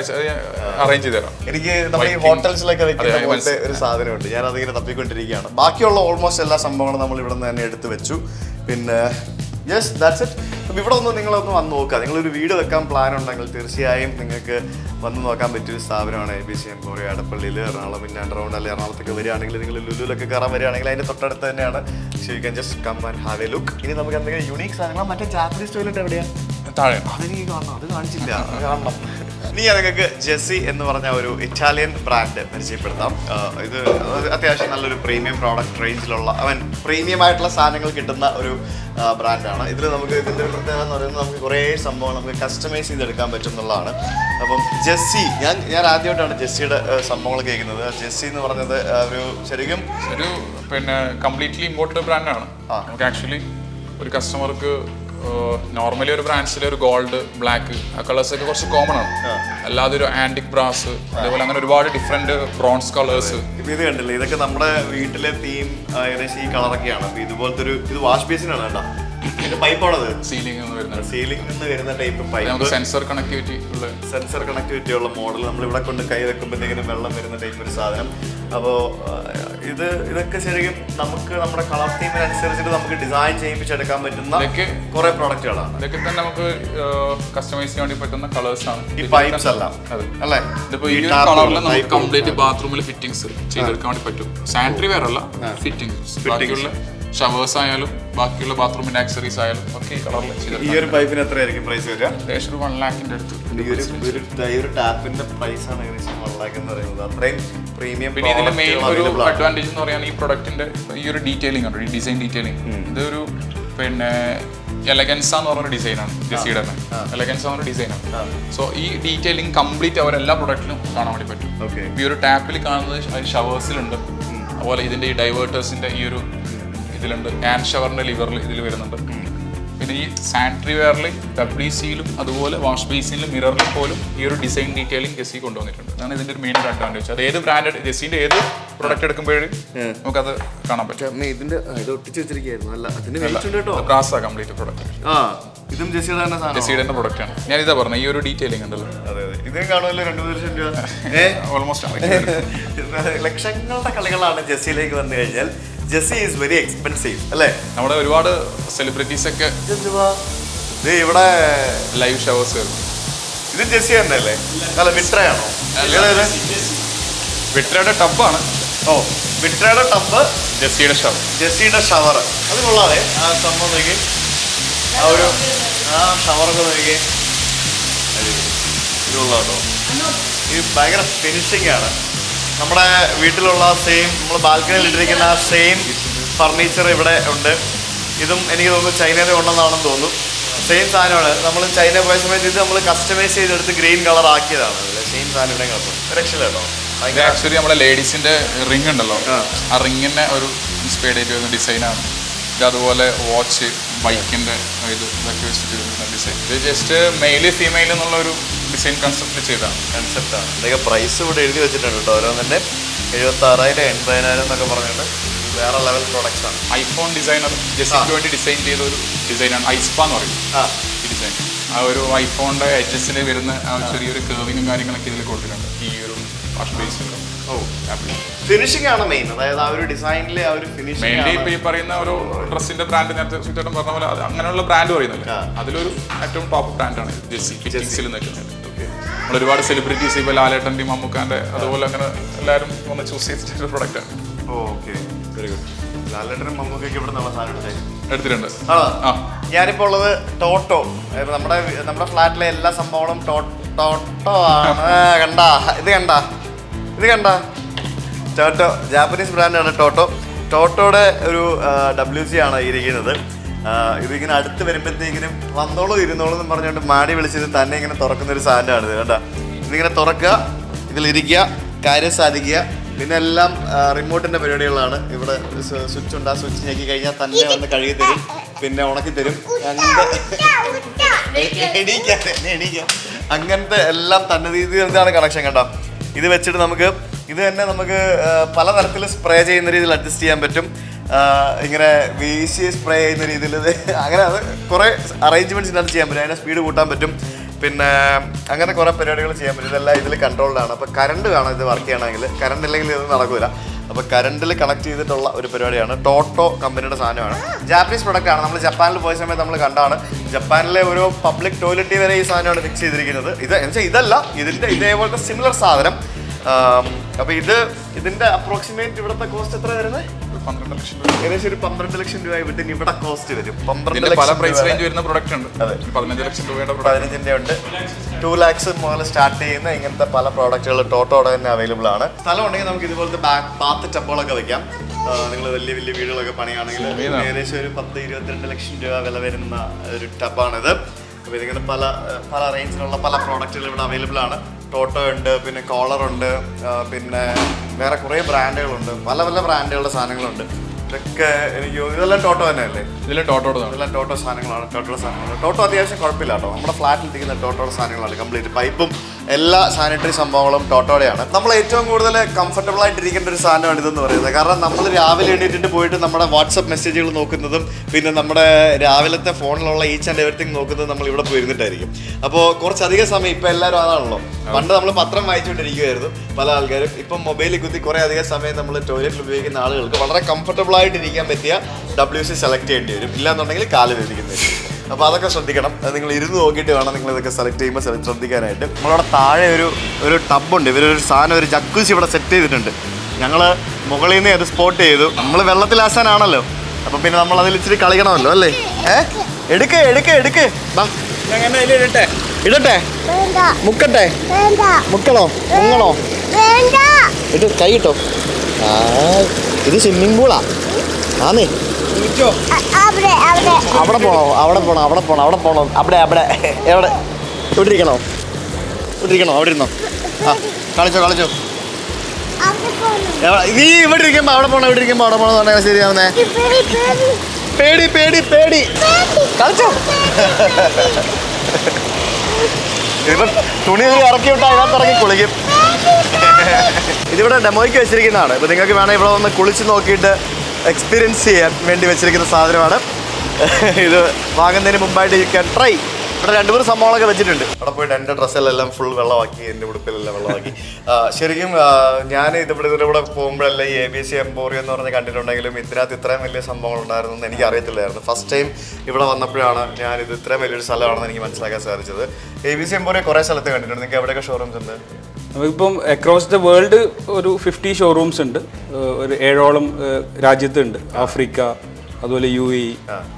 Speaker 3: അറേഞ്ച് ചെയ്ത് തരാം
Speaker 1: എനിക്ക് നമ്മുടെ ഈ
Speaker 3: Viking.
Speaker 1: ഹോട്ടൽസിലൊക്കെ വെക്കുന്ന
Speaker 3: അതെ,
Speaker 1: പോലത്തെ ഒരു സാധനമുണ്ട് ഞാൻ അതിങ്ങനെ തപ്പിക്കൊണ്ടിരിക്കുകയാണ് ബാക്കിയുള്ള ഓൾമോസ്റ്റ് എല്ലാ സംഭവങ്ങളും നമ്മൾ ഇവിടെ നിന്ന് തന്നെ എടുത്തു വെച്ചു പിന്നെ യെസ് ദാറ്റ്സ് ഇറ്റ് അപ്പം ഇവിടെ ഒന്ന് നിങ്ങളൊന്ന് വന്ന് നോക്കുക നിങ്ങളൊരു വീട് വെക്കാൻ പ്ലാൻ ഉണ്ടെങ്കിൽ തീർച്ചയായും നിങ്ങൾക്ക് വന്ന് നോക്കാൻ പറ്റിയൊരു സ്ഥാപനമാണ് എ ബി സി എംപോറിയ അടപ്പള്ളിയിൽ എറണാകുളം പിന്നെ അണ്ടർഗ്രൗണ്ട് അല്ലെങ്കിൽ എറണാകുളത്തൊക്കെ വരികയാണെങ്കിൽ നിങ്ങൾ ലുലുലൊക്കെ കയറാൻ വരികയാണെങ്കിൽ അതിൻ്റെ തൊട്ടടുത്ത് തന്നെയാണ് so you can just come and have a look ഇനി നമുക്ക് എന്തെങ്കിലും യുണീക് സാധനങ്ങൾ മറ്റേ ജാപ്പനീസ് ടോയ്ലറ്റ് എവിടെയാണ്
Speaker 3: താഴെ
Speaker 1: അതെനിക്ക് കാണണം അത് കാണിച്ചില്ല അത് കാണണം ഇനി ഞാൻ നിങ്ങൾക്ക് ജെസ്സി എന്ന് പറഞ്ഞ ഒരു ഇറ്റാലിയൻ ബ്രാൻഡ് പരിചയപ്പെടുത്താം ആ, ഇത് അത്യാവശ്യം നല്ലൊരു പ്രീമിയം പ്രോഡക്റ്റ് റേഞ്ചിലുള്ള അവൻ പ്രീമിയം ആയിട്ടുള്ള സാധനങ്ങൾ കിട്ടുന്ന ഒരു ബ്രാൻഡാണ് ഇതിൽ നമുക്ക് ഇതിൻ്റെ ഒരു പ്രത്യേകത എന്ന് പറയുന്നത് നമുക്ക് കുറേ സംഭവം നമുക്ക് കസ്റ്റമൈസ് ചെയ്തെടുക്കാൻ പറ്റും എന്നുള്ളതാണ് അപ്പം ജെസ്സി ഞാൻ ഞാൻ ആദ്യമായിട്ടാണ് ജെസ്സിയുടെ ആ, സംഭവങ്ങൾ കേൾക്കുന്നത് ജെസ്സി എന്ന് പറഞ്ഞത് ആ, ഒരു ശരിക്കും
Speaker 3: ഒരു പിന്നെ കംപ്ലീറ്റ്ലി ഇമ്പോർട്ടഡ് ബ്രാൻഡാണ് നമുക്ക് ആക്ച്വലി ഒരു കസ്റ്റമർക്ക് നോർമലി ഒരു ബ്രാൻഡ്സിൽ ഒരു ഗോൾഡ് ബ്ലാക്ക് ആ കളേഴ്സ് ഒക്കെ കുറച്ച് കോമൺ ആണ് അല്ലാതെ ഒരു ആന്റിക് ബ്രാസ് അതേപോലെ അങ്ങനെ ഒരുപാട് ഡിഫറെന്റ് ബ്രോൺസ് കളേഴ്സ്
Speaker 1: ഇപ്പൊ ഇത് കണ്ടില്ലേ ഇതൊക്കെ നമ്മുടെ വീട്ടിലെ തീം ഏകദേശം ഈ കളറൊക്കെയാണ് അപ്പൊ ഇതുപോലത്തെ ഒരു ഇത് വാഷ് ബേസിനാണ് കേട്ടോ ഇത് പൈപ്പാണത്
Speaker 3: സീലിംഗ് എന്ന് വരുന്നത്
Speaker 1: സീലിംഗ് നിന്ന് വരുന്ന ടൈപ്പ് പൈപ്പ്
Speaker 3: നമുക്ക് സെൻസർ കണക്ടിവിറ്റി ഉള്ള
Speaker 1: സെൻസർ കണക്ടിവിറ്റി ഉള്ള മോഡൽ നമ്മൾ ഇവിടെ കൊണ്ട് കൈ വെക്കുമ്പോഴത്തേക്കിനും വെള്ളം വരുന്ന ടൈപ്പ് ഒരു സാധനം അപ്പോൾ ഇത് ഇതൊക്കെ ശരിക്കും നമുക്ക് നമ്മുടെ കളർ തീമിനനുസരിച്ചിട്ട് നമുക്ക് ഡിസൈൻ ചെയ്യിപ്പിച്ചെടുക്കാൻ പറ്റുന്ന
Speaker 3: ഇതൊക്കെ
Speaker 1: കുറെ പ്രോഡക്റ്റുകളാണ്
Speaker 3: ഇതൊക്കെ തന്നെ നമുക്ക് കസ്റ്റമൈസ് ചെയ്യാൻ വേണ്ടി പറ്റുന്ന കളേഴ്സ് ആണ്
Speaker 1: ഈ പൈപ്സ് എല്ലാം
Speaker 3: അതെ
Speaker 1: അല്ലേ
Speaker 3: ഇതിപ്പോ ഈ
Speaker 1: ഈ
Speaker 3: ഒരു
Speaker 1: tap
Speaker 3: കളറിൽ
Speaker 1: ഉള്ള
Speaker 3: നമുക്ക്
Speaker 1: pipe.
Speaker 3: കംപ്ലീറ്റ് ബാത്റൂമിൽ ഫിറ്റിംഗ്സ് ചെയ്തെടുക്കാൻ വേണ്ടി പറ്റും സാനിറ്ററി വെയർ അല്ല ഫിറ്റിംഗ്സ് ബാക്കിയുള്ള ഷവേഴ്സ് ആയാലും ബാക്കിയുള്ള ബാത്റൂമിന്റെ ആക്സറീസ് ആയാലും ഒക്കെ ഈ കളറിൽ
Speaker 1: ഈ
Speaker 3: ചെയ്തെടുക്കാം
Speaker 1: ഒരു പൈപ്പിന് എത്രയായിരിക്കും പ്രൈസ് വരിക
Speaker 3: ഏകദേശം ഒരു വൺ ലാഖിന്റെ അടുത്ത്
Speaker 1: ഈ ഒരു ഒരു ഈ ഒരു ടാപ്പിന്റെ പ്രൈസ് ആണ് ഏകദേശം വൺ ലാക്ക് എന്ന് പറയുന്നത് അത്രയും പ്രീമിയം
Speaker 3: പിന്നെ ഇതിൽ മെയിൻ ഒരു അഡ്വാൻറ്റേജ് എന്ന് പറയാൻ ഈ പ്രൊഡക്റ്റിന്റെ ഈ ഒരു ഡീറ്റെയിലിംഗ് ഉണ്ട് ഈ ഡിസൈൻ ഡീറ്റെയിലിംഗ് ഇതൊരു പിന്നെ എലഗൻസ എന്ന് പറഞ്ഞൊരു ഡിസൈനാണ് ജെസിയുടെ തന്നെ എലഗൻസ എന്നൊരു ഡിസൈനാണ് സോ ഈ ഡീറ്റെയിലിംഗ് കംപ്ലീറ്റ് അവർ എല്ലാ പ്രൊഡക്റ്റിലും കാണാൻ വേണ്ടി പറ്റും
Speaker 1: ഓക്കെ
Speaker 3: ഈ ഒരു ടാപ്പിൽ കാണുന്നത് ഷവേഴ്സിലുണ്ട് അതുപോലെ ഇതിന്റെ ഈ ഡൈവേർട്ടേഴ്സിന്റെ ഈ ഒരു ഇതിലുണ്ട് ഹാൻഡ് ഷവറിന്റെ ലിവറിൽ ഇതിൽ വരുന്നുണ്ട് പിന്നെ ഈ സാനിറ്ററി വെയറിൽ ഡബ്ല്യു സിയിലും അതുപോലെ വാഷ് ബേസിനിലും മിററിലും പോലും ഈ ഒരു ഡിസൈൻ ഡീറ്റെയിലിംഗ് ജെസ്സി കൊണ്ടുവന്നിട്ടുണ്ട് അതാണ് ഇതിന്റെ ഒരു മെയിൻ ഒരു അഡ്വാൻറ്റേജ് അത് ഏത് ബ്രാൻഡ് ജെസ്സിന്റെ ഏത് പ്രൊഡക്റ്റ് എടുക്കുമ്പോഴും നമുക്കത് കാണാൻ പറ്റും
Speaker 1: ഇതിന്റെ ഇത് ഒട്ടിച്ച് വെച്ചിരിക്കുന്നു അല്ല അതിന് വെയിറ്റ് ഉണ്ട് കേട്ടോ
Speaker 3: ബ്രാസാ കംപ്ലീറ്റ് പ്രൊഡക്റ്റ്
Speaker 1: ആ ഇതും ജെസിയുടെ തന്നെ സാധനം
Speaker 3: ജെസ്സിയുടെ തന്നെ പ്രൊഡക്റ്റ് ആണ് ഞാൻ ഇതാ പറഞ്ഞത് ഈ ഒരു ഡീറ്റെയിലിംഗ് ഉണ്ടല്ലോ
Speaker 1: അതെ അതെ ഇതിനും കാണുമല്ലോ രണ്ടു മൂന്ന് ലക്ഷം രൂപ ഏ
Speaker 3: ഓൾമോസ്റ്റ്
Speaker 1: ലക്ഷങ്ങളുടെ കളികളാണ് ജെസ്സിയിലേക്ക് വന്നു കഴിഞ്ഞാൽ ജെസ്സി ഈസ് വെരി എക്സ്പെൻസീവ് അല്ലേ
Speaker 3: നമ്മുടെ ഒരുപാട് സെലിബ്രിറ്റീസ് ഒക്കെ
Speaker 1: ഇതെന്തുവാ? ഇത് ഇവിടെ
Speaker 3: ലൈവ് ഷവേഴ്സ് വരും
Speaker 1: ഇത് ജെസ്സി തന്നെ അല്ലേ അല്ല വിട്രയാണോ
Speaker 3: അല്ല.
Speaker 1: ഏതാ ഇത്?
Speaker 3: വിട്രയുടെ ടബാണ്
Speaker 1: ഓ വിട്രയുടെ ടബ്
Speaker 3: ജെസ്സിയുടെ ഷവർ
Speaker 1: ജെസ്സിയുടെ ഷവർ അത് കൊള്ളാതെ ആ സംഭവം നോക്കി ആ ഒരു ആ ഷവറൊക്കെ നോക്കി ഇത് കൊള്ളാം കേട്ടോ ഇത് ഭയങ്കര ഫിനിഷിംഗ് ആണ് നമ്മുടെ വീട്ടിലുള്ള സെയിം നമ്മൾ ബാൽക്കണിയിൽ ഇട്ടിരിക്കുന്ന ആ സെയിം ഫർണിച്ചർ ഇവിടെ ഉണ്ട് ഇതും എനിക്ക് തോന്നുന്നു ചൈനയിൽ ഉണ്ടെന്നാണെന്ന് തോന്നുന്നു സെയിം സാധനമാണ് നമ്മൾ ചൈന പോയ സമയത്ത് ഇത് നമ്മൾ കസ്റ്റമൈസ് ചെയ്തെടുത്ത് ഗ്രീൻ കളർ ആക്കിയതാണ് സെയിം സാധനം ഇവിടെ കിടക്കും രക്ഷയില്ല കേട്ടോ
Speaker 3: ഇത്
Speaker 1: ഭയങ്കര
Speaker 3: ആക്ച്വലി നമ്മുടെ ലേഡീസിന്റെ റിംഗ് ഉണ്ടല്ലോ
Speaker 1: ആ.
Speaker 3: ആ റിങ്ങിനെ ഒരു ഇൻസ്പയർഡ് ചെയ്ത് വരുന്ന ഡിസൈനാണ് ഇത് അതുപോലെ വാച്ച് ബൈക്കിന്റെ ഇത് ഇതൊക്കെ വെച്ചിട്ട് വരുന്ന ഡിസൈൻ ഇത് ജസ്റ്റ് മെയില് ഫീമെയിൽ എന്നുള്ള ഒരു ഡിസൈൻ കൺസെപ്റ്റ് ചെയ്താണ്
Speaker 1: കൺസെപ്റ്റാണ് ഇതൊക്കെ പ്രൈസ് ഇവിടെ എഴുതി വെച്ചിട്ടുണ്ട് കേട്ടോ ഓരോന്നിൻ്റെ എഴുപത്തി ആറായിരം എൺപതിനായിരം എന്നൊക്കെ പറഞ്ഞിട്ട് വേറെ ലെവൽ പ്രൊഡക്ട്സ് ആണ്
Speaker 3: ഐഫോൺ ഡിസൈനർ ജസ്റ്റിക്ക് വേണ്ടി ഡിസൈൻ ചെയ്ത ഒരു ഡിസൈനാണ് ഐസ്പ എന്ന് പറയും
Speaker 1: ആ
Speaker 3: ഈ ഡിസൈൻ ആ ഒരു ഐഫോണിന്റെ എച്ച് എസിൽ വരുന്ന ആ ചെറിയൊരു കേർവിങ്ങും കാര്യങ്ങളൊക്കെ ഇതിൽ കൊടുത്തിട്ടുണ്ട് ഈ ഒരു വാഷ് ബേസിൽ
Speaker 1: ഓ ഫിനിഷിംഗ് ആണ് മെയിൻ അതായത് ആ ഒരു ഡിസൈനിലെ ആ ഒരു ഫിനിഷിംഗ്
Speaker 3: മെയിൻലി ഇപ്പൊ ഈ പറയുന്ന ഒരു ഡ്രസ്സിന്റെ ബ്രാൻഡ് നേരത്തെ സുചേട്ടൻ പറഞ്ഞ പോലെ അത് അങ്ങനെയുള്ള ബ്രാൻഡ് പറയുന്നില്ല
Speaker 1: ആ.
Speaker 3: അതിലൊരു ഏറ്റവും ടോപ്പ് ബ്രാൻഡാണ് ജെസ്സി ഫിറ്റിംഗ്സിൽ നിൽക്കുന്നത് നമ്മൾ ഒരുപാട് സെലിബ്രിറ്റീസ് ഇപ്പൊ ലാലേട്ടന്റെയും മമ്മൂക്കാന്റെ അതുപോലെ അങ്ങനെ എല്ലാവരും ഒന്ന് ചൂസ് ചെയ്തിട്ടൊരു പ്രൊഡക്റ്റ് ആണ്
Speaker 1: ഓക്കെ വെരി ഗുഡ് ലാലേട്ടനും മമ്മൂക്കൊക്കെ ഇവിടെ നമ്മൾ സാധനം എടുത്തേ
Speaker 3: എടുത്തിട്ടുണ്ട്
Speaker 1: ആണോ
Speaker 3: ആ
Speaker 1: ഞാനിപ്പോൾ ഉള്ളത് ടോട്ടോ അതായത് നമ്മുടെ വി- നമ്മുടെ ഫ്ലാറ്റിലെ എല്ലാ സംഭവങ്ങളും ടോ- ടോട്ടോ ആണ് ആ, കണ്ടാ ഇത് കണ്ടാ ഇത് കണ്ടാ ടോട്ടോ ജാപ്പനീസ് ബ്രാൻഡാണ് ടോട്ടോ ടോട്ടോയുടെ ഒരു ഡബ്ല്യു സി ആണ് ഇരിക്കുന്നത് ആ, ഇതിങ്ങനെ അടുത്ത് വരുമ്പോഴത്തേക്കിനും വന്നോളൂ ഇരുന്നോളൂ എന്ന് പറഞ്ഞുകൊണ്ട് മാടി വിളിച്ചത് തന്നെ ഇങ്ങനെ തുറക്കുന്ന ഒരു സാധനമാണ് ഇത് കണ്ടാ ഇതിങ്ങനെ തുറക്കുക ഇതിലിരിക്കുക കാര്യം സാധിക്കുക പിന്നെ എല്ലാം റിമോട്ടിന്റെ പരിപാടികളാണ് ഇവിടെ സ്വിച്ച് ഉണ്ട് ആ സ്വിച്ച് ഞെക്കി കഴിഞ്ഞാൽ തന്നെ വന്ന് കഴുകി തരും പിന്നെ ഉണക്കി തരും എണീക്കാതെ എണീക്കാം അങ്ങനത്തെ എല്ലാം തന്നെ രീതിയിലാണ് കണക്ഷൻ കേട്ടോ ഇത് വെച്ചിട്ട് നമുക്ക് ഇത് തന്നെ നമുക്ക് ആ, പലതരത്തിൽ സ്പ്രേ ചെയ്യുന്ന രീതിയിൽ അഡ്ജസ്റ്റ് ചെയ്യാൻ പറ്റും ആ, ഇങ്ങനെ വീശി സ്പ്രേ ചെയ്യുന്ന രീതിയിൽ ഇത് അങ്ങനെ അത് കുറേ അറേഞ്ച്മെന്റ്സ് ഇതിനകത്ത് ചെയ്യാൻ പറ്റും അതിനെ സ്പീഡ് കൂട്ടാൻ പറ്റും പിന്നെ അങ്ങനെ കുറേ പരിപാടികൾ ചെയ്യാൻ പറ്റും ഇതെല്ലാം ഇതിൽ കൺട്രോൾഡാണ് അപ്പോൾ കറണ്ട് വേണം ഇത് വർക്ക് ചെയ്യണമെങ്കിൽ കറണ്ട് ഇല്ലെങ്കിൽ ഇത് നടക്കില്ല അപ്പോൾ കറണ്ടിൽ കണക്ട് ചെയ്തിട്ടുള്ള ഒരു പരിപാടിയാണ് ടോട്ടോ കമ്പനിയുടെ സാധനമാണ് ജാപ്പനീസ് പ്രൊഡക്റ്റ് ആണ് നമ്മൾ ജപ്പാനിൽ പോയ സമയത്ത് നമ്മൾ കണ്ടാണ് ജപ്പാനിലെ ഒരു പബ്ലിക് ടോയ്ലറ്റിൽ വരെ ഈ സാധനമാണ് ഫിക്സ് ചെയ്തിരിക്കുന്നത് ഇത് എന്നുവെച്ചാൽ ഇതല്ല ഇതിൻ്റെ ഇതേപോലത്തെ സിമിലർ സാധനം അപ്പോൾ ഇത് ഇതിൻ്റെ അപ്രോക്സിമേറ്റ് ഇവിടുത്തെ കോസ്റ്റ് എത്ര വരുന്നത്
Speaker 3: ഒരു പന്ത്രണ്ട് ലക്ഷം രൂപ
Speaker 1: ഏകദേശം ഒരു പന്ത്രണ്ട് ലക്ഷം രൂപ വിട്ടിന് ഇവിടെ കോസ്റ്റ് വരും പന്ത്രണ്ട്
Speaker 3: ഇതിന്റെ പല
Speaker 1: ലക്ഷം
Speaker 3: പ്രൈസ്
Speaker 1: രൂപ
Speaker 3: റേഞ്ച് വരുന്ന പ്രൊഡക്റ്റ് ഉണ്ട്
Speaker 1: അതെ.
Speaker 3: ഒരു പതിനഞ്ച് ലക്ഷം രൂപയുടെ പ്രൊഡക്റ്റ്
Speaker 1: പതിനഞ്ചിന്റെ ഉണ്ട് ടു ലാക്സ് മുതൽ സ്റ്റാർട്ട് ചെയ്യുന്ന ഇങ്ങനത്തെ പല പ്രോഡക്റ്റുകൾ ടോട്ടോടെ തന്നെ അവൈലബിൾ ആണ് സ്ഥലം ഉണ്ടെങ്കിൽ നമുക്ക് ഇതുപോലത്തെ ബാക്ക് പാത്ത് ടപ്പുകളൊക്കെ വെക്കാം നിങ്ങൾ വലിയ വലിയ വീടുകളൊക്കെ പണിയാണെങ്കിൽ
Speaker 3: ഇതാണ്.
Speaker 1: ഏകദേശം ഒരു പത്ത് ഇരുപത്തിരണ്ട് ലക്ഷം രൂപ വില വരുന്ന ഒരു ടബാണിത് അപ്പോൾ ഇതിങ്ങനെ പല പല റേഞ്ചിലുള്ള പല പ്രോഡക്റ്റുകൾ ഇവിടെ അവൈലബിൾ ആണ് ടോട്ടോ ഉണ്ട് പിന്നെ കോളർ ഉണ്ട് ആ, പിന്നെ വേറെ കുറേ ബ്രാൻഡുകളുണ്ട് പല പല ബ്രാൻഡുകളുടെ സാധനങ്ങളുണ്ട് ഇതൊക്കെ എനിക്ക് തോന്നുന്നു ഇതെല്ലാം ടോട്ടോ തന്നെയല്ലേ
Speaker 3: ഇതിൽ ടോട്ടോടെ
Speaker 1: ഇതെല്ലാം ടോട്ടോ സാധനങ്ങളാണ് ടോട്ടോയുടെ സാധനങ്ങൾ ടോട്ടോ അത്യാവശ്യം കുഴപ്പമില്ല കേട്ടോ നമ്മുടെ ഫ്ലാറ്റിൽ ഇരിക്കുന്ന ടോട്ടോയുടെ സാധനങ്ങളാണ് കംപ്ലീറ്റ് പൈപ്പും എല്ലാ സാനിറ്ററി സംഭവങ്ങളും ടോട്ടോടെയാണ് നമ്മൾ ഏറ്റവും കൂടുതൽ കംഫർട്ടബിൾ ആയിട്ട് ഇരിക്കേണ്ട ഒരു സാധനമാണ് ഇതെന്ന് പറയുന്നത് കാരണം നമ്മൾ രാവിലെ എണീറ്റിട്ട് പോയിട്ട് നമ്മുടെ വാട്സപ്പ് മെസ്സേജുകൾ നോക്കുന്നതും പിന്നെ നമ്മുടെ രാവിലത്തെ ഫോണിലുള്ള ഈച്ച് ആൻഡ് എവറിത്തിങ് നോക്കുന്നതും നമ്മൾ ഇവിടെ പോയിരുന്നിട്ടായിരിക്കും അപ്പോൾ കുറച്ചധികം സമയം ഇപ്പം എല്ലാവരും അതാണല്ലോ പണ്ട് നമ്മൾ പത്രം വായിച്ചുകൊണ്ടിരിക്കുമായിരുന്നു പല ആൾക്കാരും ഇപ്പം മൊബൈലിൽ കുത്തി കുറേ അധികം സമയം നമ്മൾ ടോയ്ലറ്റിൽ ഉപയോഗിക്കുന്ന ആളുകൾക്ക് വളരെ കംഫർട്ടബിൾ ആയിട്ട് ഇരിക്കാൻ പറ്റിയ ഡബ്ല്യു സി സെലക്ട് ചെയ്യേണ്ടി വരും ഇല്ലാന്നുണ്ടെങ്കിൽ കാല് വേദിക്കുന്നത് അപ്പോൾ അതൊക്കെ ശ്രദ്ധിക്കണം അത് നിങ്ങൾ ഇരുന്ന് നോക്കിയിട്ട് വേണം നിങ്ങൾ ഇതൊക്കെ സെലക്ട് ചെയ്യുമ്പോൾ സെല- ശ്രദ്ധിക്കാനായിട്ട് നമ്മളവിടെ താഴെ ഒരു ഒരു ടബുണ്ട് ഇവരൊരു സാധനം ഒരു ജക്കൂസി ഇവിടെ സെറ്റ് ചെയ്തിട്ടുണ്ട് ഞങ്ങൾ മുകളിൽ നിന്ന് അത് സ്പോട്ട് ചെയ്തു നമ്മൾ വെള്ളത്തിലാസാനാണല്ലോ അപ്പോൾ പിന്നെ നമ്മൾ അതിൽ ഇച്ചിരി കളിക്കണമല്ലോ അല്ലേ ഏ എടുക്ക് എടുക്ക് എടുക്ക് ബാ
Speaker 3: ഇടട്ടെ
Speaker 1: ഇടട്ടെ
Speaker 4: വേണ്ട
Speaker 1: മുക്കട്ടെ
Speaker 4: വേണ്ട
Speaker 1: മുക്കണോ മുങ്ങണോ
Speaker 4: വേണ്ട
Speaker 1: ഇത് കൈ കിട്ടോ ആ ഇത് സ്വിമ്മിംഗ് പൂളാ ആന്നേ
Speaker 4: അ- അവിടെ അവിടെ
Speaker 1: അവിടെ പോണോ അവിടെ പോണോ അവിടെ പോണോ അവിടെ പോണോ അവിടെ അവിടെ എവിടെ ഇവിടെ ഇരിക്കണോ ഇവിടെ ഇരിക്കണോ അവിടെ ഇരുന്നോ ആ കളിച്ചോ കളിച്ചോ
Speaker 4: അവിടെ പോകണം
Speaker 1: എവിടെ- നീ ഇവിടെ ഇരിക്കുമ്പോ അവിടെ പോണോ ഇവിടെ ഇരിക്കുമ്പോ അവിടെ പോണോ എന്ന് പറഞ്ഞാൽ ശരിയാവുന്നേ
Speaker 4: പേടി പേടി
Speaker 1: പേടി പേടി പേടി കളിച്ചോ ഇതിപ്പം തുണി ഒരു ഇറക്കി വിട്ടാൽ അതിനകത്ത് ഇറങ്ങി കുളിക്കും ഇതിവിടെ ഡെമോയ്ക്ക് വെച്ചിരിക്കുന്നതാണ് ഇപ്പൊ നിങ്ങൾക്ക് വേണമെങ്കിൽ ഇവിടെ വന്ന് കുളിച്ച് നോക്കിയിട്ട് എക്സ്പീരിയൻസ് ചെയ്യാൻ വേണ്ടി വെച്ചിരിക്കുന്ന സാധനമാണ് ഇത് വാങ്ങുന്നതിന് മുമ്പായിട്ട് യു ക്യാൻ ട്രൈ ഇവിടെ രണ്ട് മൂന്ന് സംഭവങ്ങളൊക്കെ വെച്ചിട്ടുണ്ട് അവിടെ പോയിട്ട് എൻ്റെ ഡ്രസ്സിലെല്ലാം ഫുൾ വെള്ളമാക്കി എൻ്റെ ഉടുപ്പിലെല്ലാം വെള്ളമാക്കി ആ, ശരിക്കും ആ, ഞാൻ ഇതിവിടെ ഇതിലൂടെ പോകുമ്പോഴെല്ലാം ഈ എ ബി സി എംപോറിയം എന്ന് പറഞ്ഞ് കണ്ടിട്ടുണ്ടെങ്കിലും ഇതിനകത്ത് ഇത്രയും വലിയ സംഭവങ്ങൾ ഉണ്ടായിരുന്നു എന്ന് എനിക്ക് അറിയത്തില്ലായിരുന്നു ഫസ്റ്റ് ടൈം ഇവിടെ വന്നപ്പോഴാണ് ഞാൻ ഇത് ഇത്രയും വലിയൊരു സ്ഥലമാണെന്ന് എനിക്ക് മനസ്സിലാക്കാൻ സാധിച്ചത് എ ബി സി എംപോറിയം കുറേ സ്ഥലത്ത് കണ്ടിട്ടുണ്ട് നിങ്ങൾക്ക് എവിടെയൊക്കെ ഷോറൂംസ് ഉണ്ട്
Speaker 5: നമുക്കിപ്പം അക്രോസ് ദ വേൾഡ് ഒരു ഫിഫ്റ്റി ഷോറൂംസ് ഉണ്ട് ഏഹ് ഒരു ഏഴോളം ഏഹ് രാജ്യത്തുണ്ട് ആഫ്രിക്ക അതുപോലെ യു എ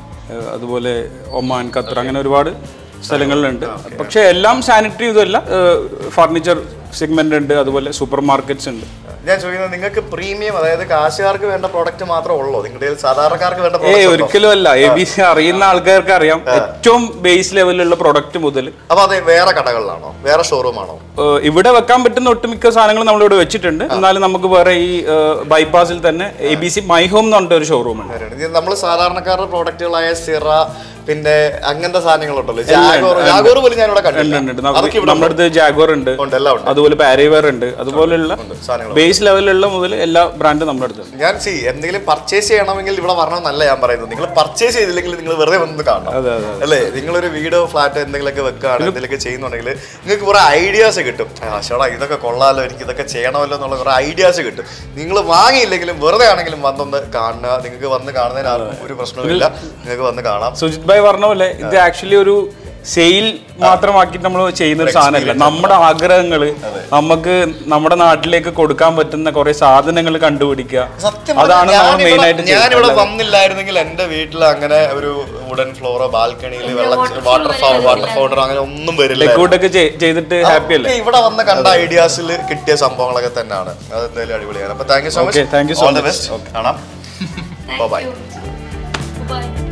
Speaker 5: അതുപോലെ ഒമാൻ ഖത്തർ അങ്ങനെ ഒരുപാട് സ്ഥലങ്ങളിലുണ്ട് പക്ഷേ എല്ലാം സാനിറ്ററി ഇതല്ല ഫർണിച്ചർ സെഗ്മെന്റ് ഉണ്ട് അതുപോലെ സൂപ്പർ മാർക്കറ്റ്സ് ഉണ്ട്
Speaker 1: ഞാൻ ചോദിക്കുന്നത് നിങ്ങൾക്ക് പ്രീമിയം അതായത് കാശുകാർക്ക് വേണ്ട പ്രോഡക്റ്റ് മാത്രമേ ഉള്ളൂ നിങ്ങളുടെ കയ്യിൽ സാധാരണക്കാർക്ക് വേണ്ട
Speaker 5: ഏ
Speaker 1: പ്രോഡക്റ്റ്
Speaker 5: ഒരിക്കലും അല്ല എ ബി സി അറിയുന്ന ആൾക്കാർക്ക് അറിയാം ഏറ്റവും ബേസ് ലെവലിലുള്ള പ്രൊഡക്റ്റ് മുതൽ
Speaker 1: അപ്പൊ അത് വേറെ കടകളിലാണോ വേറെ ഷോറൂമാണോ
Speaker 5: ഏഹ് ഇവിടെ വെക്കാൻ പറ്റുന്ന ഒട്ടുമിക്ക സാധനങ്ങൾ നമ്മളിവിടെ വെച്ചിട്ടുണ്ട് എന്നാലും നമുക്ക് വേറെ ഈ ബൈപ്പാസിൽ തന്നെ A B C my home എന്ന് പറഞ്ഞിട്ട് ഒരു ഷോറൂമുണ്ട്
Speaker 1: നമ്മൾ സാധാരണക്കാരുടെ പ്രോഡക്റ്റുകളായ സിറ പിന്നെ അങ്ങനത്തെ സാധനങ്ങളുണ്ടല്ലോ ജാഗോർ ജാഗോർ പോലും ഞാൻ ഇവിടെ
Speaker 5: ഉണ്ട്, ഉണ്ട്.
Speaker 1: കണ്ടിട്ടുണ്ട്
Speaker 5: നമുക്ക്
Speaker 1: അതൊക്കെ ഇവിടെ
Speaker 5: നമ്മുടെ അടുത്ത് ജാഗോർ ഉണ്ട്
Speaker 1: ഉണ്ട് എല്ലാം ഉണ്ട്
Speaker 5: അതുപോലെ പാരേവർ ഉണ്ട് അതുപോലെയുള്ള
Speaker 1: സാധനങ്ങൾ
Speaker 5: ബേസ് ലെവലിലുള്ള മുതൽ എല്ലാ ബ്രാൻഡും നമ്മുടെ അടുത്തുണ്ട്
Speaker 1: ഞാൻ സി എന്തെങ്കിലും പർച്ചേസ് ചെയ്യണമെങ്കിൽ ഇവിടെ വരണമെന്നല്ല ഞാൻ പറയുന്നത് നിങ്ങൾ പർച്ചേസ് ചെയ്തില്ലെങ്കിൽ നിങ്ങൾ വെറുതെ വന്ന് കാണണം
Speaker 5: അതെ, അതെ,
Speaker 1: അല്ലേ നിങ്ങളൊരു വീടോ ഫ്ലാറ്റ് എന്തെങ്കിലുമൊക്കെ വെക്കുകയാണ് എന്തെങ്കിലുമൊക്കെ ചെയ്യുന്നുണ്ടെങ്കിൽ നിങ്ങൾക്ക് കുറെ ഐഡിയാസ് കിട്ടും ആശോടാ ഇതൊക്കെ കൊള്ളാലോ എനിക്ക് ഇതൊക്കെ ചെയ്യണമല്ലോ എന്നുള്ള കുറെ ഐഡിയാസ് കിട്ടും നിങ്ങൾ വാങ്ങിയില്ലെങ്കിലും വെറുതെ ആണെങ്കിലും വന്നൊന്ന് കാണുക നിങ്ങൾക്ക് വന്ന് കാണുന്നതിന് ആർക്കും ഒരു പ്രശ്നവുമില്ല നിങ്ങൾക്ക് വന്ന് കാണാം
Speaker 5: സുജിത് ഭായ് പറഞ്ഞ പോലെ ഇത് ആക്ച്വലി ഒരു സെയിൽ മാത്രമാക്കിയിട്ട് നമ്മൾ ചെയ്യുന്ന ഒരു സാധനമല്ല നമ്മുടെ ആഗ്രഹങ്ങൾ നമുക്ക് നമ്മുടെ നാട്ടിലേക്ക് കൊടുക്കാൻ പറ്റുന്ന കുറെ സാധനങ്ങൾ കണ്ടുപിടിക്കുക
Speaker 1: സത്യം
Speaker 5: അതാണ് നമ്മൾ മെയിൻ ആയിട്ട്
Speaker 1: ഞാനിവിടെ
Speaker 5: ചെയ്യുന്നത്
Speaker 1: വന്നില്ലായിരുന്നെങ്കിൽ എന്റെ വീട്ടിൽ അങ്ങനെ ഒരു വുഡൻ ഫ്ലോറോ ബാൽക്കണിയിൽ വെള്ളം
Speaker 2: waterfall
Speaker 1: വാട്ടർ ഫൗ
Speaker 2: വരെ
Speaker 1: വാട്ടർ ഫൗണ്ടർ അങ്ങനെ ഒന്നും വരില്ല
Speaker 5: ഡെക്കോട്ടൊക്കെ ചെയ്തിട്ട് ഹാപ്പി അല്ലേ
Speaker 1: ഒക്കെ ഇവിടെ വന്ന് കണ്ട ഐഡിയാസിൽ കിട്ടിയ സംഭവങ്ങളൊക്കെ തന്നെയാണ് അത് എന്തായാലും അടിപൊളിയാണ് അപ്പൊ thank you so
Speaker 5: Okay,
Speaker 1: much
Speaker 5: thank you so
Speaker 1: all the
Speaker 5: much.
Speaker 1: Best കാണാം
Speaker 2: Thank
Speaker 1: Bye-bye.
Speaker 2: you. Bye.